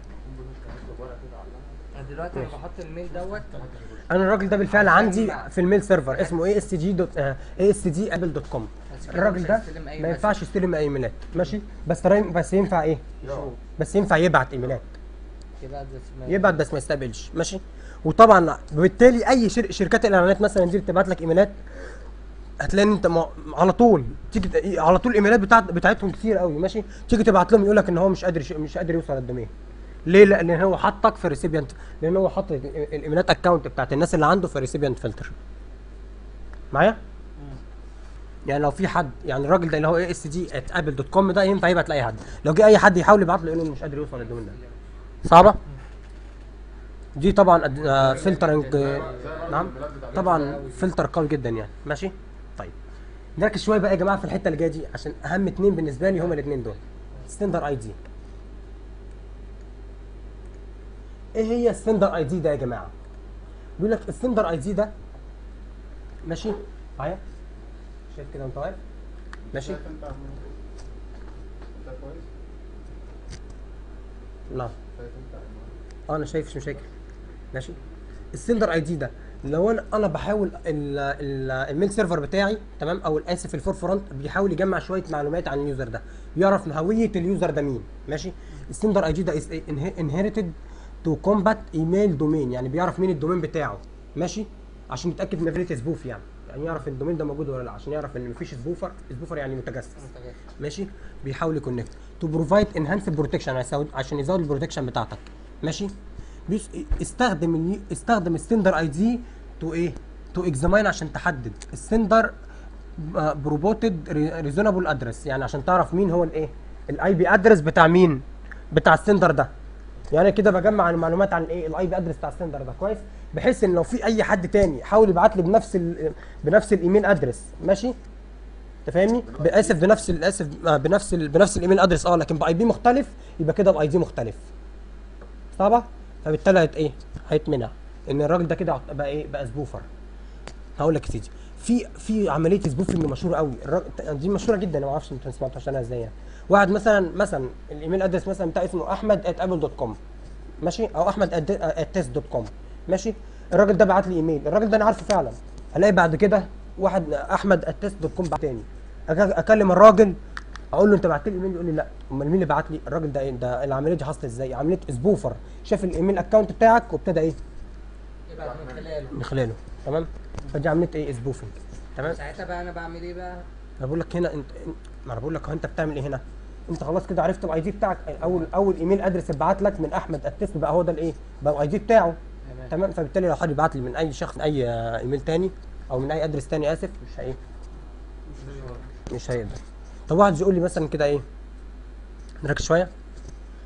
C: أنا دلوقتي انا بحط الميل دوت
A: انا الراجل ده بالفعل عندي في الميل سيرفر اسمه asg دوت asd@apple.com
C: بس كده
A: الراجل
C: مش
A: ده
C: هيستلم أي
A: ما
C: مسج.
A: ينفعش يستلم اي ايميلات ماشي بس راي- بس ينفع ايه بس ينفع يبعت ايميلات
C: يبقى ده اسمه
A: يبعت بس ما يستقبلش ماشي وطبعا بالتالي اي شر... شركات الاعلانات مثلا دي بتبعت لك ايميلات هتلاقي ان انت م... على طول تيجي ت- على طول الايميلات بتاعت... بتاعتهم كتير قوي ماشي تيجي تبعت لهم يقول لك ان هو مش قادر يش... مش قادر يوصل للدومين ليه لا- لان هو حطك في ريسيبيانت لان هو حط ال- الايميلات اكونت بتاعت الناس اللي عنده في ريسيبيانت فلتر معايا يعني لو في حد يعني الراجل ده اللي هو اس دي ات ابل دوت كوم ده ينفع يبعت لاي حد لو جه اي حد يحاول يبعت له يقول له مش قادر يوصل للدومين ده صعبه دي طبعا أد- آه، فلترنج آه، نعم طبعا فلتر قوي جدا يعني ماشي طيب نركز شويه بقى يا جماعه في الحته اللي جايه دي عشان اهم اتنين بالنسبه لي هما الاتنين دول ستندر اي دي ايه هي الستندر اي دي ده يا جماعه بيقول لك الستندر اي دي ده ماشي معايا شايف كده وانت واقف ماشي
D: شايف انت عم- ده كويس
A: نعم
D: شايف انت عم-
A: اه انا شايف مش مشاكل ماشي السندر اي دي ده لو انا انا بحاول ال- ال- الميل سيرفر بتاعي تمام او اسف الفور فرونت بيحاول يجمع شويه معلومات عن اليوزر ده يعرف هويه اليوزر ده مين ماشي السندر اي دي ده انهيرتد تو كومبات ايميل دومين يعني بيعرف مين الدومين بتاعه ماشي عشان يتاكد من افيليتي سبوف يعني يعني يعرف الدومين ده موجود ولا لا عشان يعرف ان مفيش سبوفر سبوفر يعني متجسس ماشي بيحاول يكونكت تو بروفايد انهانس بروتكشن عشان يزود البروتكشن بتاعتك ماشي بيس استخدم النيو- استخدم السندر اي دي تو ايه تو اكزامين عشان تحدد السندر بروبوتد ريزونبل ادرس يعني عشان تعرف مين هو الايه الاي بي ادرس بتاع مين بتاع السندر ده يعني كده بجمع المعلومات عن ايه الاي بي ادرس بتاع السندر ده كويس بحيث ان لو في اي حد تاني حاول يبعت لي بنفس ال بنفس الايميل ادرس ماشي انت فاهمني؟ اسف بنفس ال- اسف آه، بنفس ال بنفس الايميل ادرس اه لكن باي بي مختلف يبقى كده الاي دي مختلف صعبه؟ فبالتالي هيت ايه؟ هيتمنع ان الراجل ده كده بقى ايه؟ بقى سبوفر هقول لك يا سيدي في في عمليه سبوفنج مشهوره قوي الراجل دي مشهوره جدا انا ما اعرفش انتوا سمعتوا عنها ازاي يعني واحد مثلا مثلا الايميل ادرس مثلا بتاع اسمه احمد @apple دوت كوم ماشي او احمد @test دوت كوم ماشي الراجل ده بعت لي ايميل الراجل ده انا عارفه فعلا الاقي بعد كده واحد احمد @test دوت كوم بعت تاني أك- اكلم الراجل اقول له انت بعت لي ايميل يقول لي لا امال مين اللي بعت لي الراجل ده إيه؟ ده العمليه دي حصلت ازاي عمليه سبوفر شاف الايميل اكونت بتاعك وابتدى ايه
C: يبقى من خلاله
A: من خلاله تمام فدي عمليه ايه سبوفنج تمام
C: ساعتها بقى انا بعمل ايه بقى؟
A: انا بقول لك هنا انت انت- ما انا بقول لك هو انت بتعمل ايه هنا انت خلاص كده عرفت الاي دي بتاعك اول اول ايميل ادرس اتبعت لك من احمد التست بقى هو ده الايه بقى الاي دي بتاعه
C: تمام
A: تمام فبالتالي لو حد بعت لي من اي شخص اي آه، ايميل تاني او من اي ادرس تاني اسف مش هي مش هيقدر طب واحد يقول لي مثلا كده ايه نركز شويه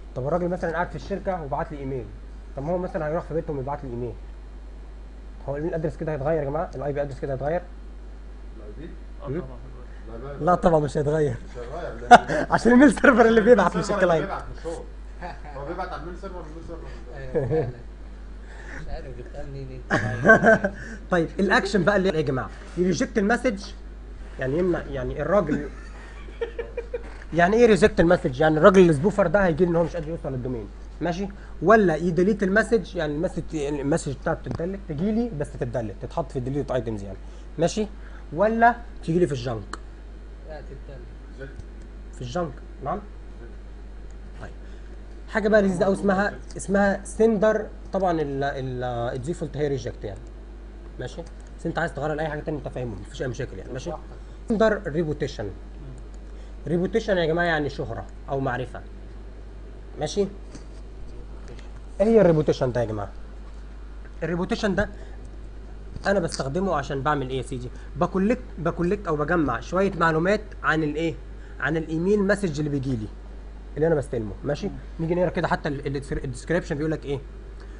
A: طب الراجل مثلا قاعد في الشركه وبعت لي ايميل طب ما هو مثلا هيروح في بيتهم ويبعت لي ايميل هو الايميل ادرس كده هيتغير يا جماعه الاي بي ادرس كده هيتغير
B: الاي بي
E: اه
A: مم.
E: طبعا
B: لا بقى-
A: لا طبعا مش هيتغير
B: مش هيغير لأن
A: عشان الميل سيرفر اللي بيبعت مش
B: السيرفر اللي
A: الكلاينت
B: بيبعت مش هو هو بيبعت على الميل سيرفر والميل سيرفر
C: ايوه فعلا مش عارف جبتها منين انت
A: طيب الاكشن بقى اللي يا جماعه يريجكت المسج يعني يمنع يعني الراجل يعني ايه ريجكت المسج يعني الراجل السبوفر ده هيجي ان هو مش قادر يوصل للدومين ماشي ولا يديليت المسج يعني المسج المسج بتاعته تتدلت تجي لي بس تتدلت تتحط في الديليت ايتمز يعني ماشي ولا تيجي لي في الجنك
C: لا تتكلم
A: في الجنك نعم طيب حاجه بقى لذيذه قوي اسمها اسمها سندر طبعا الديفولت هي ريجكت يعني ماشي بس انت عايز تغير لاي حاجه تانية انت فاهمه مفيش اي مشاكل يعني ماشي سندر ريبوتيشن ريبوتيشن يا جماعه يعني شهره او معرفه ماشي ايه هي الريبوتيشن ده يا جماعه الريبوتيشن ده انا بستخدمه عشان بعمل ايه يا سيدي بكولكت بكولكت او بجمع شويه معلومات عن الايه عن الايميل مسج اللي بيجي لي اللي انا بستلمه ماشي نيجي نقرا كده حتى الديسكريبشن بيقول لك ايه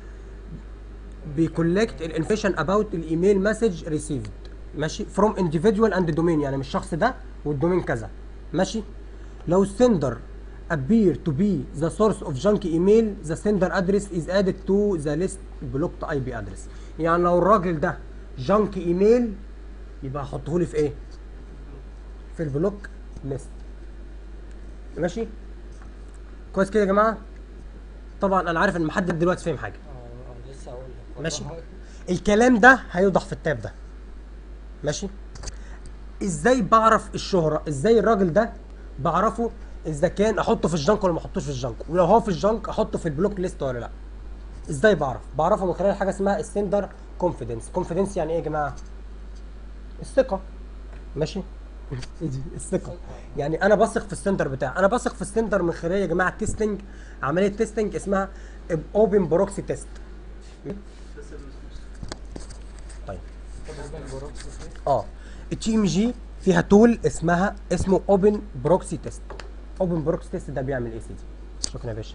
A: بيكولكت الانفورميشن اباوت الايميل مسج ريسيفد ماشي فروم individual اند دومين يعني من الشخص ده والدومين كذا ماشي لو السندر appear to be the source of junk email the sender address is added to the list blocked IP address يعني لو الراجل ده جانك ايميل يبقى هحطه لي في ايه في البلوك ليست ماشي كويس كده يا جماعه طبعا انا عارف ان محدد دلوقتي فاهم حاجه
C: اه لسه هقول لك
A: ماشي. الكلام ده هيوضح في التاب ده ماشي ازاي بعرف الشهرة ازاي الراجل ده بعرفه اذا كان احطه في الجنك ولا ما احطوش في الجنك ولو هو في الجنك احطه في البلوك ليست ولا لا ازاي بعرف بعرفه من خلال حاجه اسمها السندر كونفيدنس كونفيدنس يعني ايه يا جماعه الثقه ماشي إيه دي؟ الثقه يعني انا بثق في السندر بتاعي انا بثق في السندر من خلال يا جماعه تيستنج عمليه تيستنج اسمها اوبن بروكسي تيست طيب اه التي ام جي فيها تول اسمها اسمه اوبن بروكسي تيست اوبن بروكسي تيست ده بيعمل ايه يا سيدي شكرا يا باشا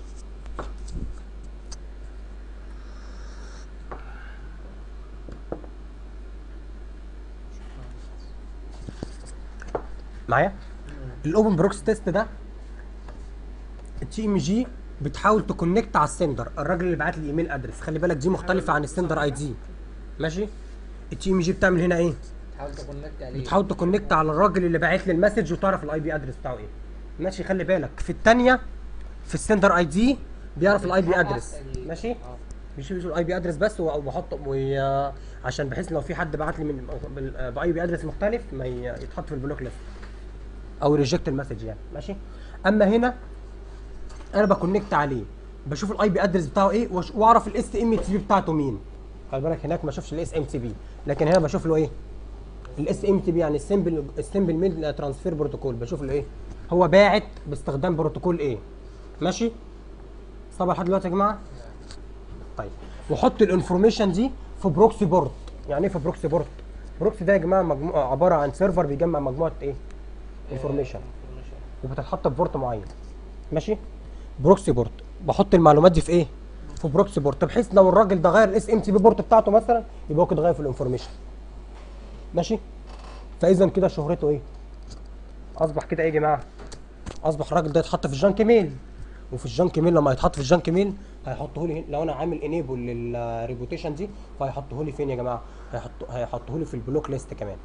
A: معايا الاوبن بروكسي تيست ده التي ام جي بتحاول تكونكت على السندر الراجل اللي بعت لي ايميل ادرس خلي بالك دي مختلفه عن السندر اي دي ماشي التي ام جي بتعمل هنا ايه
C: تحاول تكونكت عليه
A: بتحاول تكونكت على الراجل اللي باعت لي المسج وتعرف الاي بي ادرس بتاعه ايه ماشي خلي بالك في الثانيه في السندر اي دي بيعرف الاي بي ادرس
C: ال-
A: ماشي
C: اه
A: بيشوف الاي بي ادرس بس و- وبحط و- عشان بحيث لو في حد بعت لي من باي بي ادرس مختلف ما ي- يتحط في البلوك ليست او ريجكت المسج يعني ماشي اما هنا انا بكونكت عليه بشوف الاي بي ادرس بتاعه ايه وأش- واعرف الاس ام تي بي بتاعته مين خلي بالك هناك ما اشوفش الاس ام تي بي لكن هنا بشوف له ايه الاس ام تي بي يعني السمبل السمبل ميل ترانسفير بروتوكول بشوف له ايه هو باعت باستخدام بروتوكول ايه ماشي طبعا لحد دلوقتي يا جماعه طيب وحط الانفورميشن دي في بروكسي بورت يعني ايه في بروكسي بورت بروكسي ده يا جماعه مجموعه عباره عن سيرفر بيجمع مجموعه ايه انفورميشن وبتتحط في بورت معين ماشي بروكسي بورت بحط المعلومات دي في ايه في بروكسي بورت بحيث لو الراجل ده غير الاس ام تي بي بورت بتاعته مثلا يبقى هو كده غير في الانفورميشن ماشي فاذا كده شهرته ايه اصبح كده ايه يا جماعه اصبح الراجل ده يتحط في الجانك ميل وفي الجانك ميل لما يتحط في الجانك ميل هيحطه لي لو انا عامل انيبل للريبوتيشن دي فهيحطه لي فين يا جماعه هيحطه هيحطه لي في البلوك ليست كمان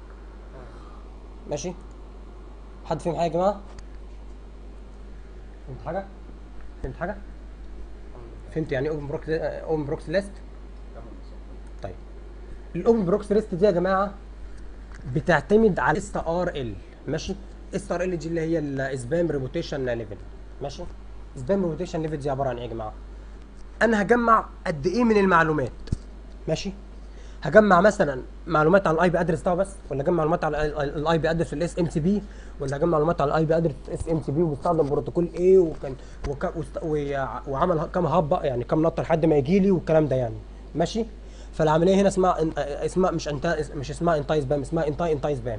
A: ماشي حد فهم حاجه يا جماعه فهمت حاجه فهمت حاجه فهمت يعني اوبن بروكس اوبن بروكس ليست طيب الاوبن بروكس ليست دي يا جماعه بتعتمد على اس ار ال ماشي اس ار ال دي اللي هي الاسبام ريبوتيشن ليفل ماشي سبام ريبوتيشن ليفل دي عباره عن ايه يا جماعه انا هجمع قد ايه من المعلومات ماشي هجمع مثلا معلومات عن الاي بي ادرس بتاعه بس ولا اجمع معلومات على الاي بي ادرس الاس ام تي بي ولا اجمع معلومات على الاي بي ادرس اس ام تي بي وبستخدم بروتوكول ايه وكان وك وست- وع- وعمل كام هاب بقى، يعني كام نطه لحد ما يجي لي والكلام ده يعني ماشي فالعمليه هنا اسمها إن- اسمها مش انت مش اسمها انتاي سبام اسمها انتاي انتاي سبام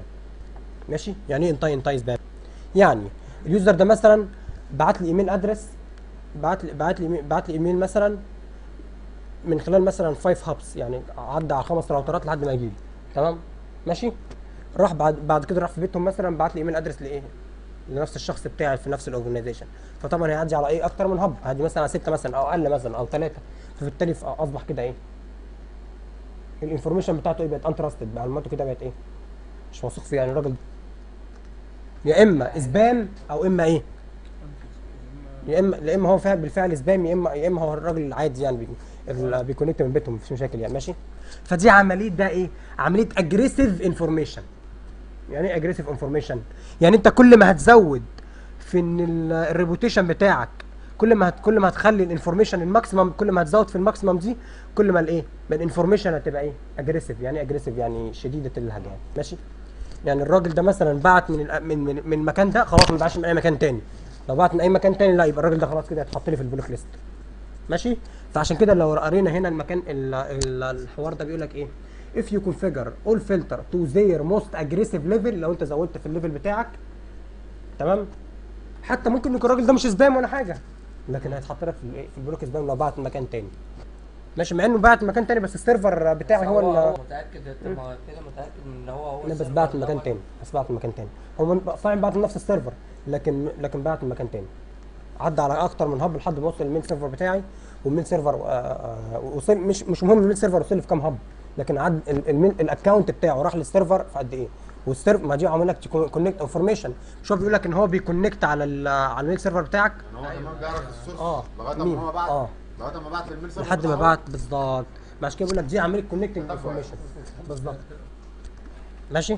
A: ماشي يعني ايه انتاي انتاي سبام يعني اليوزر ده مثلا بعت لي ايميل ادرس بعت لي بعت لي بعت لي ايميل مثلا من خلال مثلا 5 هابس يعني عدى على خمس راوترات لحد ما يجي لي تمام ماشي راح بعد بعد كده راح في بيتهم مثلا بعت لي ايميل ادرس لايه لنفس الشخص بتاعي في نفس الاورجنايزيشن فطبعا هيعدي على ايه اكتر من هب هيعدي مثلا على سته مثلا او اقل مثلا او ثلاثه فبالتالي ف- اصبح كده ايه الانفورميشن بتاعته ايه بقت انترستد معلوماته كده بقت ايه مش موثوق فيها يعني الراجل يا اما سبام او اما ايه يا اما يا اما هو فعلا بالفعل سبام يا اما يا اما هو الراجل العادي يعني بي- ال- بيكونكت من بيتهم مفيش مشاكل يعني ماشي فدي عمليه ده ايه عمليه اجريسيف انفورميشن يعني ايه اجريسيف انفورميشن يعني انت كل ما هتزود في ان الريبوتيشن بتاعك كل ما هت كل ما هتخلي الانفورميشن الماكسيمم كل ما هتزود في الماكسيمم دي كل ما الايه ما الانفورميشن هتبقى ايه اجريسيف يعني اجريسيف يعني شديده اللهجه ماشي يعني الراجل ده مثلا بعت من ال- من من, من المكان ده خلاص ما يبقاش من اي مكان تاني لو بعت من اي مكان تاني لا يبقى الراجل ده خلاص كده هيتحط لي في البلوك ليست ماشي فعشان كده لو قرينا هنا المكان ال ال الحوار ده بيقول لك ايه if you configure all filter to their most aggressive level لو انت زودت في الليفل بتاعك تمام حتى ممكن يكون الراجل ده مش سبام ولا حاجه لكن هيتحط لك في الايه في البلوك سبام لو بعت من مكان تاني ماشي مع انه بعت من مكان تاني بس السيرفر بتاعي هو
C: هو
A: اللي
C: متاكد انت ما كده متاكد ان هو هو
A: انا بس
C: السيرفر
A: بعت من مكان
C: دوت.
A: تاني بس بعت من مكان تاني هو من- صحيح بعت من نفس السيرفر لكن لكن بعت من مكان تاني عدى على اكتر من هب لحد ما وصل المين سيرفر بتاعي والمين سيرفر آه، آه، وصل مش مش مهم المين سيرفر وصل لي في كام هب لكن عد ال- المين الاكونت بتاعه راح للسيرفر في قد ايه والسيرفر ما دي عامل لك كونكت انفورميشن مش هو بيقول لك ان هو بيكونكت على ال- على المين سيرفر بتاعك
D: يعني هو كمان بيعرف السورس
A: اه
D: لغايه
A: مين؟
D: ما هو بعت
A: اه
D: لغايه ما بعت للميل سيرفر
A: لحد ما
D: بتاعه.
A: بعت بالظبط عشان كده بقول لك دي عمليه كونكتنج انفورميشن بالظبط ماشي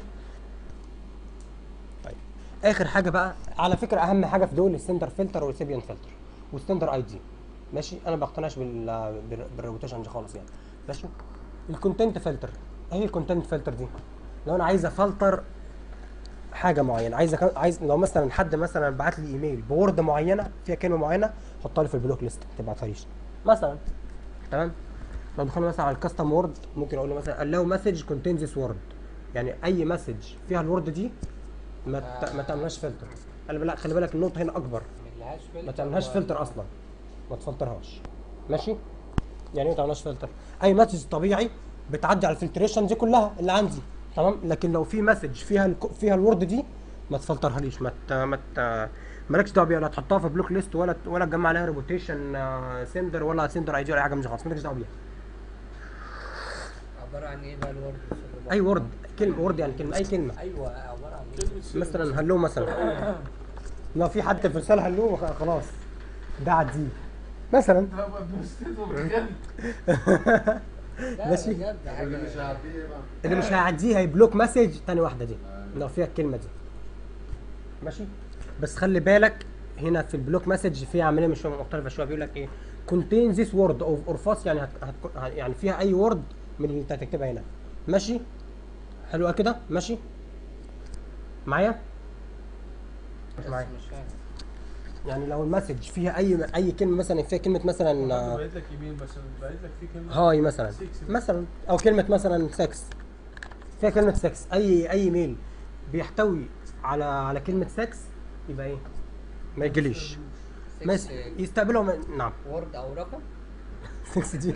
A: طيب اخر حاجه بقى على فكره اهم حاجه في دول السندر فلتر والسيبيان فلتر والسندر اي دي ماشي انا ما بقتنعش بال بال- بالريبوتيشن دي خالص يعني ماشي الكونتنت فلتر ايه الكونتنت فلتر دي لو انا عايز افلتر حاجه معينه عايز أك... عايز لو مثلا حد مثلا بعت لي ايميل بورد معينه فيها كلمه معينه حطها لي في البلوك ليست ما تبعتهاليش مثلا تمام لو دخلنا مثلا على الكاستم وورد ممكن اقول له مثلا allow message contains this word يعني اي مسج فيها الورد دي ما ت... ما تعملهاش فلتر خلي بالك خلي بالك النقطه هنا اكبر
C: ملهاش فلتر
A: ما تعملهاش
C: و-
A: فلتر اصلا ما تفلترهاش ماشي يعني ايه ما تعملهاش فلتر اي مسج طبيعي بتعدي على الفلتريشن دي كلها اللي عندي تمام لكن لو في مسج فيها الك... فيها الورد دي ما تفلترهاليش ما ت... ما ت... مالكش دعوه بيها لا تحطها في بلوك ليست ولا ولا تجمع عليها ريبوتيشن سندر ولا سندر اي دي ولا أي حاجه من دي خالص مالكش دعوه بيها
C: عباره عن ايه بقى الورد والسيرفر؟
A: اي وورد كلمه وورد يعني كلمه اي كلمه
C: ايوه عباره عن ايه؟
E: كلمة سر.
A: مثلا هلو مثلا لو في حد في رساله هلو خ- خلاص ده عديه مثلا
C: لا
A: ماشي.
C: بجد
D: اللي مش
C: حاجه
D: هيعديه ايه بقى
A: اللي مش هيعديه هيبلوك مسج تاني واحده دي لو فيها الكلمه دي ماشي بس خلي بالك هنا في البلوك مسج فيها عمليه مش مختلفه شويه بيقول لك ايه contain this word of or false يعني هت... هت... يعني فيها اي وورد من اللي انت هتكتبها هنا ماشي حلوه كده ماشي معايا مش
C: بس
A: معايا
C: مش فاهم
A: يعني لو المسج فيها اي اي كلمه مثلا فيها كلمه مثلا آه،
E: بعت لك ايميل مثلا بعت لك فيه كلمة
A: هاي مثلا
E: سكس.
A: مثلا او كلمه مثلا سكس فيها كلمه سكس اي اي ميل بيحتوي على على كلمه سكس يبقى ايه ما يجيليش ماشي يستقبلوا من... نعم
C: وورد او رقم
A: سكس دي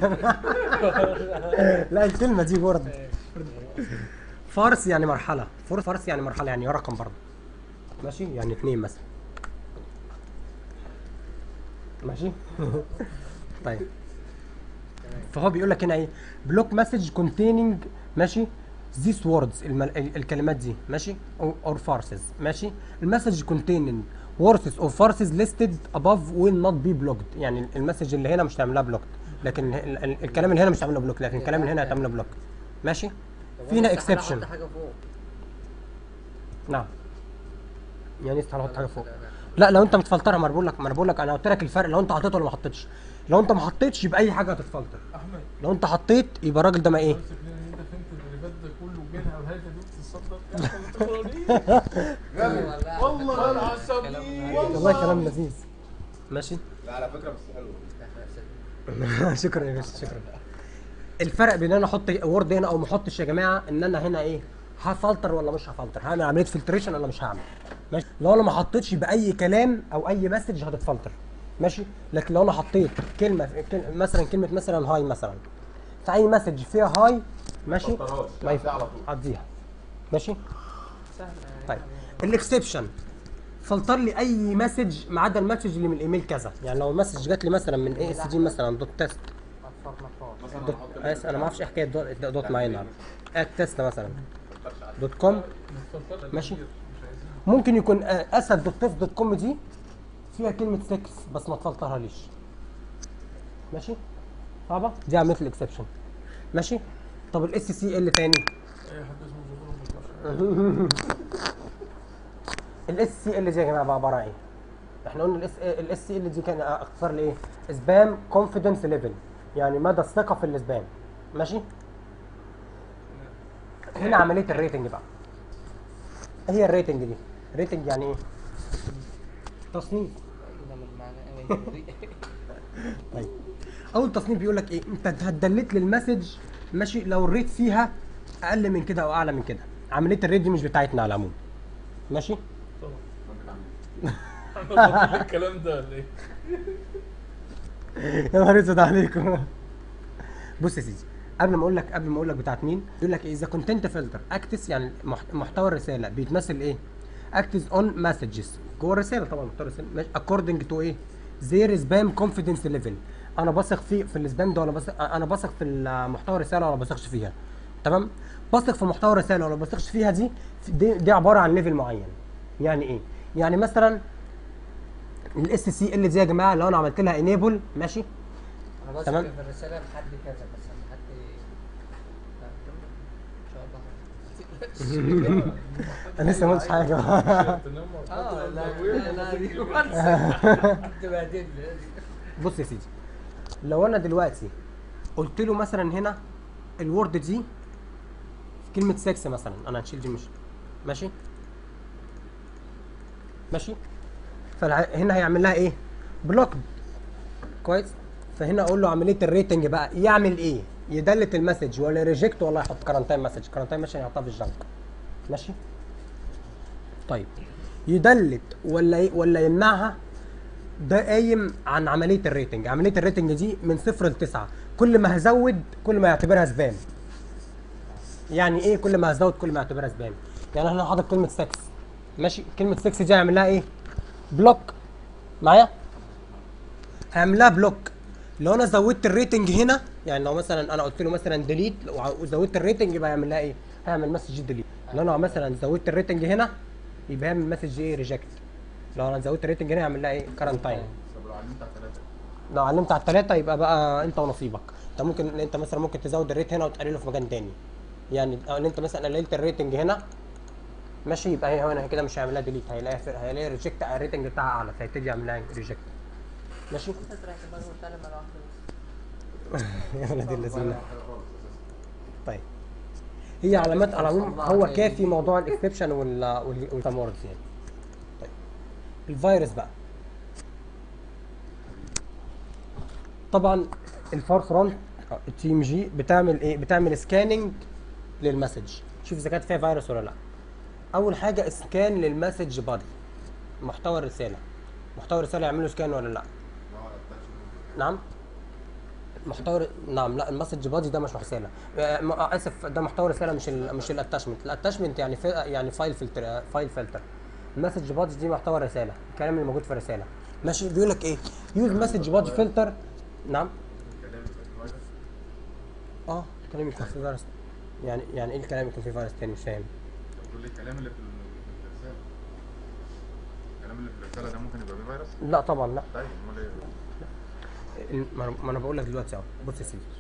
A: لا الكلمه دي برضه فارس يعني مرحله فور- فارس يعني مرحله يعني رقم برضه ماشي يعني اثنين مثلا ماشي طيب فهو بيقول لك هنا ايه بلوك مسج كونتيننج ماشي these words المل... ال- الكلمات دي ماشي or farces ماشي المسج containing words or farces listed above will not be blocked يعني المسج اللي هنا مش هتعملها بلوك لكن ال... ال... الكلام اللي هنا مش هتعمله بلوك لكن الكلام اللي هنا هتعمله بلوك ماشي
C: طب
A: في هنا
C: أنا استحالة
A: exception
C: احط حاجه فوق
A: نعم يعني استحاله احط حاجه
C: خلاص،
A: فوق
C: لا، لا.
A: لا لو انت متفلترها ما انا بقول لك ما انا بقول لك انا قلت لك الفرق لو انت حطيت ولا ما حطيتش لو انت ما حطيتش يبقى اي حاجه هتتفلتر
E: احمد
A: لو انت حطيت يبقى الراجل ده ما ايه
E: قلت لنا ان انت فهمت ان اللي فات ده كله جنها والهلكه دي بتتصدق يا احمد
C: والله
E: والله
C: على
E: العظيم.
C: فكرة كلام غريب.
A: والله كلام لذيذ ماشي
B: لا على فكره بس حلو
A: شكرا يا باشا شكرا الفرق بين انا احط وورد هنا او ما احطش يا جماعه ان انا هنا ايه هفلتر ولا مش هفلتر هعمل عمليه فلتريشن ولا مش هعمل ماشي لو انا ما حطيتش باي كلام او اي مسج هتتفلتر ماشي لكن لو انا حطيت كلمه كل- مثلا كلمه مثلا هاي مثلا في اي مسج فيها هاي ماشي
D: تفلترهاش،
A: ما
D: تعديها على طول.
A: عديها ماشي
C: سهل يعني
A: طيب الاكسبشن فلتر لي اي مسج ما عدا المسج اللي من الايميل كذا يعني لو المسج جات لي مثلا من اي اس جي مثلا دوت تيست
C: اطفال نطاط
D: مثلا
A: دوت
D: هنحط
A: آسف، انا ما اعرفش ايه حكايه دوت, دوت معايا النهارده ات تيست مثلا دوت كوم ماشي ممكن يكون آه، اسد دوت تيست دوت كوم دي فيها كلمه سكس بس ما تفلترها ليش ماشي صعبه دي عمليه الاكسبشن ماشي طب الاس سي ال تاني
E: اي حد اسمه زهور
A: الاس سي ال دي يا جماعه بقى عباره عن ايه؟ احنا قلنا الاس الاس سي ال دي كان اختصار لايه؟ سبام كونفيدنس ليفل يعني مدى الثقه في السبام ماشي؟ هنا عمليه الريتنج بقى ايه هي الريتنج دي؟ ريتنج يعني ايه؟ تصنيف
C: ده من معنى ايه
A: طيب اول تصنيف بيقول لك ايه انت هتدلت لي المسج ماشي لو الريت فيها اقل من كده او اعلى من كده عمليه الريت دي مش بتاعتنا على العموم ماشي
E: طبعا الكلام ده ولا ايه؟
A: يا نهار اسود عليكم بص يا سيدي قبل ما اقول لك قبل ما اقول لك بتاعت مين يقول لك اذا كونتنت فلتر اكتس يعني محت- محتوى الرساله بيتمثل ايه اكتس اون مسجز جوه الرساله طبعا محتوى الرساله ماشي اكوردنج تو ايه زير سبام كونفيدنس ليفل انا بثق في في السبام ده ولا بثق انا بثق في محتوى الرساله ولا بثقش فيها تمام بثق في محتوى الرساله ولا بثقش فيها دي دي, دي عباره عن ليفل معين يعني ايه يعني مثلا الاس سي ال دي يا جماعه لو انا عملت لها انيبل ماشي
C: انا بس
A: تمام.
C: في الرساله لحد كذا بس لحد لا، كمل. ان شاء الله
A: انا لسه ما قلتش حاجه
C: اه لا لا لا دي خالصة. تبهدلني
A: بص يا سيدي لو انا دلوقتي قلت له مثلا هنا الورد دي في كلمه سكس مثلا انا هنشيل دي مش ماشي ماشي فهنا هيعمل لها ايه بلوك كويس فهنا اقول له عمليه الريتنج بقى يعمل ايه يدلت المسج ولا ريجكت ولا يحط كارانتاين مسج كارانتاين مسج يحطها في الجنك ماشي طيب يدلت ولا ي- ولا يمنعها ده قايم عن عمليه الريتنج عمليه الريتنج دي من صفر لتسعة كل ما هزود كل ما يعتبرها سبام يعني ايه كل ما هزود كل ما يعتبرها سبام يعني احنا حاطط كلمه سكس ماشي كلمه سكس دي هيعمل لها ايه بلوك معايا هيعمل لها بلوك لو انا زودت الريتنج هنا يعني لو مثلا انا قلت له مثلا ديليت وزودت الريتنج يبقى هيعمل لها ايه هيعمل مسج ديليت لو انا مثلا زودت الريتنج هنا يبقى هيعمل مسج ايه ريجكت لو انا زودت الريتنج هنا يعمل لها ايه كارانتاين
D: طب لو علمت على الثلاثه
A: لو علمت على الثلاثه يبقى بقى انت ونصيبك انت ممكن انت مثلا ممكن تزود الريت هنا وتقلله في مكان تاني يعني ان انت مثلا قللت الريتنج هنا ماشي يبقى هي هنا كده مش هيعمل لها ديليت هيلاقي في- هيلاقي ريجكت الريتنج بتاعها اعلى فيبتدي يعمل لها ريجكت ماشي
C: انت تريح دماغك وتعلم على واحده بس
A: يا ولاد اللذينه
D: حاجه خالص اساسا
A: طيب هي علامات على العموم
C: الله
A: هو
C: عليك.
A: كافي موضوع الاكسبشن وال والتمرد يعني طيب الفيروس بقى طبعا الفار فرونت تي ام جي بتعمل ايه بتعمل سكاننج للمسج شوف اذا كانت فيها فيروس ولا لا اول حاجه سكان للمسج بادي محتوى الرساله محتوى الرساله يعمل له سكان ولا لا نعم محتوى نعم لا المسج بادي ده مش رساله آه، م- آه، اسف ده محتوى رساله مش ال مش الاتاشمنت الاتاشمنت يعني في يعني فايل فلتر فايل فلتر المسج بادي دي محتوى الرساله الكلام اللي موجود في الرساله ماشي بيقول لك ايه يوز مسج بادي فلتر نعم اه الكلام يكون فيه فيروس يعني يعني ايه الكلام يكون فيه فيروس تاني مش فاهم
D: بتقول لي الكلام اللي في ال- في الرساله الكلام اللي في الرساله ده ممكن يبقى فيه فيروس
A: لا طبعا لا
D: طيب امال ايه
A: ال- ما أنا- ما انا بقول لك دلوقتي اهو بص يا سيدي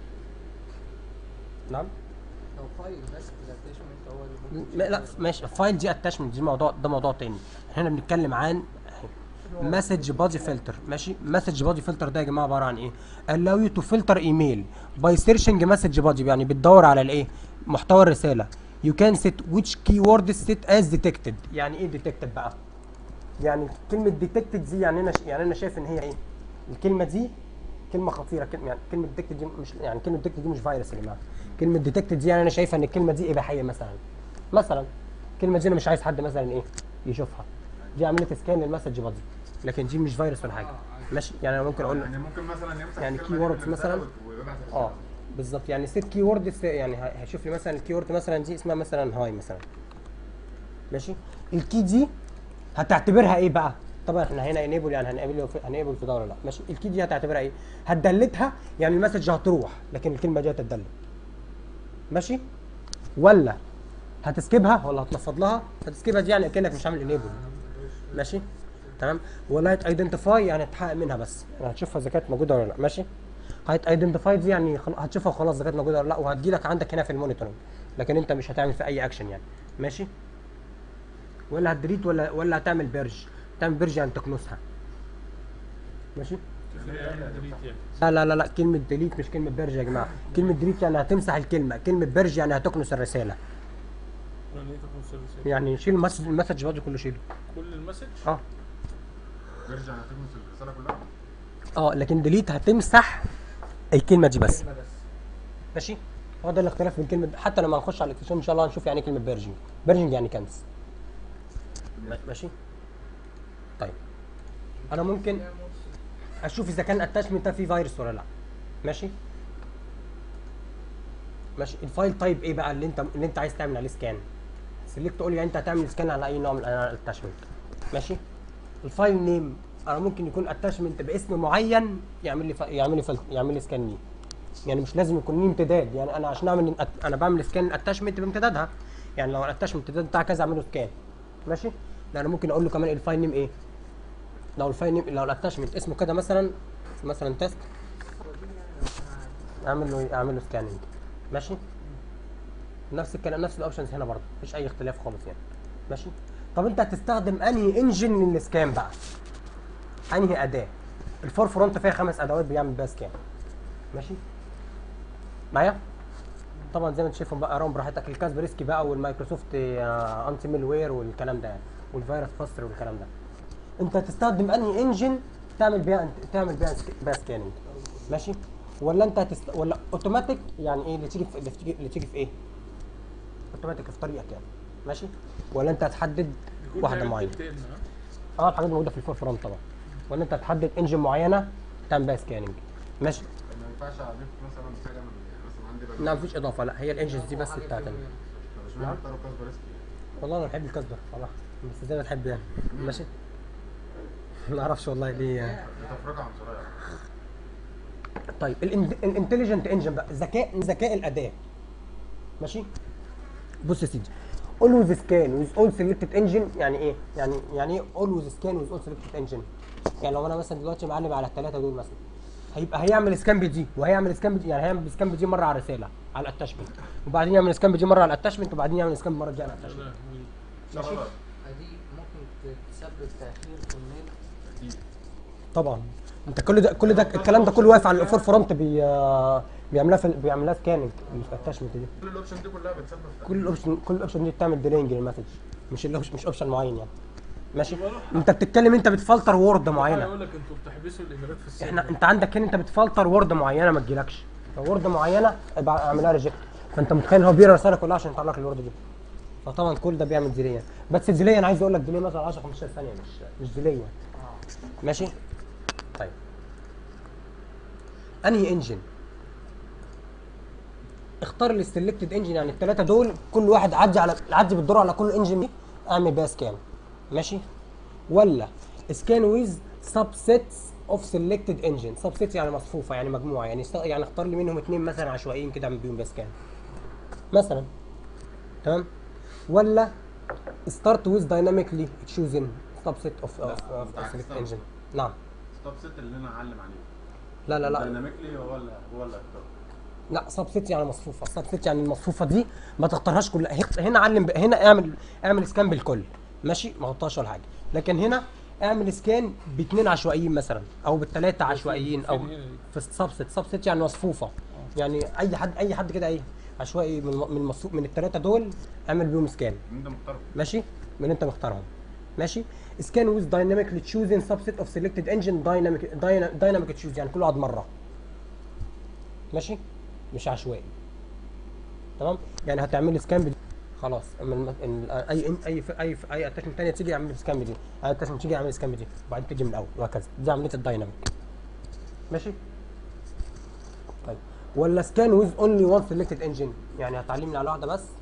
A: نعم
C: لو فايل بس الاتاشمنت هو اللي ممكن
A: م- لا ماشي الفايل دي اتاشمنت دي موضوع ده موضوع تاني احنا بنتكلم عن مسج بادي فلتر ماشي مسج بادي فلتر ده يا جماعه عباره عن ايه allow you to filter email by searching message body يعني بتدور على الايه محتوى الرساله you can set which keywords set as detected يعني ايه detected بقى يعني كلمه detected دي يعني انا ش- يعني انا شايف ان هي ايه الكلمه دي كلمه خطيره كلمه يعني كلمه detected دي مش يعني كلمه detected دي مش فيروس يا جماعه كلمه detected دي يعني انا شايفه ان الكلمه دي اباحيه مثلا مثلا الكلمه دي انا مش عايز حد مثلا ايه يشوفها دي عمليه سكان للمسج بادي لكن دي مش فيروس ولا حاجه
C: اه
A: ماشي يعني انا ممكن اقول له
D: يعني ممكن مثلا يمسح
A: يعني
D: الكلمة دي
A: keywords
D: من
A: مثلا.
D: الرسالة ويبعت
A: اه
D: الرسالة.
A: بالظبط يعني ست كي وورد يعني ه- هشوف لي مثلا الكي وورد مثلا دي اسمها مثلا هاي مثلا ماشي الكي دي هتعتبرها ايه بقى طبعا احنا هنا انيبل يعني هنقابل في هنقابل في ده ولا لا ماشي الكي دي هتعتبرها ايه هتدلتها يعني المسج هتروح لكن الكلمه دي هتتدلت ماشي ولا هتسكبها ولا هتنفض لها هتسكبها دي يعني كانك مش عامل انيبل ماشي تمام ولا ايدنتيفاي يعني هتحقق منها بس يعني هتشوفها اذا كانت موجوده ولا لا ماشي هت ايدنتيفاي دي يعني خل... هتشوفها وخلاص اذا كانت موجوده ولا لا وهتجي لك عندك هنا في المونيتورنج لكن انت مش هتعمل في اي اكشن يعني ماشي ولا هتدريت ولا ولا هتعمل بيرج تعمل بيرج يعني تكنسها ماشي
E: delete يعني.
A: لا لا لا لا كلمة ديليت مش كلمة بيرج يا جماعة كلمة ديليت يعني هتمسح الكلمة كلمة بيرج يعني هتكنس الرسالة
E: يعني ايه تكون سيرفيس
A: يعني شيل المسج المسج برضه كله شيله
E: كل المسج
A: اه
D: بيرجع هتكنس الرسالة كلها
A: اه لكن ديليت هتمسح الكلمة دي بس
C: كلمة بس
A: ماشي هو ده الاختلاف بين كلمة حتى لما نخش على الاكسشن ان شاء الله هنشوف يعني ايه كلمة بيرجنج بيرجنج يعني كنس ماشي طيب انا ممكن اشوف اذا كان الاتاشمنت ده فيه فيروس ولا لا ماشي ماشي الفايل تايب ايه بقى اللي انت اللي انت عايز تعمل عليه سكان سيلكت تقول لي انت هتعمل سكان على اي نوع من انواع الاتاشمنت ماشي الفايل نيم انا ممكن يكون اتاشمنت باسم معين يعمل لي ف... يعمل لي فل... يعمل لي سكان ليه يعني مش لازم يكون ليه امتداد يعني انا عشان اعمل الأت- انا بعمل سكان الاتاشمنت بامتدادها يعني لو الاتاشمنت الامتداد بتاع كذا اعمل له سكان ماشي لا انا ممكن اقول له كمان الفايل نيم ايه لو الفايل نيم لو الاتاشمنت اسمه كده مثلا مثلا تيست اعمل له اعمل له سكاننج ماشي نفس الكلام نفس الاوبشنز هنا برضه مفيش اي اختلاف خالص يعني ماشي طب انت هتستخدم انهي انجن للسكان بقى انهي اداه الفور فرونت فيها خمس ادوات بيعمل بيها سكان ماشي معايا طبعا زي ما انت شايفهم بقى اقراهم براحتك الكاسبرسكي بقى والمايكروسوفت آه، انتي ميل وير والكلام ده يعني والفيروس فاستر والكلام ده انت هتستخدم انهي انجن تعمل بيها تعمل بيها سك- بيها سكاننج ماشي ولا انت هتست... ولا اوتوماتيك يعني ايه اللي تيجي في اللي تيجي اللي تيجي في ايه اوتوماتيك في طريقك يعني ماشي ولا انت هتحدد
E: كل
A: واحده
E: حاجة
A: معينه
E: بتنتقلنا، ها؟
A: اه الحاجات دي موجوده في الفور فرونت طبعا ولا انت هتحدد انجن معينه تعمل بيها سكاننج ماشي
D: ما ينفعش اضيف مثلا حاجة من يعني مثلا عندي برنامج
A: لا مفيش اضافه لا هي الانجنز دي بس
C: حاجة
A: بتاعت
C: كده.
D: طب اشمعنى اختاروا كاسبرسكي
A: والله انا بحب الكاسبر والله بس زي ما تحب يعني ماشي ما اعرفش والله ليه
D: دي تفرقة عنصرية
A: طيب الانتليجنت انجن بقى ذكاء ذكاء الاداه ماشي بص يا سيدي always scan with all selected engine يعني ايه يعني يعني ايه always scan with all selected engine يعني لو انا مثلا دلوقتي معلم على الثلاثه دول مثلا هيبقى هيعمل سكان بدي وهيعمل سكان بدي يعني هيعمل سكان بدي مره على الرساله على الاتاشمنت وبعدين يعمل سكان بدي مره على الاتاشمنت وبعدين يعمل سكان مره دي على
E: يا
A: الاتاشمنت
E: لهوي.
D: شغلة
C: دي ممكن تسبب تأخير في الميل
D: اكيد
A: طبعا انت كل ده كل ده الكلام ده كله واقف على الفور فرونت بي آه، بيعملها في بيعملها سكاننج الاتاشمنت دي
D: كل الاوبشن دي كلها بتسبب في
A: كل الاوبشن كل الاوبشن دي بتعمل ديلينج للمسج مش الاوبشن مش اوبشن معين يعني ماشي انت بتتكلم انت بتفلتر وورد معينه
E: يقول لك انتوا بتحبسوا الايميلات في السيرفر
A: احنا انت عندك هنا انت بتفلتر وورد معينه ما تجيلكش لو وورد معينه ابقى اعملها ريجكت فانت متخيل هو بيقرا الرساله كلها عشان يطلع لك الوورد دي فطبعا كل ده بيعمل ديلي يعني. بس الديلي انا عايز اقول لك ديلي مثلا 10 15 ثانيه مش مش ديلي يعني. ماشي طيب انهي انجن اختار السلكتد انجن يعني الثلاثه دول كل واحد عدي على عدي بالدور على كل انجن دي اعمل بيها سكان ماشي ولا سكان ويز سبسيتس اوف سيلكتد انجن سبسيت يعني مصفوفه يعني مجموعه يعني است- يعني اختار لي منهم اثنين مثلا عشوائيين كده اعمل بيهم بيها سكان مثلا تمام ولا ستارت ويز دايناميكلي تشوزن سبسيت اوف
B: لا،
A: اوف
B: بتاع
A: سيلكتد
B: start.
A: انجن نعم
B: ستوب ست اللي انا اعلم عليه
A: لا لا لا
B: دايناميكلي هو اللي هو اللي هيختار
A: لا سبسيت يعني مصفوفه سبسيت يعني المصفوفه دي ما تختارهاش كلها هي- هنا علم ب- هنا اعمل اعمل سكان بالكل ماشي ما تحطهاش ولا حاجه لكن هنا اعمل سكان باثنين عشوائيين مثلا او بالثلاثه عشوائيين او
E: فين هنا دي؟
A: في السبسيت سبسيت يعني مصفوفه يعني اي حد اي حد كده ايه عشوائي من من المصفوف من الثلاثه دول اعمل بيهم سكان
B: انت مختار
A: ماشي من انت مختارهم ماشي سكان ويز دايناميكلي تشوزن سبسيت اوف سيلكتد انجن دايناميك دايناميك تشوز يعني كل واحد مره ماشي مش عشوائي تمام يعني هتعمل لي سكان خلاص اما الم... ال- اي اي اي اي اي اتاشمنت ثانيه تيجي يعمل سكان دي اي اتاشمنت تيجي يعمل سكان دي وبعدين تيجي من الاول وهكذا دي عمليه الدايناميك ماشي طيب ولا سكان ويز اونلي وان سيلكتد انجن يعني هتعلمني على واحده بس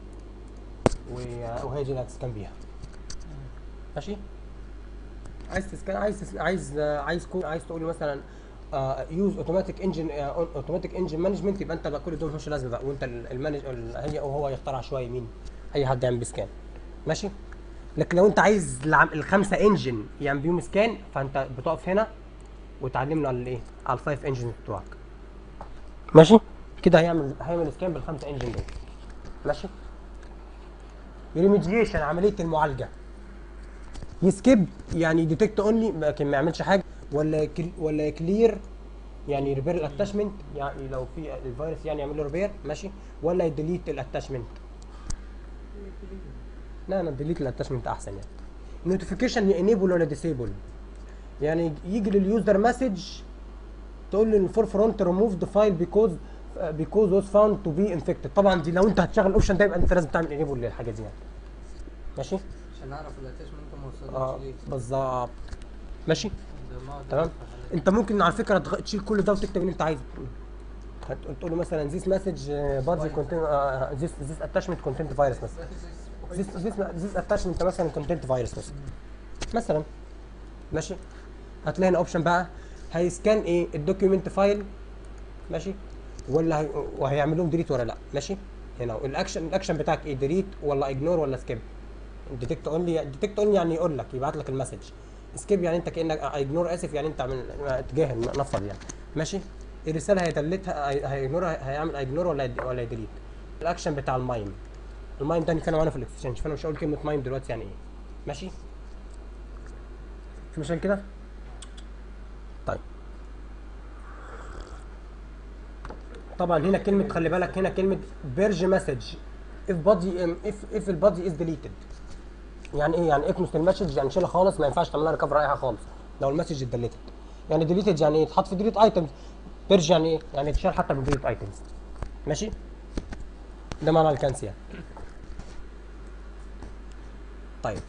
A: و- وهي دي اللي هتسكان بيها ماشي عايز تسكان عايز تس... عايز آه، عايز كو... عايز تقول لي مثلا يوز اوتوماتيك انجن اوتوماتيك انجن مانجمنت يبقى انت بقى كل دول مش لازمه بقى وانت ال- المانج ال- هي وهو يختار عشوائي مين اي حد يعمل بسكان ماشي لكن لو انت عايز العم... الخمسه انجن يعمل بيهم سكان فانت بتقف هنا وتعلمنا على الايه على الفايف انجن بتوعك ماشي كده هيعمل هيعمل سكان بالخمسه انجن دول ماشي ريميديشن عمليه المعالجه يسكيب يعني ديتكت اونلي لكن ما يعملش حاجه ولا كل ولا كلير يعني ريبير الاتاشمنت يعني لو في الفيروس يعني يعمل له ريبير ماشي ولا يديليت الاتاشمنت لا انا ديليت الاتاشمنت احسن يعني نوتيفيكيشن انيبل ولا ديسيبل يعني يجي لليوزر مسج تقول له الفور فرونت ريموف ذا فايل بيكوز بيكوز was found to be infected طبعا دي لو انت هتشغل الاوبشن ده يبقى انت لازم تعمل انيبل للحاجه دي يعني ماشي
C: عشان اعرف الاتاشمنت ما
A: اه
C: وصلتش ليه
A: بالظبط ماشي
C: ده ما أقدر
A: تمام
C: أفتح عليه.
A: انت ممكن على فكره تغ- تشيل كل ده وتكتب اللي انت عايزه هت- تقول له مثلا this message uh, body contain uh, this this attachment content virus مثلا this this this attachment مثلا content virus مثلا مثلا ماشي هتلاقي هنا اوبشن بقى هيسكان ايه الدوكيومنت فايل ماشي ولا هي... وهيعمل لهم ديليت ولا لا ماشي هنا الاكشن الاكشن بتاعك ايه ديليت ولا اجنور ولا سكيب ديتكت اونلي ديتكت اونلي يعني يقول لك يبعت لك المسج سكيب يعني انت كانك اجنور اسف يعني انت من تجاهل نفض يعني ماشي الرساله هيدلتها هيجنورها هيعمل اجنور ولا يد- ولا يديليت الاكشن بتاع المايم المايم ده هنتكلم عنه في الاكسشينج فانا مش هقول كلمه مايم دلوقتي يعني ايه ماشي في مشاكل كده طيب طبعا هنا كلمه خلي بالك هنا كلمه بيرج مسج if body if if البادي is deleted يعني ايه يعني اكنس المسج يعني شيلها خالص ما ينفعش تعملها ريكفر اي حاجه خالص لو المسج اتدلتت يعني ديليتد يعني ايه يتحط في ديليت ايتمز بيرج يعني ايه يعني يتشال حتى من ديليت ايتمز ماشي ده معنى الكنس يعني طيب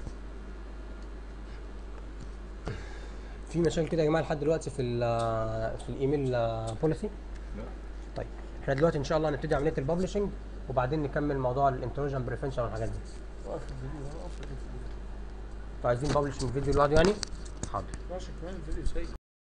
A: في مشاكل كده يا جماعه لحد دلوقتي في ال في الايميل بوليسي
B: لا
A: طيب احنا دلوقتي ان شاء الله هنبتدي عمليه الببلشنج وبعدين نكمل موضوع الانتروجن بريفنشن والحاجات دي
E: وقف الفيديو ده وقف الفيديو
A: انتوا عايزين ببلشنج فيديو لوحده يعني حاضر
E: ماشي كمان الفيديو سيء